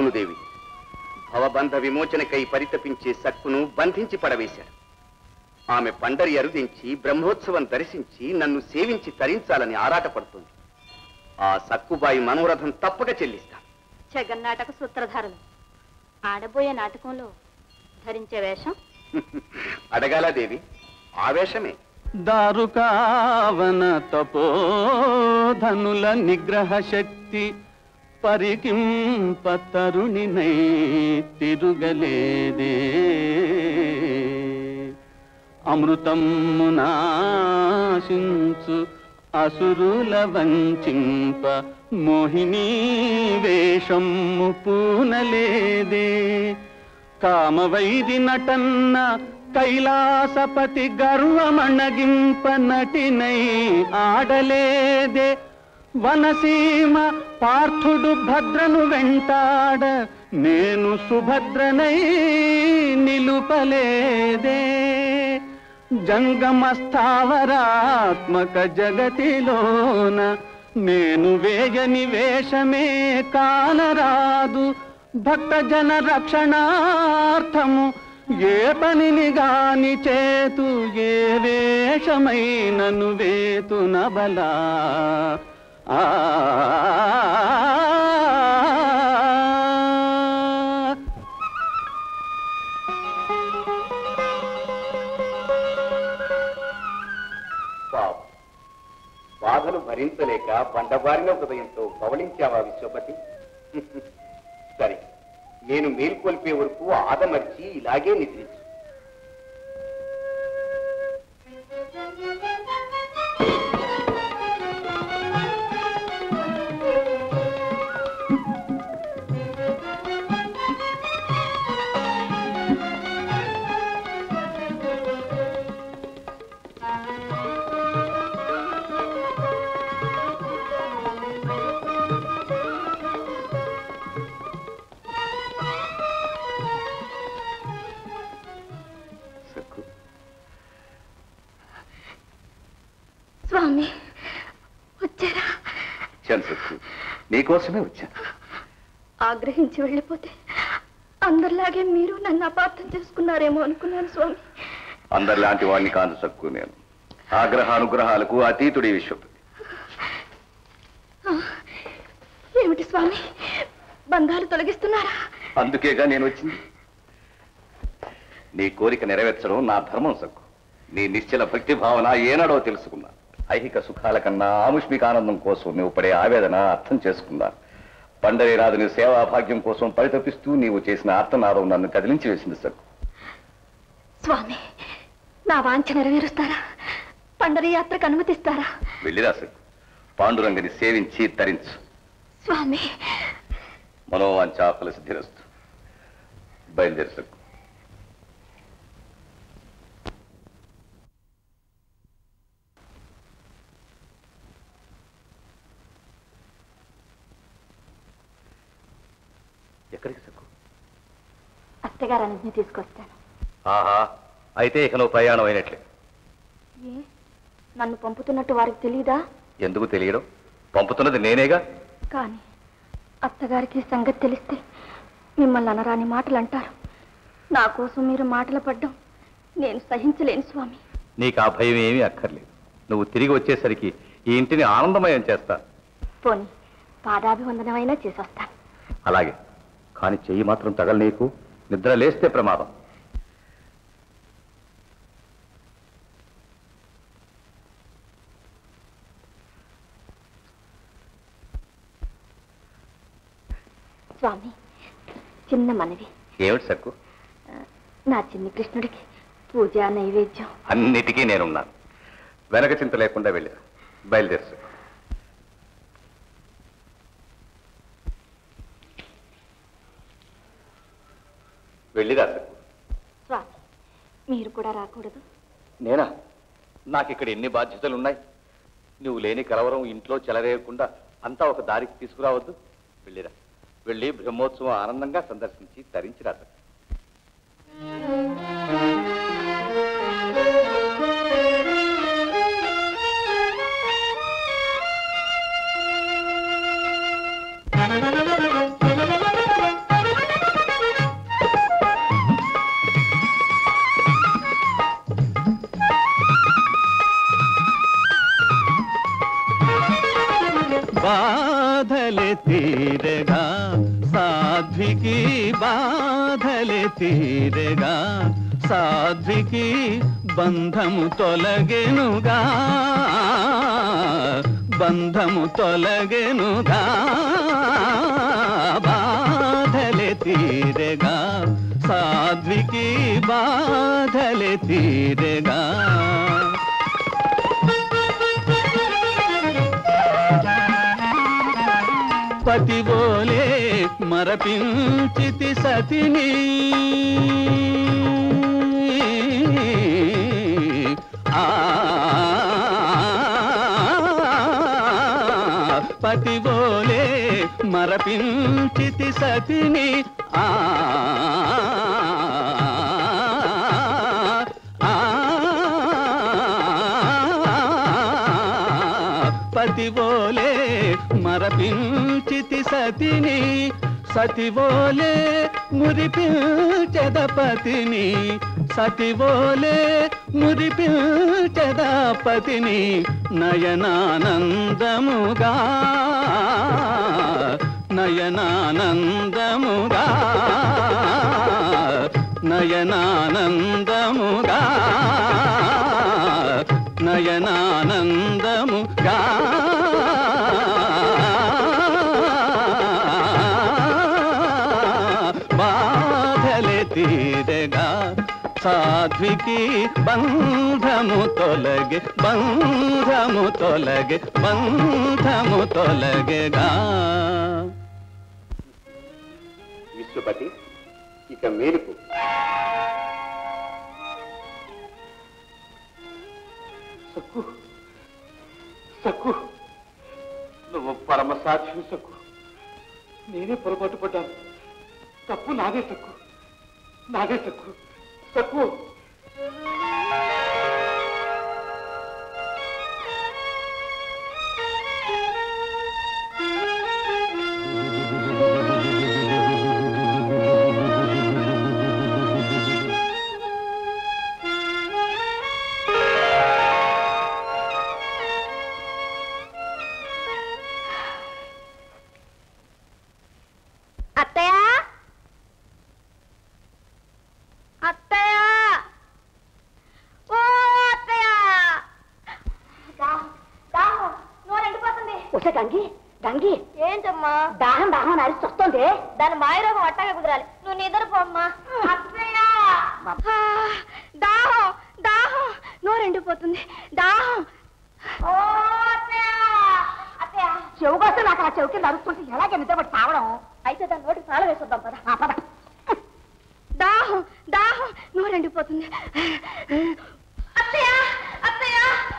అవును దేవి భవబంధ విమోచనకై పరితపించే సక్కును బంధించి పడవేశారు ఆమె పండరి అరుదించి బ్రహ్మోత్సవం దర్శించి నన్ను సేవించి తరించాలని ఆరాటపడుతుంది ఆ సక్కుబాయి మనోరథం తప్పక చెల్లిస్తాను జగన్నాటక సూత్రధారులు ఆడబోయే నాటకంలో ధరించే వేషం అడగాల దేవి ఆవేశమే దారుకావన తపోధనుల నిగ్రహ శక్తి పరికింప తరుణినై తిరుగలేదే అమృతమునాశించు అసురుల వంచింప మోహిని వేషము పూనలేదే కామవైది నటన్న కైలాసపతి గర్వమణగింప నటినై ఆడలేదే వనసీమ పార్థుడు భద్రను వెంటాడ నేను సుభద్రనై నిలుపలేదే జంగమ స్థావరాత్మక జగతిలోన నేను వేయని వేషమే కానరాదు భక్త జన రక్షణార్థము ఏ పనిని గాని చేతు ఏ వేషమైనను వేతు నబలా ఆ పాపం. బాధలు భరించలేక బండబారిన హృదయంతో పవళించావా విశ్వపతి సరే నేను మేల్కొల్పే వరకు ఆదమర్చి ఇలాగే నిద్రించు సక్కు స్వామి వచ్చారా వచ్చాను సక్కు నీకోసమే వచ్చాను ఆగ్రహించి వెళ్ళిపోతే అందరిలాగే మీరు నన్ను అపార్థం చేసుకున్నారేమో అనుకున్నాను స్వామి అందరిలాంటి వాడిని కాదు సక్కు నేను ఆగ్రహ అనుగ్రహాలకు అతీతుడి విశ్వపతి ఆ, ఏమిటి స్వామి బంధాలు తొలగిస్తున్నారా అందుకేగా నేను వచ్చింది నీ కోరిక నెరవేర్చడం నా ధర్మం సక్కు నీ నిశ్చల భక్తి భావన ఏనాడో తెలుసుకున్నా ఐహిక సుఖాల కన్నా ఆముష్మిక ఆనందం కోసం నువ్వు పడే ఆవేదన అర్థం చేసుకున్నా పండరీనాథుని సేవా భాగ్యం కోసం పరితపిస్తూ నీవు చేసిన ఆర్తనాదం నన్ను కదిలించి వేసింది సక్కు స్వామి నా వాంఛ నెరవేరుస్తారా పండరి యాత్రకు అనుమతిస్తారా వెళ్ళిరా సక్కు పాండురంగని సేవించి తరించు స్వామి మనోవాంఛాఫల సిద్ధిరస్తు బయలుదేరి సక్కు ఎక్కడికి సక్కు అత్తగారన్నింటినీ తీసుకొస్తాను ఆహా అయితే ఇక నువ్వు ప్రయాణం అయినట్లే ఏ నన్ను పంపుతున్నట్టు వారికి తెలియదా ఎందుకు తెలియడం పంపుతున్నది నేనేగా కానీ అత్తగారికి ఈ సంగతి తెలిస్తే మిమ్మల్ని అనరాని మాటలు అంటారు నా కోసం మీరు మాటలు పడ్డం నేను సహించలేను స్వామి నీకు ఆ భయం ఏమీ అక్కర్లేదు నువ్వు తిరిగి వచ్చేసరికి ఈ ఇంటిని ఆనందమయం చేస్తా పోనీ పాదాభివందనమైనా చేసొస్తాను అలాగే కానీ చెయ్యి మాత్రం తగల నీకు నిద్ర లేస్తే ప్రమాదం స్వామి చిన్న మనవి ఏమిటి సక్కు నా చిన్ని కృష్ణుడికి పూజ నైవేద్యం అన్నిటికీ నేనున్నాను వెనక చింత లేకుండా వెళ్ళిరా బయలుదేరు సక్కు వెళ్ళిరా సక్కు స్వామి మీరు కూడా రాకూడదు నేనా నాకు ఇక్కడ ఎన్ని బాధ్యతలు ఉన్నాయి నువ్వు లేని కలవరం ఇంట్లో చెలరేయకుండా అంతా ఒక దారికి తీసుకురావద్దు వెళ్ళిరా వెళ్ళి బ్రహ్మోత్సవం ఆనందంగా సందర్శించి తరించిరా సక్కు ఆ బాధలే తీరగా సాధ్వికి బాధలే తీరగా సాధ్వికి బంధము తొలగెనుగా బంధము తొలగెనుగా బాధలే తీరగా సాధ్వికి బాధలే తీరగా పతివోలే మరపించితి సతిని ఆ పతివోలే మరపించితి సతిని ఆ పతివోలే మరపించితి సతిని సతివోలే మురిపించదపతిని సతివోలే మురిపించదపతిని నయనానందముగా నయనానందముగా నయనానందముగా నయనానందముగా బాధలే తీరగా సాధ్వికి బంధము తొలగే బంధము తొలగే బంధము తొలగగా విశ్వపతి ఇక మేలుకు సక్కు సక్కు నువ్వు పరమ సాక్షి సక్కు నేనే పొరపాటు పడ్డాను తప్పు నాదే సక్కు నాదే సక్కు సక్కు అత్తయ్య అత్తయ్య ఓ అత్తయ్య దాహం నోరు ఎండిపోతుంది ఉష గంగి గంగి ఏంటమ్మా దాహం దాహం అని అరిచి వస్తుంది దాని మాయరోగం అట్టగా కుదరాలి నువ్వు నిద్రపోమ్మా అత్తయ్య ఆ, దాహం దాహం నోరు ఎండిపోతుంది దాహం ఓ అత్తయ్య అత్తయ్య చెవు కోసం నాకు ఆ చెవు కింద అరుస్తుంటే ఎలాగే నిద్రపడి తావడం అయితే దాని నోటికి తాళం వేసొద్దాం పద ఆ, పద దాహం దాహం నోరు ఎండిపోతుంది అత్తయ్య అత్తయ్య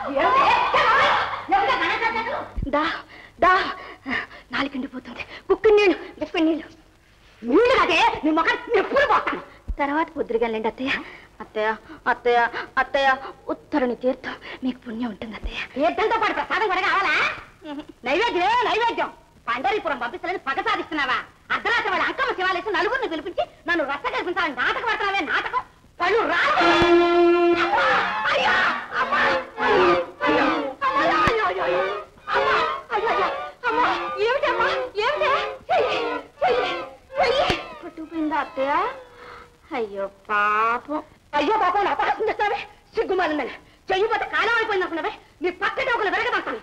దాహం దాహం నాలుగు ఎండిపోతుంది కుక్కి నీళ్ళు గుక్కి నీళ్ళు నీళ్ళు కదే నీ ముఖం నెప్పులు పోతాను తర్వాత పొద్దురుగాలండి అత్తయ్య అత్తయ్య అత్తయ్య అత్తయ్య ఉత్తరుని తీర్థం మీకు పుణ్యం ఉంటుంది అత్తయ్య తీర్థంతో పాటు ప్రసాదం కూడా కావాలా నైవేద్యమే నైవేద్యం పండరీపురం పంపిస్తానని పగ సాధిస్తున్నావా అర్ధరాత్రి వాళ్ళ అంకమ్మ శివాలేసి నలుగురిని పిలిపించి నన్ను రచ్చ కల్పించాలని నాటకం పడుతున్నావే నాటకం పళ్ళు రాలు అమ్మా! అయ్యా! అమ్మా! అయ్యో! అమ్మా! అయ్యో! అయ్యో! అయ్యో! అమ్మా! అయ్యో! అయ్యో! అమ్మా! ఏమిటమ్మా ఏమిటే చెయ్యి చెయ్యి చెయ్యి పట్టుకుపోయిందా అత్తయ్య అయ్యో పాపం అయ్యో పాపం అపహాసం చేస్తావే సిగ్గుమాలిందని చెయ్యిపోతే కాలం అయిపోయింది అనుకున్నావే నీ పక్కటి ఒకరు వెరగదంతాను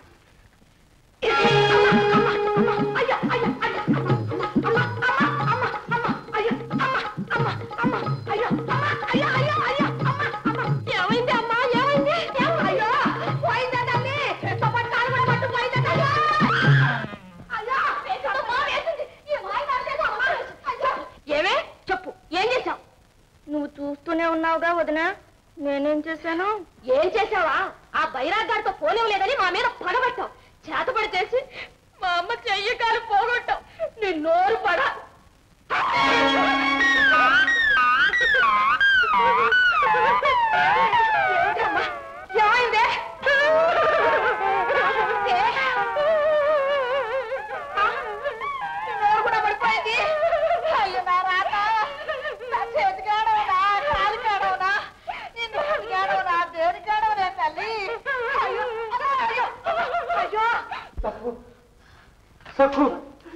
ఏమైంది అమ్మా ఏమైంది అయ్యో పోయిందా తల్లి చప్పటి కాలు కూడా పట్టు పోయిందా తల్లి అయ్యో వేసిందమ్మా వేసింది ఈ మాయ నాకేదో అమ్మా అయ్యో ఏమే చెప్పు ఏం చేశావు నువ్వు చూస్తూనే ఉన్నావుగా వదిన నేనేం చేశాను ఏం చేసావా ఆ బైరాగ్గాడితో పోనివ్వలేదని మా మీద పడబట్టావు చేతపడి చేసి మా అమ్మ చెయ్యి కాలు పోగొట్టావు నీ నోరు పడ ఏమిటమ్మా? ఏమైందే? ఏ? నీ నోరు కూడా పడిపోయింది అయ్యో నా రాత నా చేతి కాడవునా కాలు కాడవునా నీ నోరు కాడవునా దేని కాడవునా తల్లి అయ్యో అయ్యో అయ్యో సక్కు సక్కు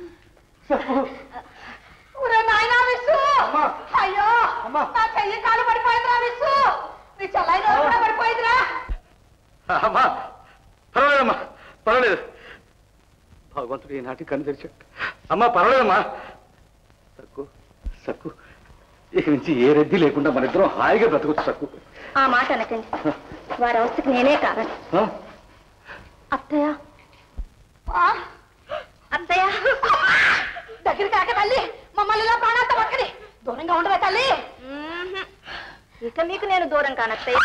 ఒరే నాయనా విసు అయ్యో నా చెయ్యి కాలు పడిపోయిందిరా విసు నీ చెల్లైన కూడా పడిపోయిందిరా అమ్మా పర్వాలేదమ్మా పర్వాలేదు భగవంతుడు ఈనాటి కన్ను తెరిచాడు అమ్మా పర్వాలేదమ్మా సక్కు సక్కు ఇక నుంచి ఏ రద్దీ లేకుండా మన ఇద్దరం హాయిగా బ్రతకొచ్చు సక్కు ఆ మాట అనకండి వారి అవస్థకి నేనే కారణం ఆ? అత్తయ్య అత్తయ్య దగ్గర కాక తల్లి మమ్మల్ని ఇలా ప్రాణాలతో పక్కని దూరంగా ఉండవే తల్లి ఇక మీకు నేను దూరం కానత్తయ్య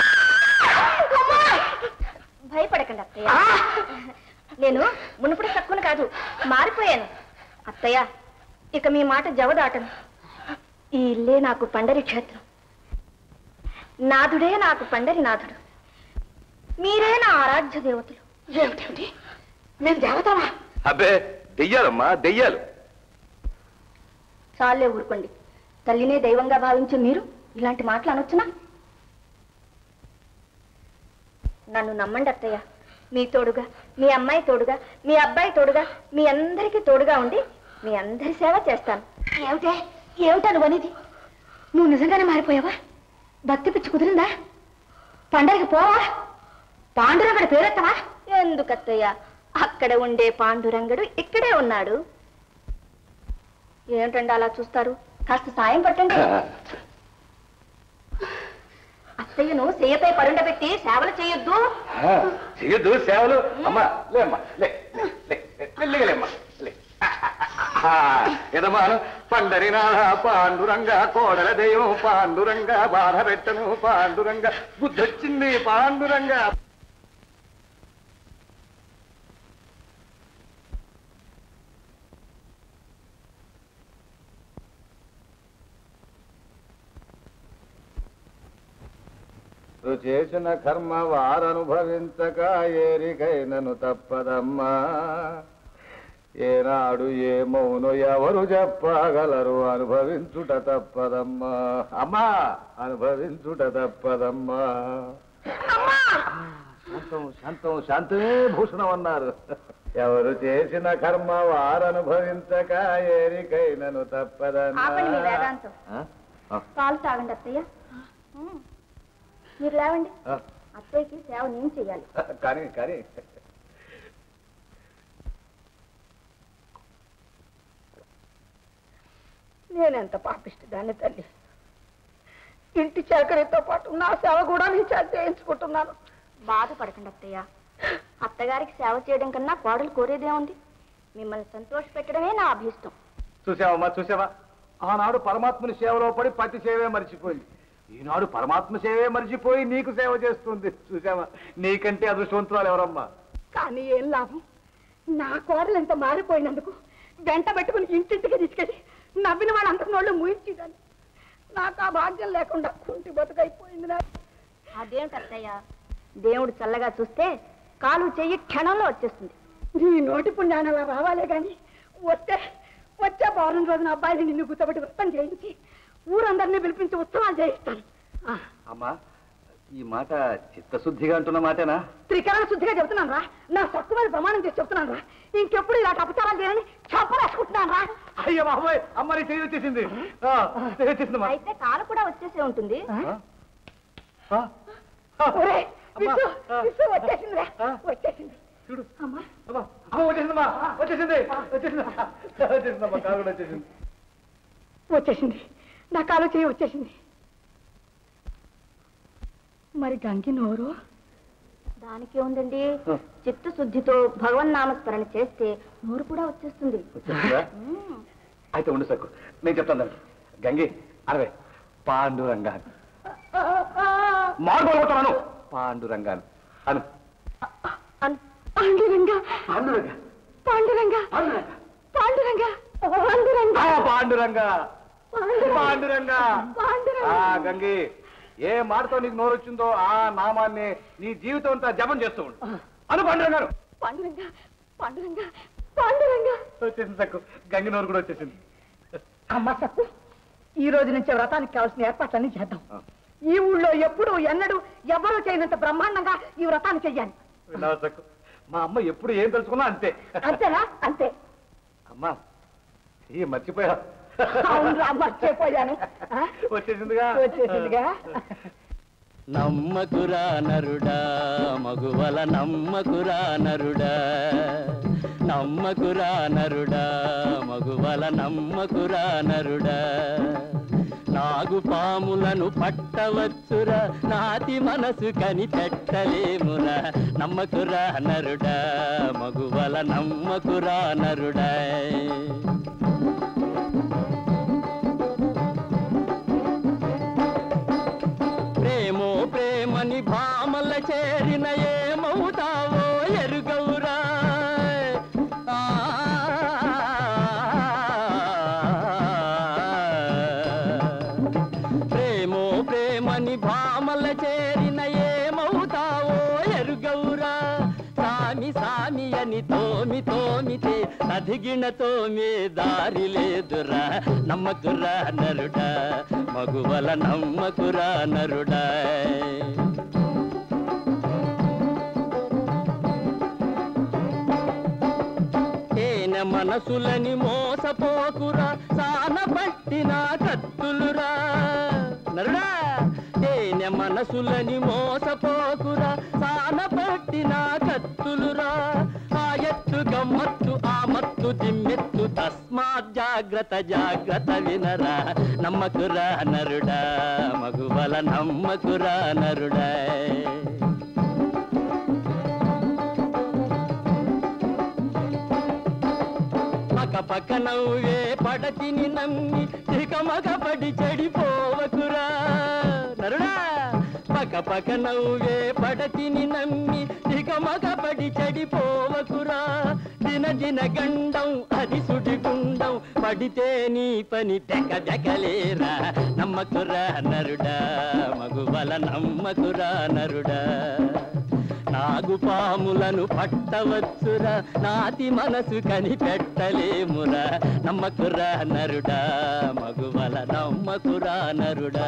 భయపడకండి అత్తయ్య నేను మునుపటి తక్కువను కాదు మారిపోయాను అత్తయ్య ఇక మీ మాట జవదాటను ఈ ఇల్లే నాకు పండరి క్షేత్రం నాథుడే నాకు పండరి నాథుడు మీరే నా ఆరాధ్య దేవతలు ఏమిటేమిటి మేము దేవతమా అబ్బే దెయ్యాలమ్మా దెయ్యాలు చాలే ఊరుకోండి తల్లినే దైవంగా భావించే మీరు ఇలాంటి మాటలు అనొచ్చునా నన్ను నమ్మండి అత్తయ్య మీ తోడుగా మీ అమ్మాయి తోడుగా మీ అబ్బాయి తోడుగా మీ అందరికీ తోడుగా ఉండి మీ అందరి సేవ చేస్తాను ఏమిటే ఏమిటా నువ్వు అనేది నువ్వు నిజంగానే మారిపోయావా భక్తి పిచ్చి కుదిరిందా పండగకి పోవా పాండురంగడి పేరెత్తవా ఎందుకు అత్తయ్య అక్కడ ఉండే పాండురంగడు ఇక్కడే ఉన్నాడు ఏంటండి అలా చూస్తారు కాస్త సాయం పట్టండి అత్తయ్యను సేపై పరుండబెట్టి సేవలు చేయొద్దు ఆ, చెయ్యొద్దు సేవలు అమ్మా లే అమ్మా లే లే, లే మెల్లిగలేమ్మా లే ఆ, ఏదమ్మా పండరినాథ పాండురంగ కోడల దైవం పాండురంగ బాధ పెట్టను పాండురంగ బుద్ధొచ్చింది పాండురంగ నువ్వు చేసిన కర్మ వారనుభవించక ఏరికైనను తప్పదమ్మా ఏనాడు ఏమౌను ఎవరు చెప్పగలరు అనుభవించుట తప్పదమ్మా అమ్మా అనుభవించుట తప్పదమ్మా శాంతం శాంతం శాంతమే భూషణం అన్నారు ఎవరు చేసిన కర్మ వారనుభవించక ఏరికైనను తప్పదమ్మా ఆపండి మీ వేదాంతం ఆ? ఆ. పాలు తాగండి అత్తయ్య ఉమ్. మీరు లేవండి ఆ. అత్తయ్యకి సేవ నేను చెయ్యాలి కానీ కానీ నేనెంత పాపిష్టిదాన్ని తల్లి ఇంటి చాకరీతో పాటు నా సేవ కూడా నీ చేత చేయించుకుంటున్నాను బాధపడకండి అత్తయ్య అత్తగారికి సేవ చేయడం కన్నా కోడలు కోరేదేముంది మిమ్మల్ని సంతోష పెట్టడమే నా అభీష్టం చూసావమ్మా చూసావా ఆనాడు పరమాత్మని సేవలో పడి పతి సేవే మర్చిపోయింది ఈనాడు పరమాత్మ సేవే మర్చిపోయి నీకు సేవ చేస్తుంది చూసావా నీకంటే అదృష్టవంతురాలు ఎవరమ్మా కానీ ఏం లాభం నా కోడలు ఎంత మారిపోయినందుకు వెంట పెట్టుకుని ఇంటింటికి తీసుకెళ్ళి నవ్విన వాళ్ళందరి నోళ్ళు ముయించేదాన్ని నాకు ఆ భాగ్యం లేకుండా కుంటి బతుకైపోయింది నా అదేంటి అత్తయ్య దేవుడు చల్లగా చూస్తే కాలు చెయ్యి క్షణంలో వచ్చేస్తుంది నీ నోటి పుణ్యాన్ని అలా రావాలే గాని వస్తే వచ్చే పౌర్ణమి రోజున అబ్బాయిని నిన్ను గుర్తబెట్టి వృత్తం చేయించి ఊరందరినీ పిలిపించి ఉత్సవాలు చేయిస్తాను ఆ, అమ్మా ఈ మాట చిత్తశుద్ధిగా అంటున్న మాటేనా త్రికరణ శుద్ధిగా చెబుతున్నాను రా నా సత్తు మీద ప్రమాణం చేసి చెప్తున్నాను రా ఇంకెప్పుడు ఇలాంటి అపచారాలు చేయని చంపలేసుకుంటున్నాను రా అయ్యో బాబోయ్ అమ్మ నీ చేయి వచ్చేసింది ఆ, చేయి వచ్చేసిందమ్మా అయితే కాలు కూడా వచ్చేసే ఉంటుంది ఆ, ఒరేయ్, విసు, విసు వచ్చేసిందిరా వచ్చేసింది చూడు అమ్మా అమ్మా అమ్మ వచ్చేసిందమ్మా వచ్చేసింది వచ్చేసింది వచ్చేసిందమ్మా కాలు కూడా వచ్చేసింది వచ్చేసింది నా కాలు చేయి వచ్చేసింది మరి గంగి నోరు దానికి ఉందండి చిత్తశుద్ధితో భగవన్ నామస్మరణ చేస్తే నోరు కూడా వచ్చేస్తుంది వచ్చేసిందా ఉమ్. అయితే ఉండు సక్కు నేను చెప్తాను దానికి గంగి అరవై పాండురంగాను మార్గోలు కొట్టమను పాండురంగాను అను పాండురంగా పాండురంగ పాండురంగా పాండురంగా పాండురంగా ఆ, పాండురంగ పాండురంగ పాండురంగా ఆ గంగి ఏ మాటతో నీకు నోరు వచ్చిందో ఆ నామాన్ని నీ జీవితం అంతా జపం చేస్తూ ఉండు అను పాండురంగాను పాండురంగా పాండురంగా పాండురంగా వచ్చేసింది సక్కు గంగి నోరు కూడా వచ్చేసింది అమ్మ సత్తు ఈ రోజు నుంచి వ్రతానికి కావాల్సిన ఏర్పాట్లన్నీ చేద్దాం ఈ ఊళ్ళో ఎప్పుడు ఎన్నడూ ఎవరూ చేయనంత బ్రహ్మాండంగా ఈ వ్రతాన్ని చెయ్యాలి విన్నావా సక్కు మా అమ్మ ఎప్పుడు ఏం తెలుసుకున్నా అంతే అంతేనా అంతే అమ్మా ఈ మర్చిపోయా అవునురా మర్చిపోయాను ఆ? వచ్చేసిందిగా వచ్చేసిందిగా నమ్మకురా నరుడా మగువల నమ్మకురా నరుడా నమ్మకురా నరుడా మగువల నమ్మకురా నరుడా నాగు పాములను పట్టవచ్చురా నాతి మనసు కనిపెట్టలేమురా నమ్మకురా నరుడా మగువల నమ్మకురా నరుడా ప్రేమో ప్రేమని భామల చేరిన ఏమవుతావో ఎరుగవురా ఆ, ప్రేమో ప్రేమని భామల చేరిన ఏమవుతావో ఎరుగవురా సామి సామి అని తోమి తోమితే అధిగిన తోమే దారి లేదురా నమ్మకురా నరుడా మగువల నమ్మకురా నరుడా తేన మనసులని మోసపోకురా సాన పట్టిన కత్తులురా నరుడా తేనె మనసులని మోసపోకురా సాన పట్టిన కత్తులురా ఆ ఎత్తు గమ్మత్తు ఆ మత్తు దిమ్మెత్తు తస్మాత్ జాగ్రత్త జాగ్రత్త వినరా నమ్మకురా నరుడా మగువల నమ్మకురా నరుడా పక పక నవ్వే పడతిని నమ్మి ఇక మగ పడి చెడిపోవకురా నరుడా పక పక నవ్వే పడతిని నమ్మి ఇక మగ పడి చెడిపోవకురా దిన దిన గండం అది సుడిగుండం పడితే నీ పని దెక దెకలేరా నమ్మకురా నరుడా మగువల నమ్మకురా నరుడా నాగు పాములను పట్టవచ్చురా నాతి మనసు కనిపెట్టలేమురా నమ్మకురా నరుడా మగువల నమ్మకురా నరుడా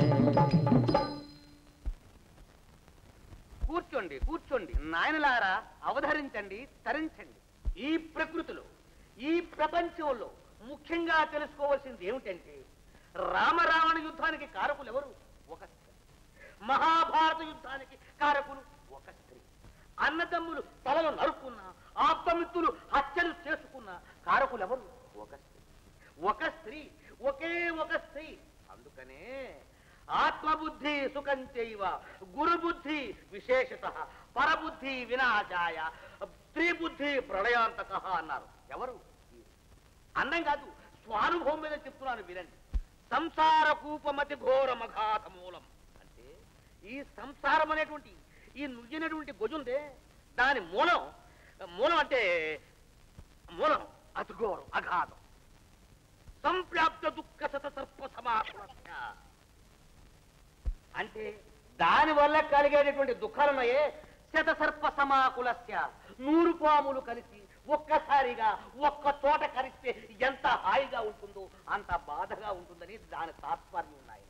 కూర్చోండి కూర్చోండి నాయనలారా అవధరించండి తరించండి ఈ ప్రకృతిలో ఈ ప్రపంచంలో ముఖ్యంగా తెలుసుకోవాల్సింది ఏమిటంటే రామరావణ యుద్ధానికి కారకులు ఎవరు ఒక స్త్రీ మహాభారత యుద్ధానికి కారకులు ఒక స్త్రీ అన్నదమ్ములు తలలు నరుక్కున్న ఆత్మమిత్రులు హత్యలు చేసుకున్న కారకులు ఎవరు ఒక స్త్రీ ఒక స్త్రీ ఒకే ఒక స్త్రీ అందుకనే ఆత్మబుద్ధి సుఖం చేయవ గురుబుద్ధి విశేషత పరబుద్ధి వినాశాయ స్త్రీ బుద్ధి ప్రళయాంతక అన్నారు ఎవరు అన్నం కాదు స్వానుభవం మీద చెప్తున్నాను వినండి సంసార కూపమతి ఘోర మఘాత మూలం అంటే ఈ సంసారం అనేటువంటి ఈ నుయ్యనటువంటి గొజుందే దాని మూలం మూలం అంటే మూలం అతి ఘోరం అఘాతం సంప్రాప్త దుఃఖ సత సర్ప సమాపస్య అంటే దాని వల్ల కలిగేటటువంటి దుఃఖాలున్నాయే శతసర్ప సమాకులస్య నూరు పాములు కలిసి ఒక్కసారిగా ఒక్క తోట కలిస్తే ఎంత హాయిగా ఉంటుందో అంత బాధగా ఉంటుందని దాని తాత్పర్యం ఉన్నాయి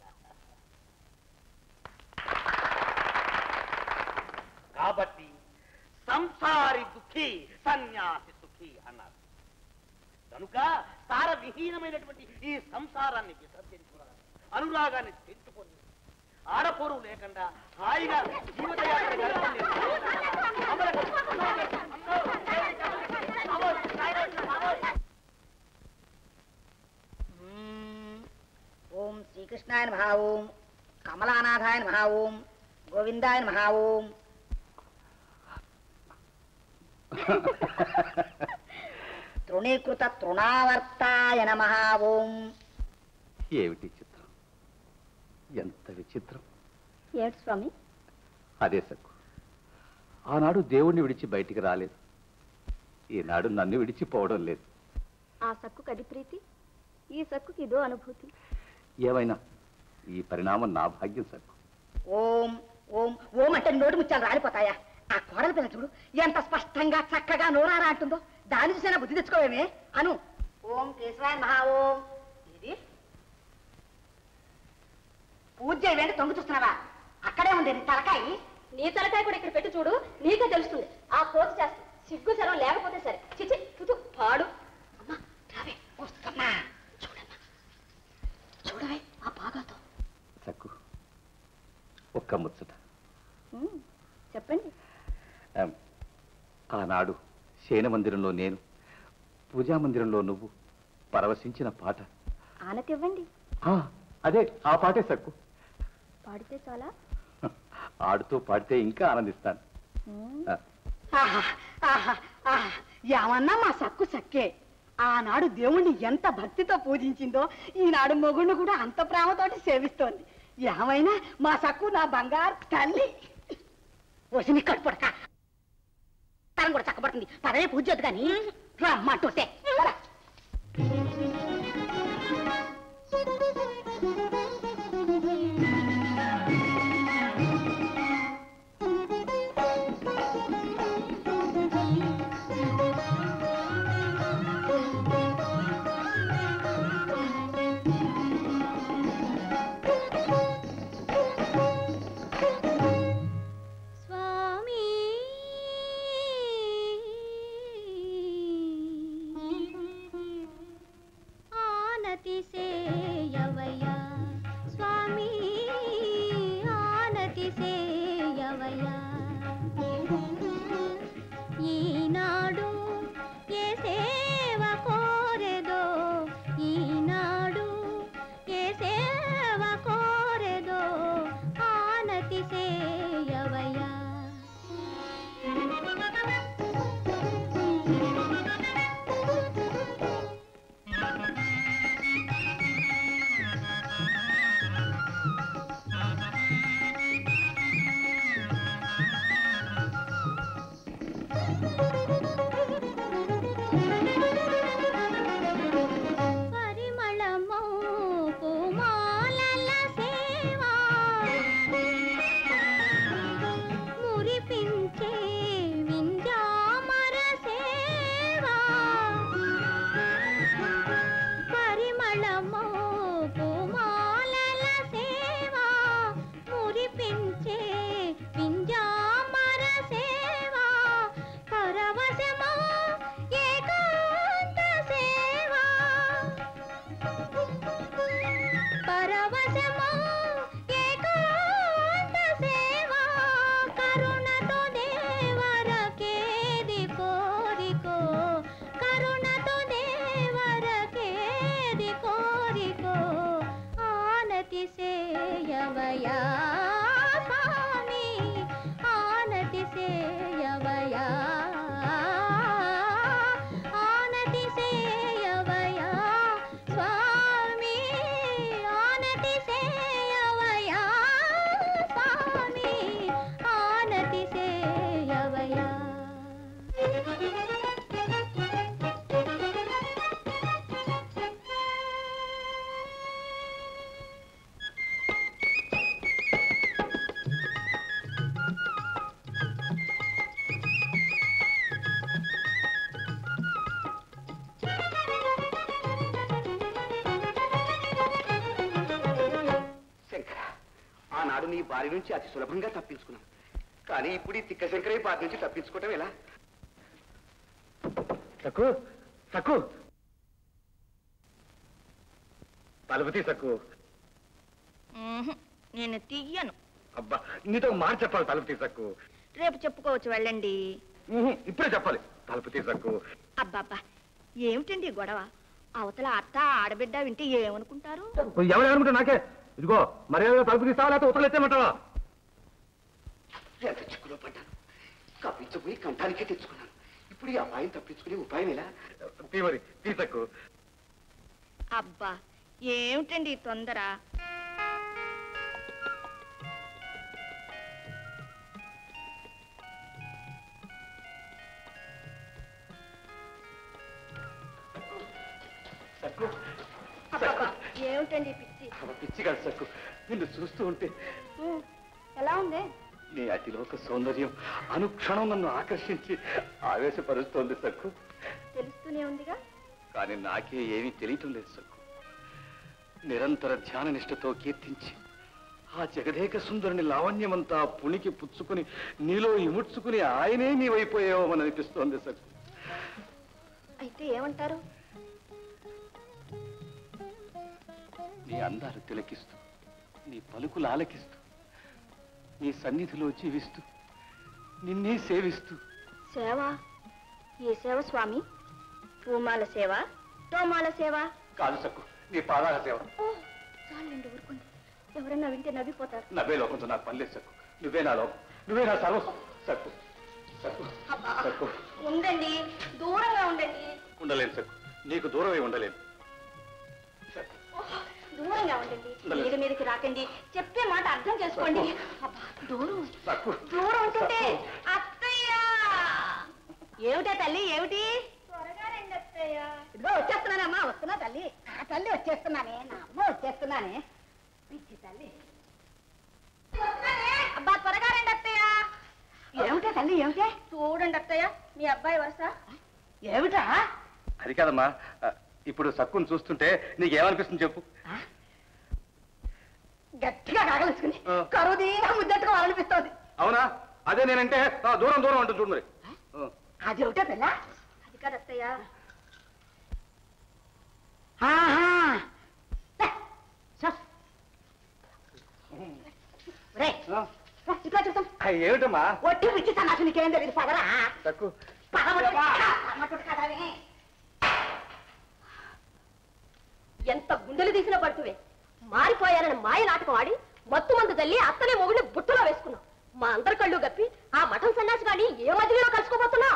కాబట్టి సంసారి దుఃఖి సన్యాసి సుఖి అన్నారు కనుక సార విహీనమైనటువంటి ఈ సంసారాన్ని విసర్జించుకున్నారు అనురాగాన్ని తెచ్చుకొని ఆడపోరు లేకుండా హాయిగా జీవితయాత్ర గడపండి. ఓం శ్రీకృష్ణాయ నమః ఓం కమలానాథాయ నమః ఓం గోవిందాయ నమః ఓం తృణీకృత తృణావర్తాయ నమః ఓం ఏమిటి చిత్రం ఎంత విచిత్రం ఏడు స్వామి అదే సక్కు ఆనాడు దేవుణ్ణి విడిచి బయటికి రాలేదు ఈనాడు నన్ను విడిచిపోవడం లేదు ఆ సక్కుకు అది ప్రీతి ఈ సక్కుకి ఇదో అనుభూతి ఏమైనా ఈ పరిణామం నా భాగ్యం సక్కు ఓం ఓం ఓం అంటే నోటి ముత్యాలు రాలిపోతాయా ఆ కోడల పిల్ల చూడు ఎంత స్పష్టంగా చక్కగా నోరారా అంటుందో దాని చూసినా బుద్ధి తెచ్చుకోవేమే అను ఓం కేశవాయ మహా ఓం ఇది పూజ చేయవేంటి తొంగి చూస్తున్నావా అక్కడే ఉంది నీ తలకాయి నీ తలకాయ కూడా ఇక్కడ పెట్టి చూడు నీకే తెలుస్తుంది ఆ కోతి చేస్తుంది సిగ్గు శరం లేకపోతే సరే చిచి తుతు పాడు రావే వస్తున్నా ఒక్క ముచ్చట ఉమ్, చెప్పండి ఆమ్, ఆనాడు శయన మందిరంలో నేను పూజా మందిరంలో నువ్వు పరవశించిన పాట ఆనతివ్వండి ఆ, అదే ఆ పాటే సక్కు పాడితే చాలా ఆడుతూ పాడితే ఇంకా ఆనందిస్తాను ఆ, ఆహా, ఆహా, ఆహా. ఏమన్నా మా సక్కు సక్కే ఆనాడు దేవుణ్ణి ఎంత భక్తితో పూజించిందో ఈనాడు మొగుణ్ణి కూడా అంత ప్రేమతోటి సేవిస్తోంది ఏమైనా మా సక్కు నా బంగారు తల్లి వసిని కడుపుడక తరం కూడా చక్కబడుతుంది పదవే పూజ చేద్దు కానీ రమ్మంటుంటే పద. స్వామి ఆనతి సేయవయ స్వామి ఆనతి సేయవయ ఈనాడు ఏ సేవ కోరెదో ఈనాడు ఏ సేవ కోరెదో ఆనతి సేయవయ పరిమళమో పూమాలల సేవా మురిపించే వింజామర సేవా పరిమళమో పూమాలల సేవా మురిపించే వింజామర సేవా పరవశమో ఏకాంత సేవా పరవశమో ఏకాంత సేవా కరుణతో దేవరకేది కోరికో కరుణతో దేవరకేది కోరికో ఆనతి సేయవయా స్వామి ఆనతి సేయవయా ఆనతి సేయవయా స్వామి ఆనతి సేయవయా స్వామి ఆనతి సేయవయా శంకర ఆనాడు నీ బారి నుంచి అతి సులభంగా తప్పించుకున్నాను కానీ ఇప్పుడు ఈ తిక్క శంకరయ్య బారి నుంచి తప్పించుకోవటం ఎలా సక్కు సక్కు తలుపుతీ సక్కు నేను తీయను అబ్బా నీతో ఒక మాట చెప్పాలి తలుపుతీ సక్కు రేపు చెప్పుకోవచ్చు వెళ్ళండి ఉహు, ఇప్పుడే చెప్పాలి తలుపుతీ సక్కు అబ్బాబ్బా ఏమిటండి ఈ గొడవ అవతల అత్త ఆడబిడ్డ వింటే ఏమనుకుంటారు ఎవరెవరుకుంటా నాకే ఇదిగో మర్యాదగా తలుపు తీస్తావా లేకపోతే ఉత్తలు ఎత్తేమంటావా ఎంత చిక్కులో పడ్డాను కప్పించబోయి కంఠానికే తెచ్చుకున్నాను ఇప్పుడు ఈ అపాయం తప్పించుకునే ఉపాయం ఎలా తీ మరి తీ సక్కు అబ్బా ఏమిటండి ఈ తొందర సక్కు అబ్బబ్బా, ఏమిటండి ఈ పిచ్చి అవ పిచ్చి కాదు సక్కు నిన్ను చూస్తూ ఉంటే ఉమ్, ఎలా ఉంది నీ అతిలోక సౌందర్యం అనుక్షణం నన్ను ఆకర్షించి ఆవేశపరుస్తోంది సక్కు తెలుస్తూనే ఉందిగా కానీ నాకే ఏమీ తెలియటం లేదు సక్కు నిరంతర ధ్యాన నిష్ఠతో కీర్తించి ఆ జగదేక సుందరుని లావణ్యమంతా పుణికి పుచ్చుకుని నీలో ఇముడ్చుకుని ఆయనే నీవైపోయావని అనిపిస్తోంది సక్కు అయితే ఏమంటారు నీ అందాలు తిలకిస్తూ నీ పలుకులు ఆలకిస్తూ నీ సన్నిధిలో జీవిస్తూ నిన్నే సేవిస్తూ సేవ ఏ సేవ స్వామి పూమాల సేవ తోమాల సేవ కాదు సక్కు నీ పాదాల సేవ ఓ చాలండి ఊరుకోండి ఎవరన్నా వింటే నవ్విపోతారు నవ్వే లోకంతో నాకు పనిలేదు సక్కు నువ్వే నా లోకం నువ్వే నా సర్వస్వం సక్కు సక్కు సక్కు ఉండండి దూరంగా ఉండండి ఉండలేను సక్కు నీకు దూరమై ఉండలేను సక్కు దూరంగా ఉండండి ఉండలేదు. మీద మీదకి రాకండి చెప్పే మాట అర్థం చేసుకోండి అబ్బా, దూరం సక్కు దూరం ఉంటుంటే అత్తయ్య ఏమిటా తల్లి ఏమిటి త్వరగా రండి అత్తయ్య ఇదిగో వచ్చేస్తున్నానమ్మా వస్తున్నా తల్లి ఆ తల్లి వచ్చేస్తున్నానే నా అమ్మ వచ్చేస్తున్నానే పిచ్చి తల్లి అబ్బా త్వరగా రండి అత్తయ్య ఏమిటా తల్లి ఏమిటే చూడండి అత్తయ్య మీ అబ్బాయి వరుస ఏమిటా అది కాదమ్మా ఆ, ఇప్పుడు సక్కును చూస్తుంటే నీకేమనిపిస్తుంది చెప్పు గట్టిగా కాగలుచుకుని కరువు తీరా ముద్దట్టుగా అనిపిస్తోంది అవునా అదే నేనంటే ఆ, దూరం దూరం అంటుంది చూడు మరి ఆ. అది ఏమిటా పిల్ల అది కాదు అత్తయ్య ఆహా. లే, సస్. ఒరేయ్, రా, ఇట్లా చూద్దాం ఆ, ఏమిటమ్మా ఒట్టి పిచ్చి సన్నాసి నీకేం తెలియదు పదరా సక్కు పదవట్టు పదవట్టు కదవే ఎంత గుండెలు తీసిన పడుతువే మారిపోయారని మాయ నాటకం ఆడి మత్తు మందు తల్లి అత్తనే మొగుడిని బుట్టలో వేసుకున్నావు మా అందరి కళ్ళు గప్పి ఆ మఠం సన్యాసి గాని ఏ మధ్యలో కలుసుకోబోతున్నావు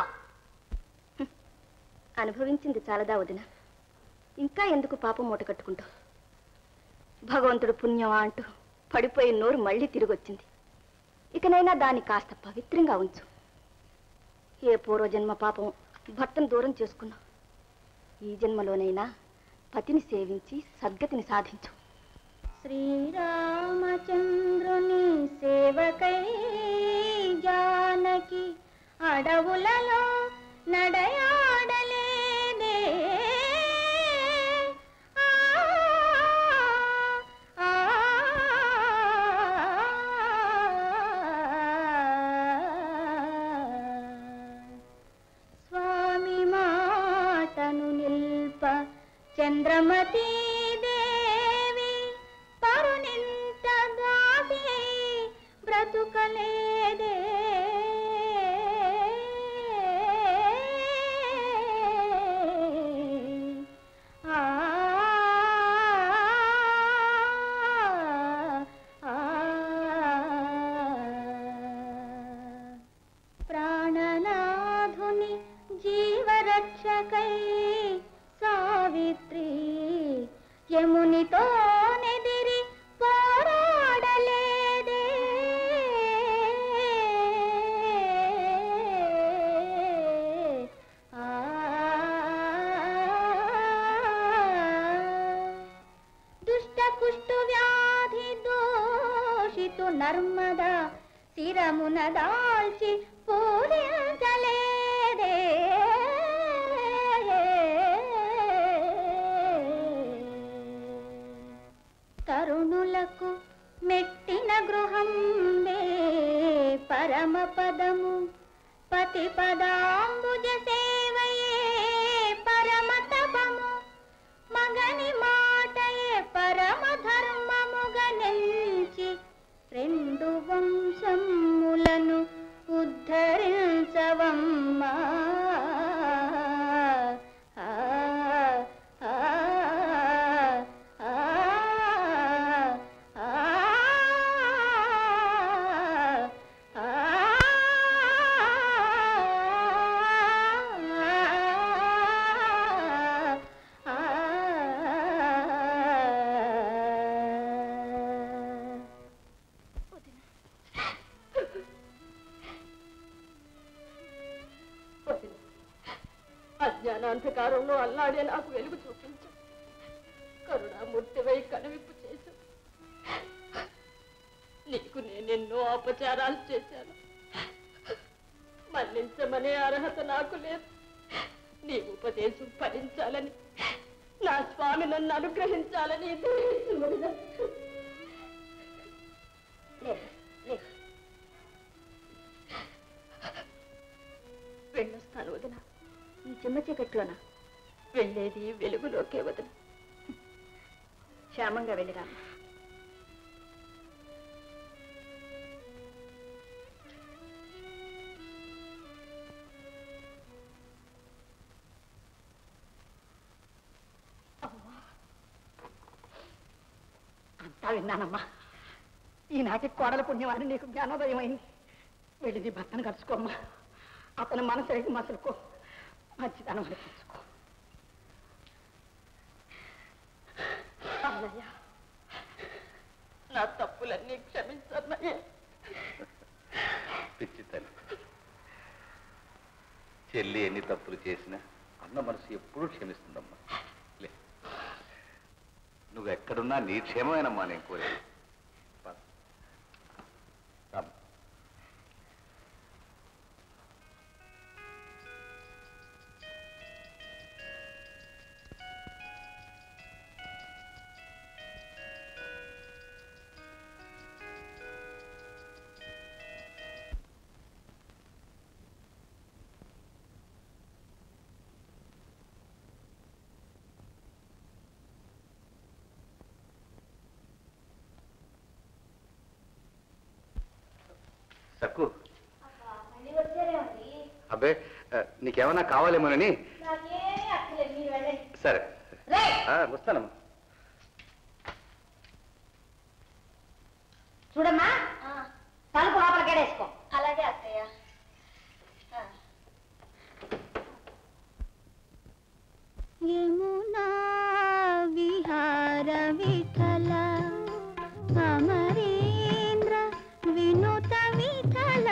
అనుభవించింది చాలదా వదిన ఇంకా ఎందుకు పాపం మూట కట్టుకుంటావు భగవంతుడు పుణ్యమా అంటూ పడిపోయి నోరు మళ్ళీ తిరిగొచ్చింది ఇకనైనా దాన్ని కాస్త పవిత్రంగా ఉంచు ఏ పూర్వజన్మ పాపం భర్తను దూరం చేసుకున్నావు ఈ జన్మలోనైనా పతిని సేవించి సద్గతిని సాధించు శ్రీరామచంద్రుని సేవకై జానకి అడవులలో నడయాడలేదే ఆ, ఆ, స్వామి మాటను నిల్ప చంద్రమతి దేవి పరునింత దాసి బ్రతుకలేదే ఆ, ఆ, ప్రాణనాథుని జీవరక్షకై సావిత్రి యమునితో నెదిరి పోరాడలేదే ఆ, దుష్ట కుష్టు వ్యాధి దోషితు నర్మదా శిరమున దాల్చి పూరించలేదే తరుణులకు మెట్టిన గృహం పరమ పదము పతి పదాంబుజ సేవయే పరమ తపము మగని మాటయే పరమ ధర్మముగా నిలిచి రెండు వంశములను ఉద్ధరించవమ్మా ఆ, ఆ, ఆ, ఆ, అజ్ఞానాంధకారంలో అల్లాడే నాకు వెలుగు చూపించు కరుణామూర్తివై కనువిప్పు చేశావు నీకు నేనెన్నో అపచారాలు చేశాను మన్నించమనే అర్హత నాకు లేదు నీ ఉపదేశం ఫలించాలని నా స్వామి నన్ను అనుగ్రహించాలని దీవించుమనిదా. లేదు లేదు వెళ్ళొస్తాను వదిన ఈ చిమ్మ చీకట్లోన వెళ్ళేది వెలుగులోకే వదిన క్షేమంగా వెళ్ళిరా విన్నానమ్మా ఈనాటి కోడల పుణ్యవారి నీకు జ్ఞానోదయం అయింది వెళ్ళి నీ భర్తను కలుసుకోమ్మా అతని మనసు మసలుకో మంచిదనం అనిపించుకో అన్నయ్య నా తప్పులన్నీ క్షమించన్నయ్య పిచ్చి తల్లి చెల్లి ఎన్ని తప్పులు చేసినా అన్న మనసు ఎప్పుడూ క్షమిస్తుందమ్మా లే నువ్వు ఎక్కడున్నా నీ క్షేమమేనమ్మా నేను కోరేది పద. రామ్మా. సక్కు మళ్ళీ వచ్చారేమండి అబ్బే ఆ, నీకేమన్నా కావాలేమోనని నాకేమీ అక్కర్లేదు మీరు వెళ్ళండి సరే రేయ్! ఆ, వస్తానమ్మా చూడమ్మా తలుపు లోపల గడేసుకో అలాగే అత్తయ్య యమునా విహార విఠల అమరేంద్ర వినుత విఠల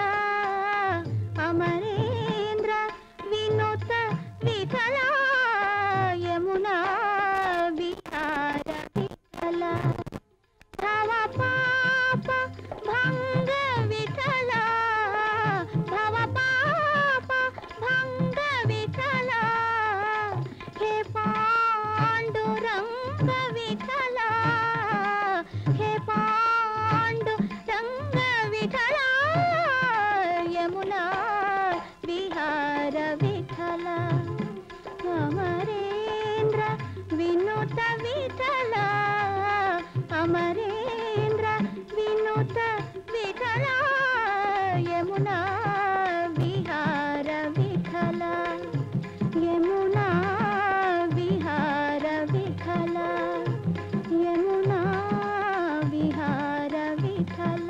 అమరేంద్ర వినుత విఠల యమునా విహార విఠల భవ పాప భంగ విఠల భవ పాప భంగ విఠల హే పాండురంగ విఠల హే పాండురంగ విఠల యమునా విహార విఠల అమరేంద్ర వినుత విఠల అమరేంద్ర వినుత విఠల యమునా విహార విఠల యమునా విహార విఠల యమునా విహార విఠల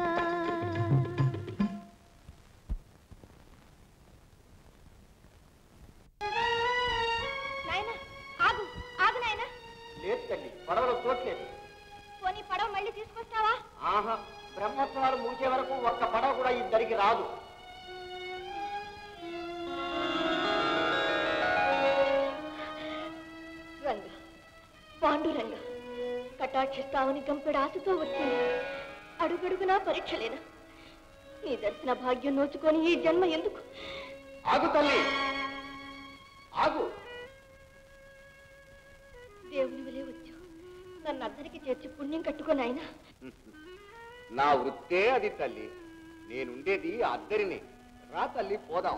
నాయనా ఆగు ఆగు నాయనా లేదు తల్లి పడవలో చోట్లేదు పోనీ పడవ మళ్ళీ తీసుకొస్తావా ఆహా బ్రహ్మోత్సవాలు ముగిసే వరకు ఒక్క పడవ కూడా ఇద్దరికి రాదు రంగ పాండురంగ కటాక్షిస్తావని గంపెడు ఆశతో వచ్చింది అడుగడుగునా పరీక్షలేనా నీ దర్శన భాగ్యం నోచుకొని ఈ జన్మ ఎందుకు ఆగు తల్లి ఆగు దేవుని వలే వచ్చు నన్ను అద్దరికి చేర్చి పుణ్యం కట్టుకొని ఆయన నా వృత్తే అది తల్లి నేనుండేది అద్దరిని రా తల్లి పోదాం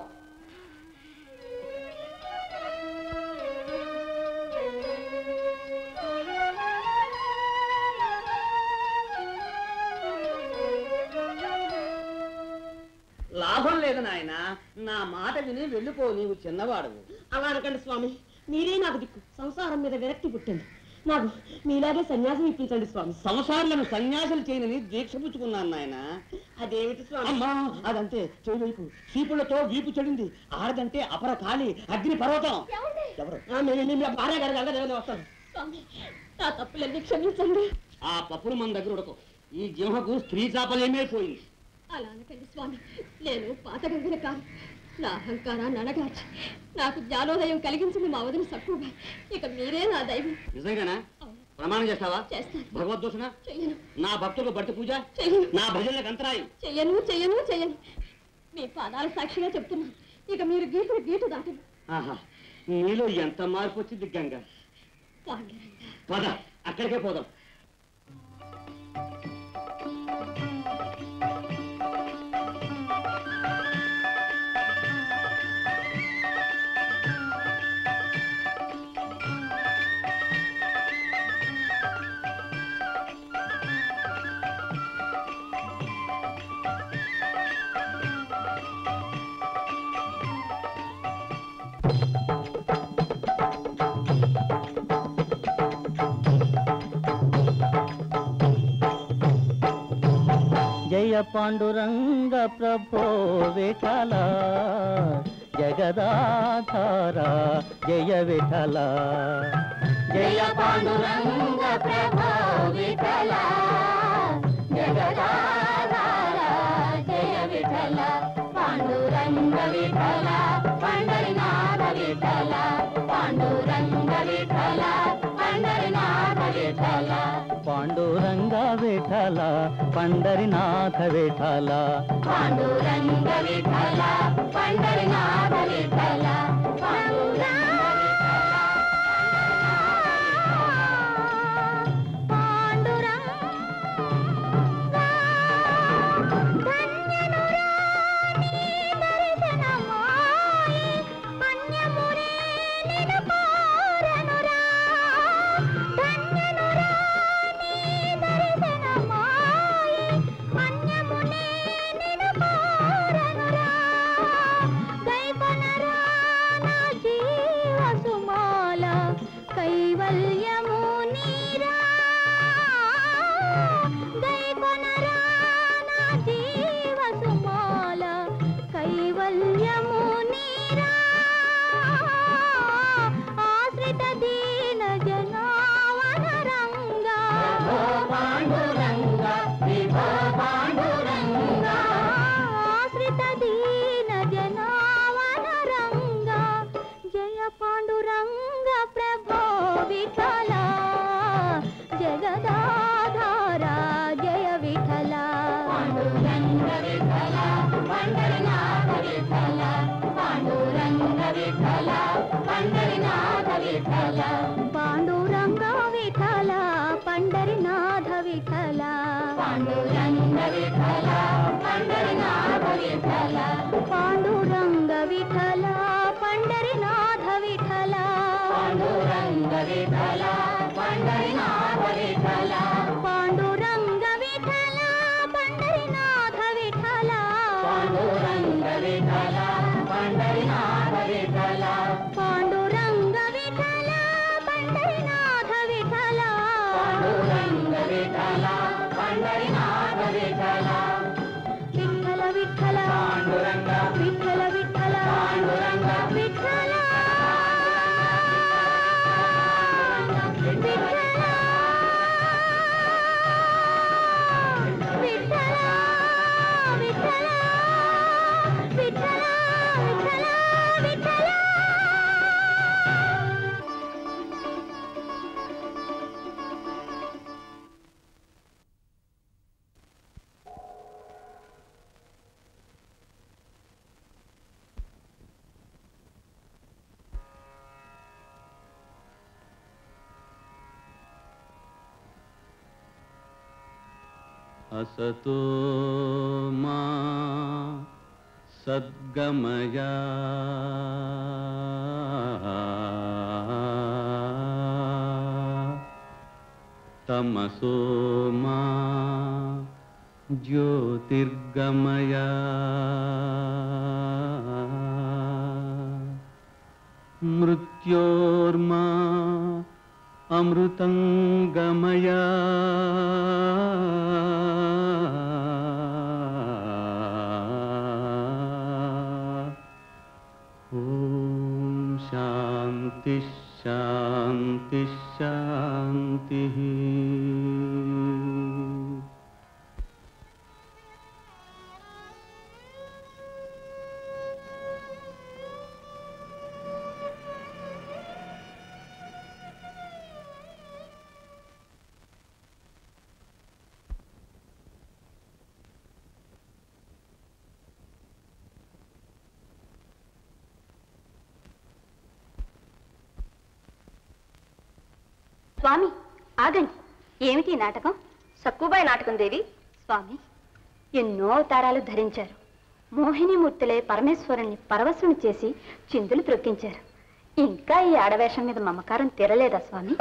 లాభం లేదు నాయన నా మాట విని వెళ్ళిపో నీవు చిన్నవాడవు అలా అనకండి స్వామి మీరే నాకు దిక్కు సంసారం మీద విరక్తి పుట్టింది నాకు మీలాగే సన్యాసం ఇప్పించండి స్వామి సంసారాలను సన్యాసులు చేయనని దీక్ష పుచ్చుకున్నాను నాయన అదేమిటి స్వామి అమ్మా అదంతే చేయలేకు చీపులతో వీపు చెడింది ఆడదంటే అపర కాళి అగ్ని పర్వతం ఎవరు ఆ, మీ- మీ- మీ భార్య గారు గంగా దేవుని వస్తాను స్వామి నా తప్పులన్నీ క్షమించండి ఆ పప్పులు మన దగ్గర ఉడకవు ఈ జింహకు స్త్రీ చాపలేమే పోయింది అలా అనకండి స్వామి నేను పాత గంగన కాదు నా అహంకారాన్ని అణగార్చి నాకు జ్ఞానోదయం కలిగించింది మా వదిన సక్కువగా ఇక మీరే నా దైవం నిజంగానా ప్రమాణం చేస్తావా చేస్తాను భగవద్దోషణ చెయ్యను నా భక్తులకు భర్త పూజ చెయ్యను నా భజనలకు అంతరాయం చెయ్యను చెయ్యను చెయ్యను మీ పాదాల సాక్షిగా చెప్తున్నాను ఇక మీరు గీతలు గీటు దాటను ఆహా నీలో ఎంత మార్పు వచ్చింది గంగ పాండురంగ పద అక్కడికే పోదాం జయ పాండురంగ ప్రభో విఠల జగదాధార జయ విఠల జయ పాండురంగ ప్రభో విఠల జగదాధార జయ విఠల పాండురంగ విఠల పండరినాథ విఠల పాండురంగ విఠల పండరినాథ విఠల పాండురంగ విఠల పండరినాథ విఠల పాండురంగ విఠల పండరినాథ విఠల పాండురంగ కైవల్యము నీరా దైవనరా నా జీవ సుమాల కైవల్యము నీరా ఆశ్రిత దీన జనావన రంగా పాండురంగ విభో పాండురంగ ఆశ్రిత దీన జనావన రంగా జయ పాండురంగ ప్రభో విఠల జగదాధార జయ విఠల పాండురంగ విఠల పండరినాథ విఠల పాండురంగ విఠల పండరినాథ విఠల పాండురంగ విఠల పండరినాథ విఠల పాండురంగ విఠల పండరినాథ విఠల పాండురంగ విఠల పండరినాథ విఠల పాండురంగ విఠల పండరినాథ విఠల పాండురంగ విఠల పండరినాథ విఠల పాండురంగ విఠల పండరినాథ విఠల పాండురంగ విఠల పండరినాథ విఠల పాండురంగ విఠల పండరినాథ విఠల విఠల విఠల పాండురంగ విఠల విఠల పాండురంగ విఠల असतो मा सद्गमया तमसो मा ज्योतिर्गमया मृत्योर्मा अमृतं गमया ॐ शान्ति शान्ति शान्तिः స్వామి ఆగండి ఏమిటి ఈ నాటకం సక్కుబాయి నాటకం దేవి స్వామి ఎన్నో అవతారాలు ధరించారు మోహినీమూర్తులే పరమేశ్వరుణ్ణి పరవశుని చేసి చిందులు త్రొక్కించారు ఇంకా ఈ ఆడవేషం మీద మమకారం తీరలేదా స్వామి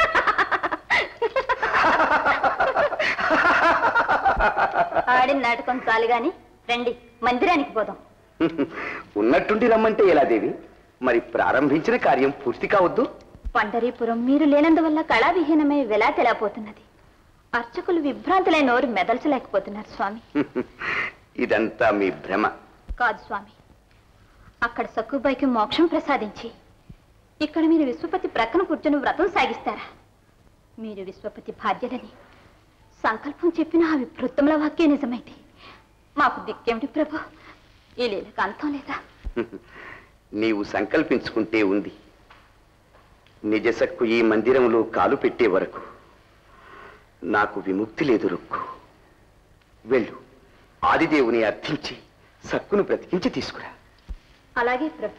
ఆడిన నాటకం చాలు గాని రండి మందిరానికి పోదాం ఉన్నట్టుండి రమ్మంటే ఎలా దేవి మరి ప్రారంభించిన కార్యం పూర్తి కావద్దు పండరీపురం మీరు లేనందువల్ల కళావిహీనమై వెలా తెలాపోతున్నది అర్చకులు విభ్రాంతులై నోరు మెదల్చలేకపోతున్నారు స్వామి ఇదంతా మీ భ్రమ కాదు స్వామి అక్కడ సక్కుబాయికి మోక్షం ప్రసాదించి ఇక్కడ మీరు విశ్వపతి ప్రక్కన కూర్చొని వ్రతం సాగిస్తారా మీరు విశ్వపతి బాధ్యులని సంకల్పం చెప్పిన ఆ విపృత్తముల వాక్య నిజమైతే మాకు దిక్కేమిటి ప్రభు ఈ లీలకు అంతం లేదా నీవు సంకల్పించుకుంటే ఉంది నిజసక్కు ఈ మందిరంలో కాలు పెట్టే వరకు నాకు విముక్తి లేదు రుక్కు వెళ్ళు ఆదిదేవుని అర్థించి సక్కును బ్రతికించి తీసుకురా అలాగే ప్రభు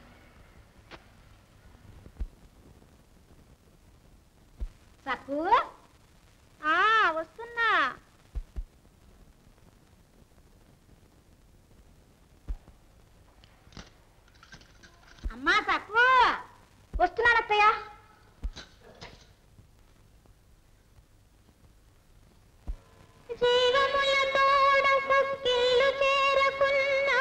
సక్కు ఆ వస్తున్నా అమ్మా సక్కు వస్తున్నాను అత్తయ్య జీవముల తోడ సక్కిళ్ళు చేరకున్నా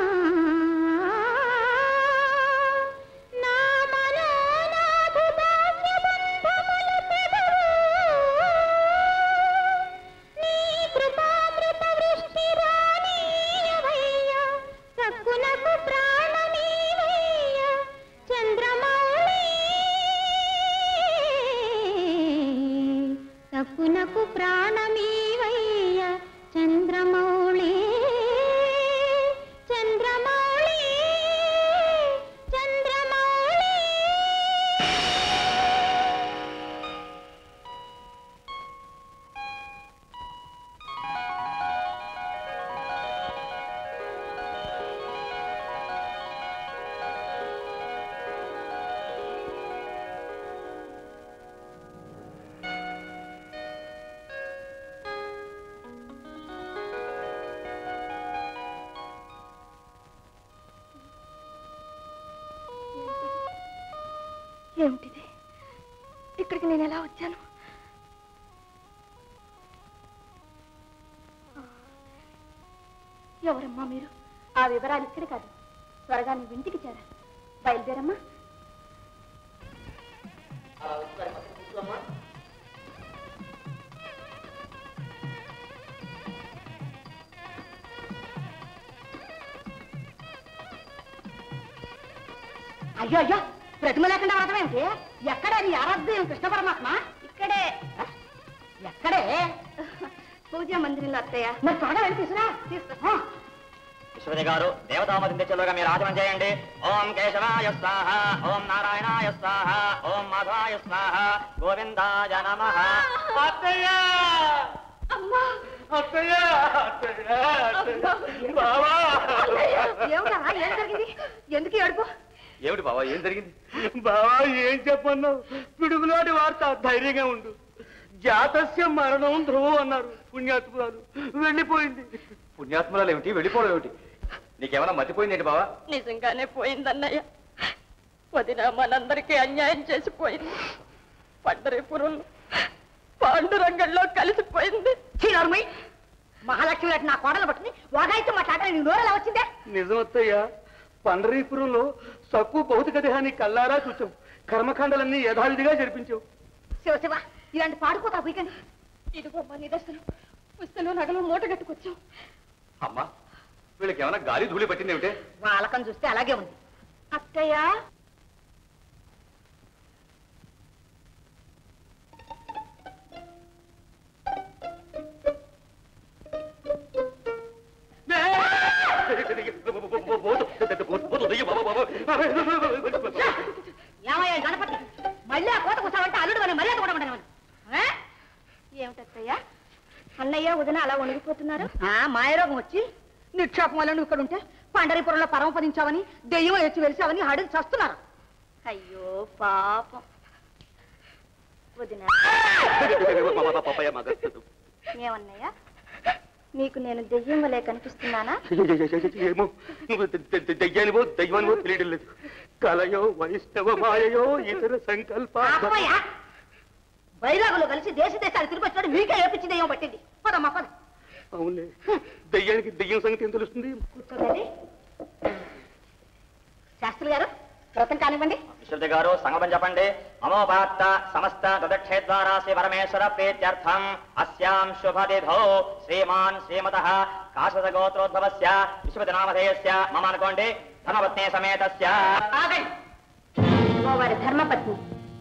నా మనోనాథు దాస్య బంధములు తెగవు. నీ కృపామృత వృష్టి రానీయవయ్య, సక్కునకు ప్రాణమీవయ్య, చంద్రమౌళి సక్కునకు ప్రాణమీవయ్య చంద్రమౌళి చంద్రమౌళి చంద్రమౌళి ఏమిటిది ఇక్కడికి నేను ఎలా వచ్చాను ఎవరమ్మా మీరు ఆ వివరాలు ఇక్కడ కాదు త్వరగా నువ్వు ఇంటికి చేరా బయలుదేరమ్మా అయ్యో అయ్యో ప్రతిమ లేకుండా వ్రతం ఏమిటి ఎక్కడ నీ ఆరాధ్యం కృష్ణ పరమాత్మ ఇక్కడే ఎక్కడే పూజా మందిరంలో అత్తయ్య మరి త్వరగా వెళ్ళి తీసురా తీసుకురా విశ్వపతి గారు దేవతామతి తెచ్చేలోగా మీరు ఆచరణ చేయండి ఓం కేశవాయ స్వాహ ఓం నారాయణాయ స్వాహ ఓం మాధవాయ స్వాహ గోవిందాయ నమ అత్తయ్య అమ్మా అత్తయ్య అత్తయ్య అత్తయ్య బావా ఏమిటా ఏం జరిగింది ఎందుకు ఏడుపు ఏమిటి బావా ఏం జరిగింది బావా ఏం చెప్పన్నావు పిడుగులాంటి వార్త ధైర్యంగా ఉండు జాతస్య మరణం ధ్రువం అన్నారు పుణ్యాత్మురాలు వెళ్ళిపోయింది పుణ్యాత్మరాలు ఏమిటి వెళ్ళిపోవడం ఏమిటి నీకేమైనా మర్చిపోయింది బావా నిజంగానే పోయిందన్నయ్య వదిన మనందరికీ అన్యాయం చేసిపోయింది పండరీపురంలో పాండురంగంలో కలిసిపోయింది చీరమ్మి మహాలక్ష్మి లాంటి నా కోడలు పట్టుకుని వాగాయితో మాట్లాడాలి నీ నోరు ఎలా వచ్చిందే నిజమత్తయ్య పండరీపురంలో సక్కు భౌతిక దేహాన్ని కల్లారా చూచాం కర్మకాండలన్నీ యథావిధిగా జరిపించావు శివ శివ ఇలాంటి పాడుకోతా పోయికండి ఇదిగో మా నిదర్శనం పుస్తలు నగలు మూట కట్టుకొచ్చాం అమ్మా వీళ్ళకి ఏమైనా గాలి ధూళి పట్టింది ఏమిటే వాళ్ళకం చూస్తే అలాగే ఉంది అత్తయ్య ఏమయ్యా ఈ గణపతి మళ్ళీ ఆ కోత కూసావంటే అల్లుడు అని మర్యాద కూడా ఉండను ఏమిటత్తయ్య అన్నయ్య వదిన అలా వణిగిపోతున్నారు మాయరోగం వచ్చి నిక్షేపం వల్ల నువ్వు ఇక్కడ ఉంటే పండరీపురంలో పరమపదించావని దెయ్యం వచ్చి వెలిసావని హడిని చస్తున్నారు అయ్యో పాపం వదిన ఏమన్నయ్య నీకు నేను దెయ్యం వలె కనిపిస్తున్నానా ఏమో నువ్వు దయ్యానివో దయ్యానివో తెలియడం లేదు కలయో వైష్ణవ మాయయో ఇతర సంకల్ప ఆపవయ్యా. వైరాగులు కలిసి దేశ దేశాలు తిరిగి వచ్చాడు మీకే ఏపించి దెయ్యం పట్టింది పదమ్మా పద అవునులే దయ్యానికి దయ్యం సంగతి ఏం తెలుస్తుంది కూర్చోదండి శాస్త్రి గారు వ్రతం కానివ్వండి విశ్రుతి గారు సంగమం చెప్పండి మమోపాత్త సమస్త తదక్షేద్వారా శ్రీ పరమేశ్వర ప్రీత్యర్థం అస్యాం శుభదిధో శ్రీమాన్ శ్రీమత కాశద గోత్రోద్భవస్య విశ్వతి నామధేయస్య మమ అనుకోండి ధర్మపత్ని సమేతస్య ఆగండి ఓ వారి ధర్మపత్ని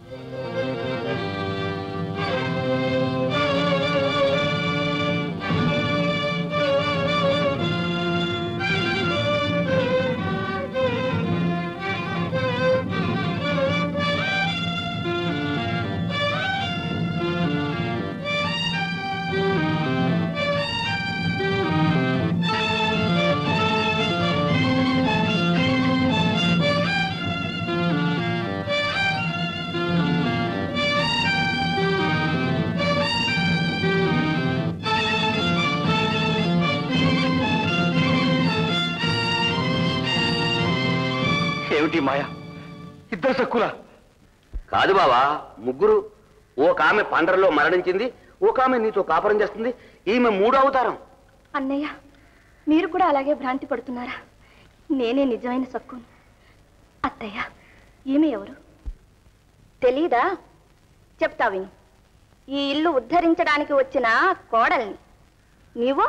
ఏమిటి మాయ ఇద్దరు సక్కులా కాదు బావా ముగ్గురు ఒక ఆమె పండరలో మరణించింది ఒక ఆమె నీతో కాపురం చేస్తుంది ఈమె మూడో అవతారం అన్నయ్య మీరు కూడా అలాగే భ్రాంతి పడుతున్నారా నేనే నిజమైన సక్కును అత్తయ్య ఈమె ఎవరు తెలీదా చెప్తా విను ఈ ఇల్లు ఉద్ధరించడానికి వచ్చిన కోడల్ని నీవు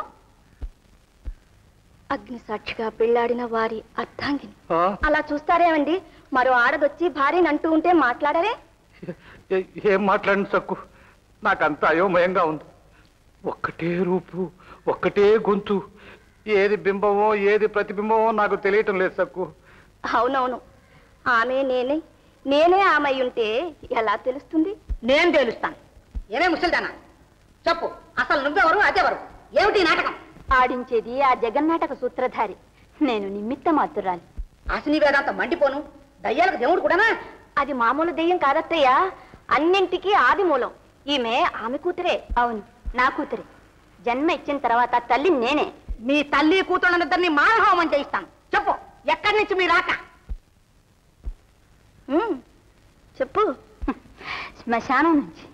అగ్ని సాక్షిగా పెళ్లాడిన వారి అర్థాంగిని అలా చూస్తారేమండి మరో ఆడదొచ్చి భార్యని అంటూ ఉంటే మాట్లాడరే ఏ- ఏం మాట్లాడిన సక్కు నాకంత అయోమయంగా ఉంది ఒక్కటే రూపు ఒక్కటే గొంతు ఏది బింబమో ఏది ప్రతిబింబమో నాకు తెలియటం లేదు సక్కు అవునవును ఆమె నేనే నేనే ఆమె అయి ఉంటే ఎలా తెలుస్తుంది నేను తేలుస్తాను ఏమే ముసలిదానా చెప్పు అసలు నువ్వెవరు అదెవరు ఏమిటి ఈ నాటకం ఆడించేది ఆ జగన్నాటక సూత్రధారి నేను నిమిత్త మాత్రురాలి ఆశని వేదాంత మండిపోను దయ్యాలకు దేవుడు కూడానా అది మామూలు దెయ్యం కాదత్తయ్య అన్నింటికీ ఆది మూలం ఈమె ఆమె కూతురే అవును నా కూతురే జన్మ ఇచ్చిన తర్వాత తల్లి నేనే మీ తల్లి కూతుళ్ళనిద్దరిని మానహోమం చేయిస్తాను చెప్పు ఎక్కడి నుంచి మీ రాక ఉమ్, చెప్పు శ్మశానం నుంచి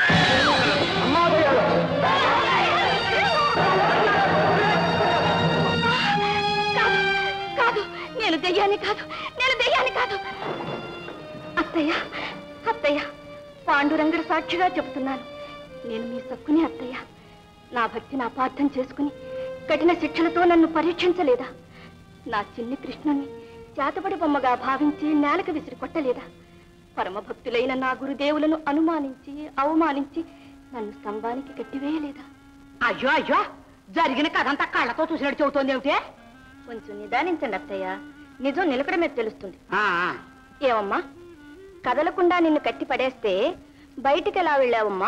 కాదు, కాదు నేను దెయ్యాన్ని కాదు నేను దెయ్యాన్ని కాదు అత్తయ్య అత్తయ్య పాండురంగడు సాక్షిగా చెప్తున్నాను నేను మీ సక్కుని అత్తయ్య నా భక్తిని అపార్థం చేసుకుని కఠిన శిక్షలతో నన్ను పరీక్షించలేదా నా చిన్ని కృష్ణుణ్ణి చేతబడి బొమ్మగా భావించి నేలకు విసిరి కొట్టలేదా పరమభక్తులైన నా గురుదేవులను అనుమానించి అవమానించి నన్ను స్తంభానికి కట్టివేయలేదా అయ్యో అయ్యో జరిగిన కథంతా కళ్ళతో చూసినట్టు చెబుతోంది ఏమిటి కొంచెం నిదానించండి అత్తయ్య నిజం నిలకడమే తెలుస్తుంది ఏమమ్మా కదలకుండా నిన్ను కట్టి పడేస్తే బయటికి ఎలా వెళ్ళావమ్మా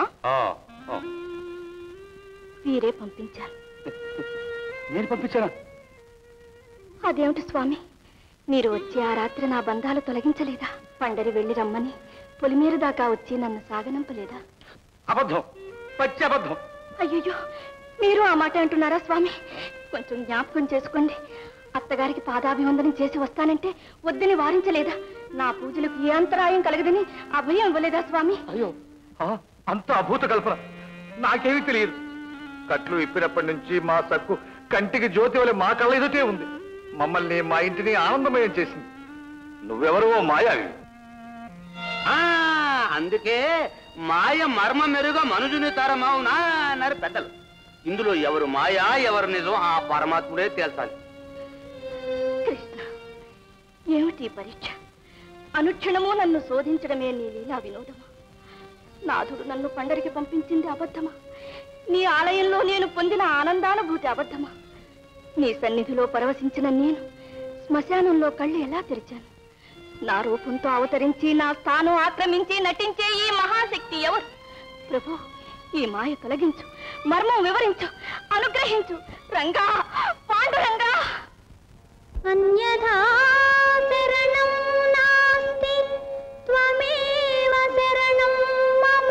వీరే పంపించారు నేను పంపించాను అదేమిటి స్వామి మీరు వచ్చి ఆ రాత్రి నా బంధాలు తొలగించలేదా పండరి వెళ్ళి రమ్మని పొలిమేరు దాకా వచ్చి నన్ను సాగనంపలేదా అబద్ధం పచ్చి అబద్ధం అయ్యయ్యో మీరు ఆ మాట అంటున్నారా స్వామి కొంచెం జ్ఞాపకం చేసుకోండి అత్తగారికి పాదాభివందనం చేసి వస్తానంటే వద్దని వారించలేదా నా పూజలకు ఏ అంతరాయం కలగదని అభయం ఇవ్వలేదా స్వామి అయ్యో ఆ, అంత అభూత కల్పన నాకేమీ తెలియదు కట్లు ఇప్పినప్పటి నుంచి మా సక్కు కంటికి జ్యోతి వలె మా కళ్ళ ఎదుటే ఉంది మమ్మల్ని మా ఇంటిని ఆనందమయం చేసింది నువ్వెవరో మాయావి ఆ అందుకే మాయ మర్మ మెరుగ మనుజుని తరమౌనా అన్నారు పెద్దలు ఇందులో ఎవరు మాయా ఎవరు నిజం ఆ పరమాత్ముడే తేల్చాలి కృష్ణ ఏమిటి ఈ పరీక్ష అనుక్షణము నన్ను శోధించడమే నీ లీలా వినోదమా నాథుడు నన్ను పండరికి పంపించింది అబద్ధమా నీ ఆలయంలో నేను పొందిన ఆనందానుభూతి అబద్ధమా నీ సన్నిధిలో పరవశించిన నేను శ్మశానంలో కళ్ళు ఎలా తెరిచాను నా రూపంతో అవతరించి నా స్థానం ఆక్రమించి నటించే ఈ మహాశక్తి ఎవరు ప్రభు ఈ మాయ తొలగించు మర్మం వివరించు అనుగ్రహించు రంగా పాండురంగా అన్యథా శరణం నాస్తి త్వమేవ శరణం మమ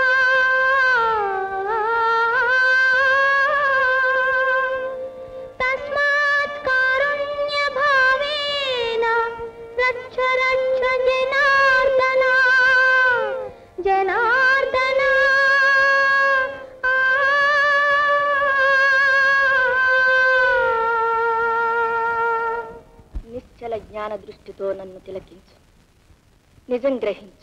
తస్మాత్ కారుణ్య భావేన రక్ష రక్ష జనార్దన జనార్దన నిశ్చల జ్ఞాన దృష్టితో నన్ను తిలకించు నిజం గ్రహించు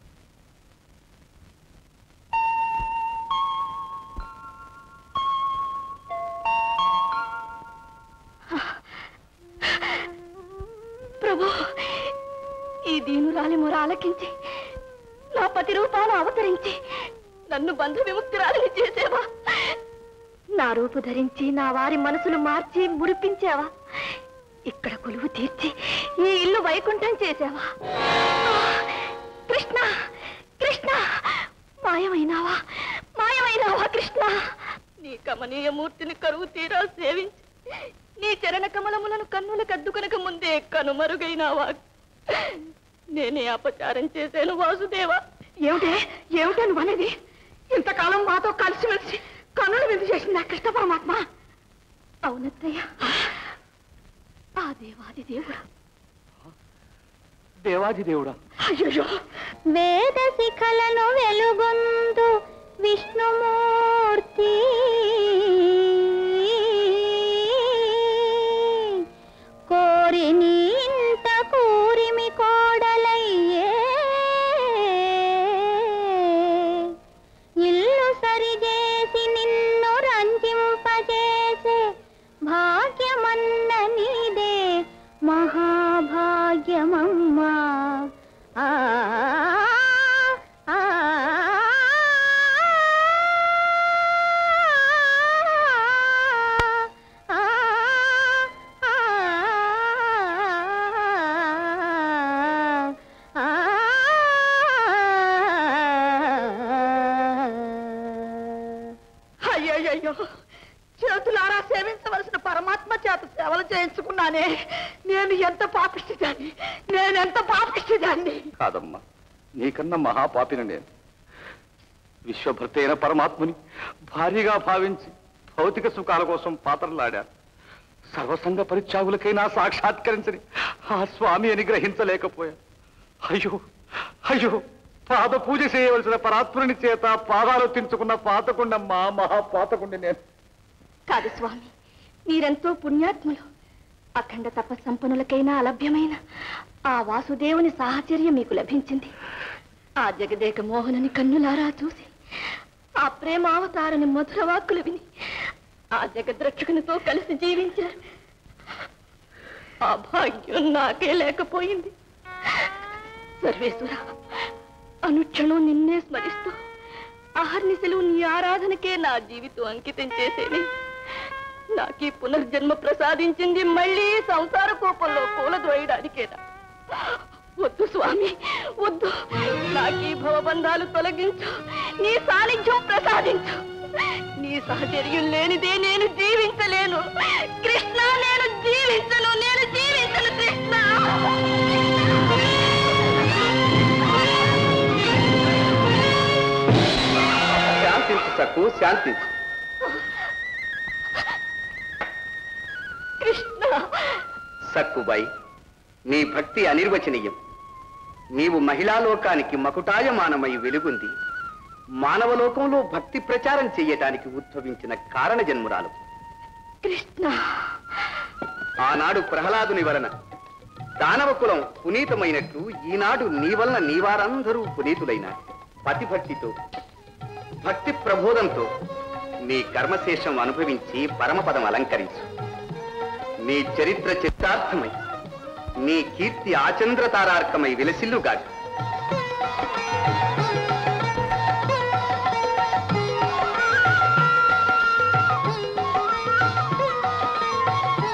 ప్రభు ఈ దీనురాలి మొర ఆలకించి నా పతి రూపాన్ని అవతరించి నన్ను బంధు విముక్తురాలిని చేసేవా నా రూపు ధరించి నా వారి మనసులు మార్చి మురిపించావా ఇక్కడ కొలువు తీర్చి ఈ ఇల్లు వైకుంఠం చేసావా ఆ, కృష్ణ కృష్ణ మాయమైనావా మాయమైనావా కృష్ణ నీ కమనీయ మూర్తిని కరువు తీరా సేవించి నీ చరణ కమలములను కన్నుల కద్దుకనక ముందే కనుమరుగైనావా నేనే అపచారం చేశాను వాసుదేవా ఏమిటే ఏమిటే నువ్వు అనేది ఇంతకాలం మాతో కలిసిమెలిసి కన్నులు విందు చేసింది ఆ కృష్ణ పరమాత్మ అవునత్తయ్య ఆ దేవాది దేవుడు దేవాది దేవుడా అయ్యో వేద శిఖలను వెలుగొందు విష్ణుమూర్తి కోరి నీ ఇంట కూరిమి కోడలయ్యే ఇల్లు సరిచేసి నిన్ను రంజింపజేసే భాగ్యమన్న నీదే మహాభాగ్యమమ్మా ఆ ఆ, ఆ, ఆ, అయ్యయ్యో చేతులారా సేవించవలసిన పరమాత్మ చేత సేవలు చేయించుకున్నానే నేను ఎంత పాపిష్టిదాన్ని నేనెంత పాపిష్టిదాన్ని కాదమ్మా నీకన్నా మహాపాపిని నేను విశ్వభర్త అయిన పరమాత్ముని భారీగా భావించి భౌతిక సుఖాల కోసం పాత్రలాడా సర్వసంగ పరిత్యాగులకైనా సాక్షాత్కరించని ఆ స్వామి అని గ్రహించలేకపోయా అయ్యో అయ్యో పాద పూజ చేయవలసిన పరాత్ముని చేత పాదాలు తించుకున్న పాతకుండమ్మా మహాపాతకుండి నేను కాదు స్వామి మీరెంతో పుణ్యాత్ములు అఖండ తప సంపన్నులకైనా అలభ్యమైన ఆ వాసుదేవుని సాహచర్యం మీకు లభించింది ఆ జగదేక మోహనుని కన్నులారా చూసి ఆ ప్రేమావతారుని మధుర వాక్కులు విని ఆ జగద్రక్షకునితో కలిసి జీవించారు ఆ భాగ్యం నాకే లేకపోయింది సర్వేశ్వర అనుక్షణం నిన్నే స్మరిస్తూ అహర్నిశలు నీ ఆరాధనకే నా జీవితం అంకితం చేసేని నాకీ పునర్జన్మ ప్రసాదించింది మళ్ళీ సంసార కోపంలో కూలద్రోయడానికేనా వద్దు స్వామి వద్దు నాకీ భవబంధాలు తొలగించు నీ సాన్నిధ్యం ప్రసాదించు నీ సహచర్యం లేనిదే నేను జీవించలేను కృష్ణ నేను జీవించను నేను జీవించను కృష్ణ శాంతించు సక్కు శాంతించు కృష్ణ సక్కుబాయి నీ భక్తి అనిర్వచనీయం నీవు మహిళా లోకానికి మకుటాయమానమై వెలుగుంది మానవలోకంలో భక్తి ప్రచారం చెయ్యటానికి ఉద్భవించిన కారణ జన్మురాలు కృష్ణ ఆనాడు ప్రహ్లాదుని వలన దానవ కులం పునీతమైనట్లు ఈనాడు నీ వలన నీవారందరూ పునీతులైన పతిభక్తితో భక్తి ప్రబోధంతో నీ కర్మశేషం అనుభవించి పరమపదం అలంకరించు నీ చరిత్ర చిత్తార్థమై నీ కీర్తి ఆచంద్రతారార్కమై విలసిల్లుగాక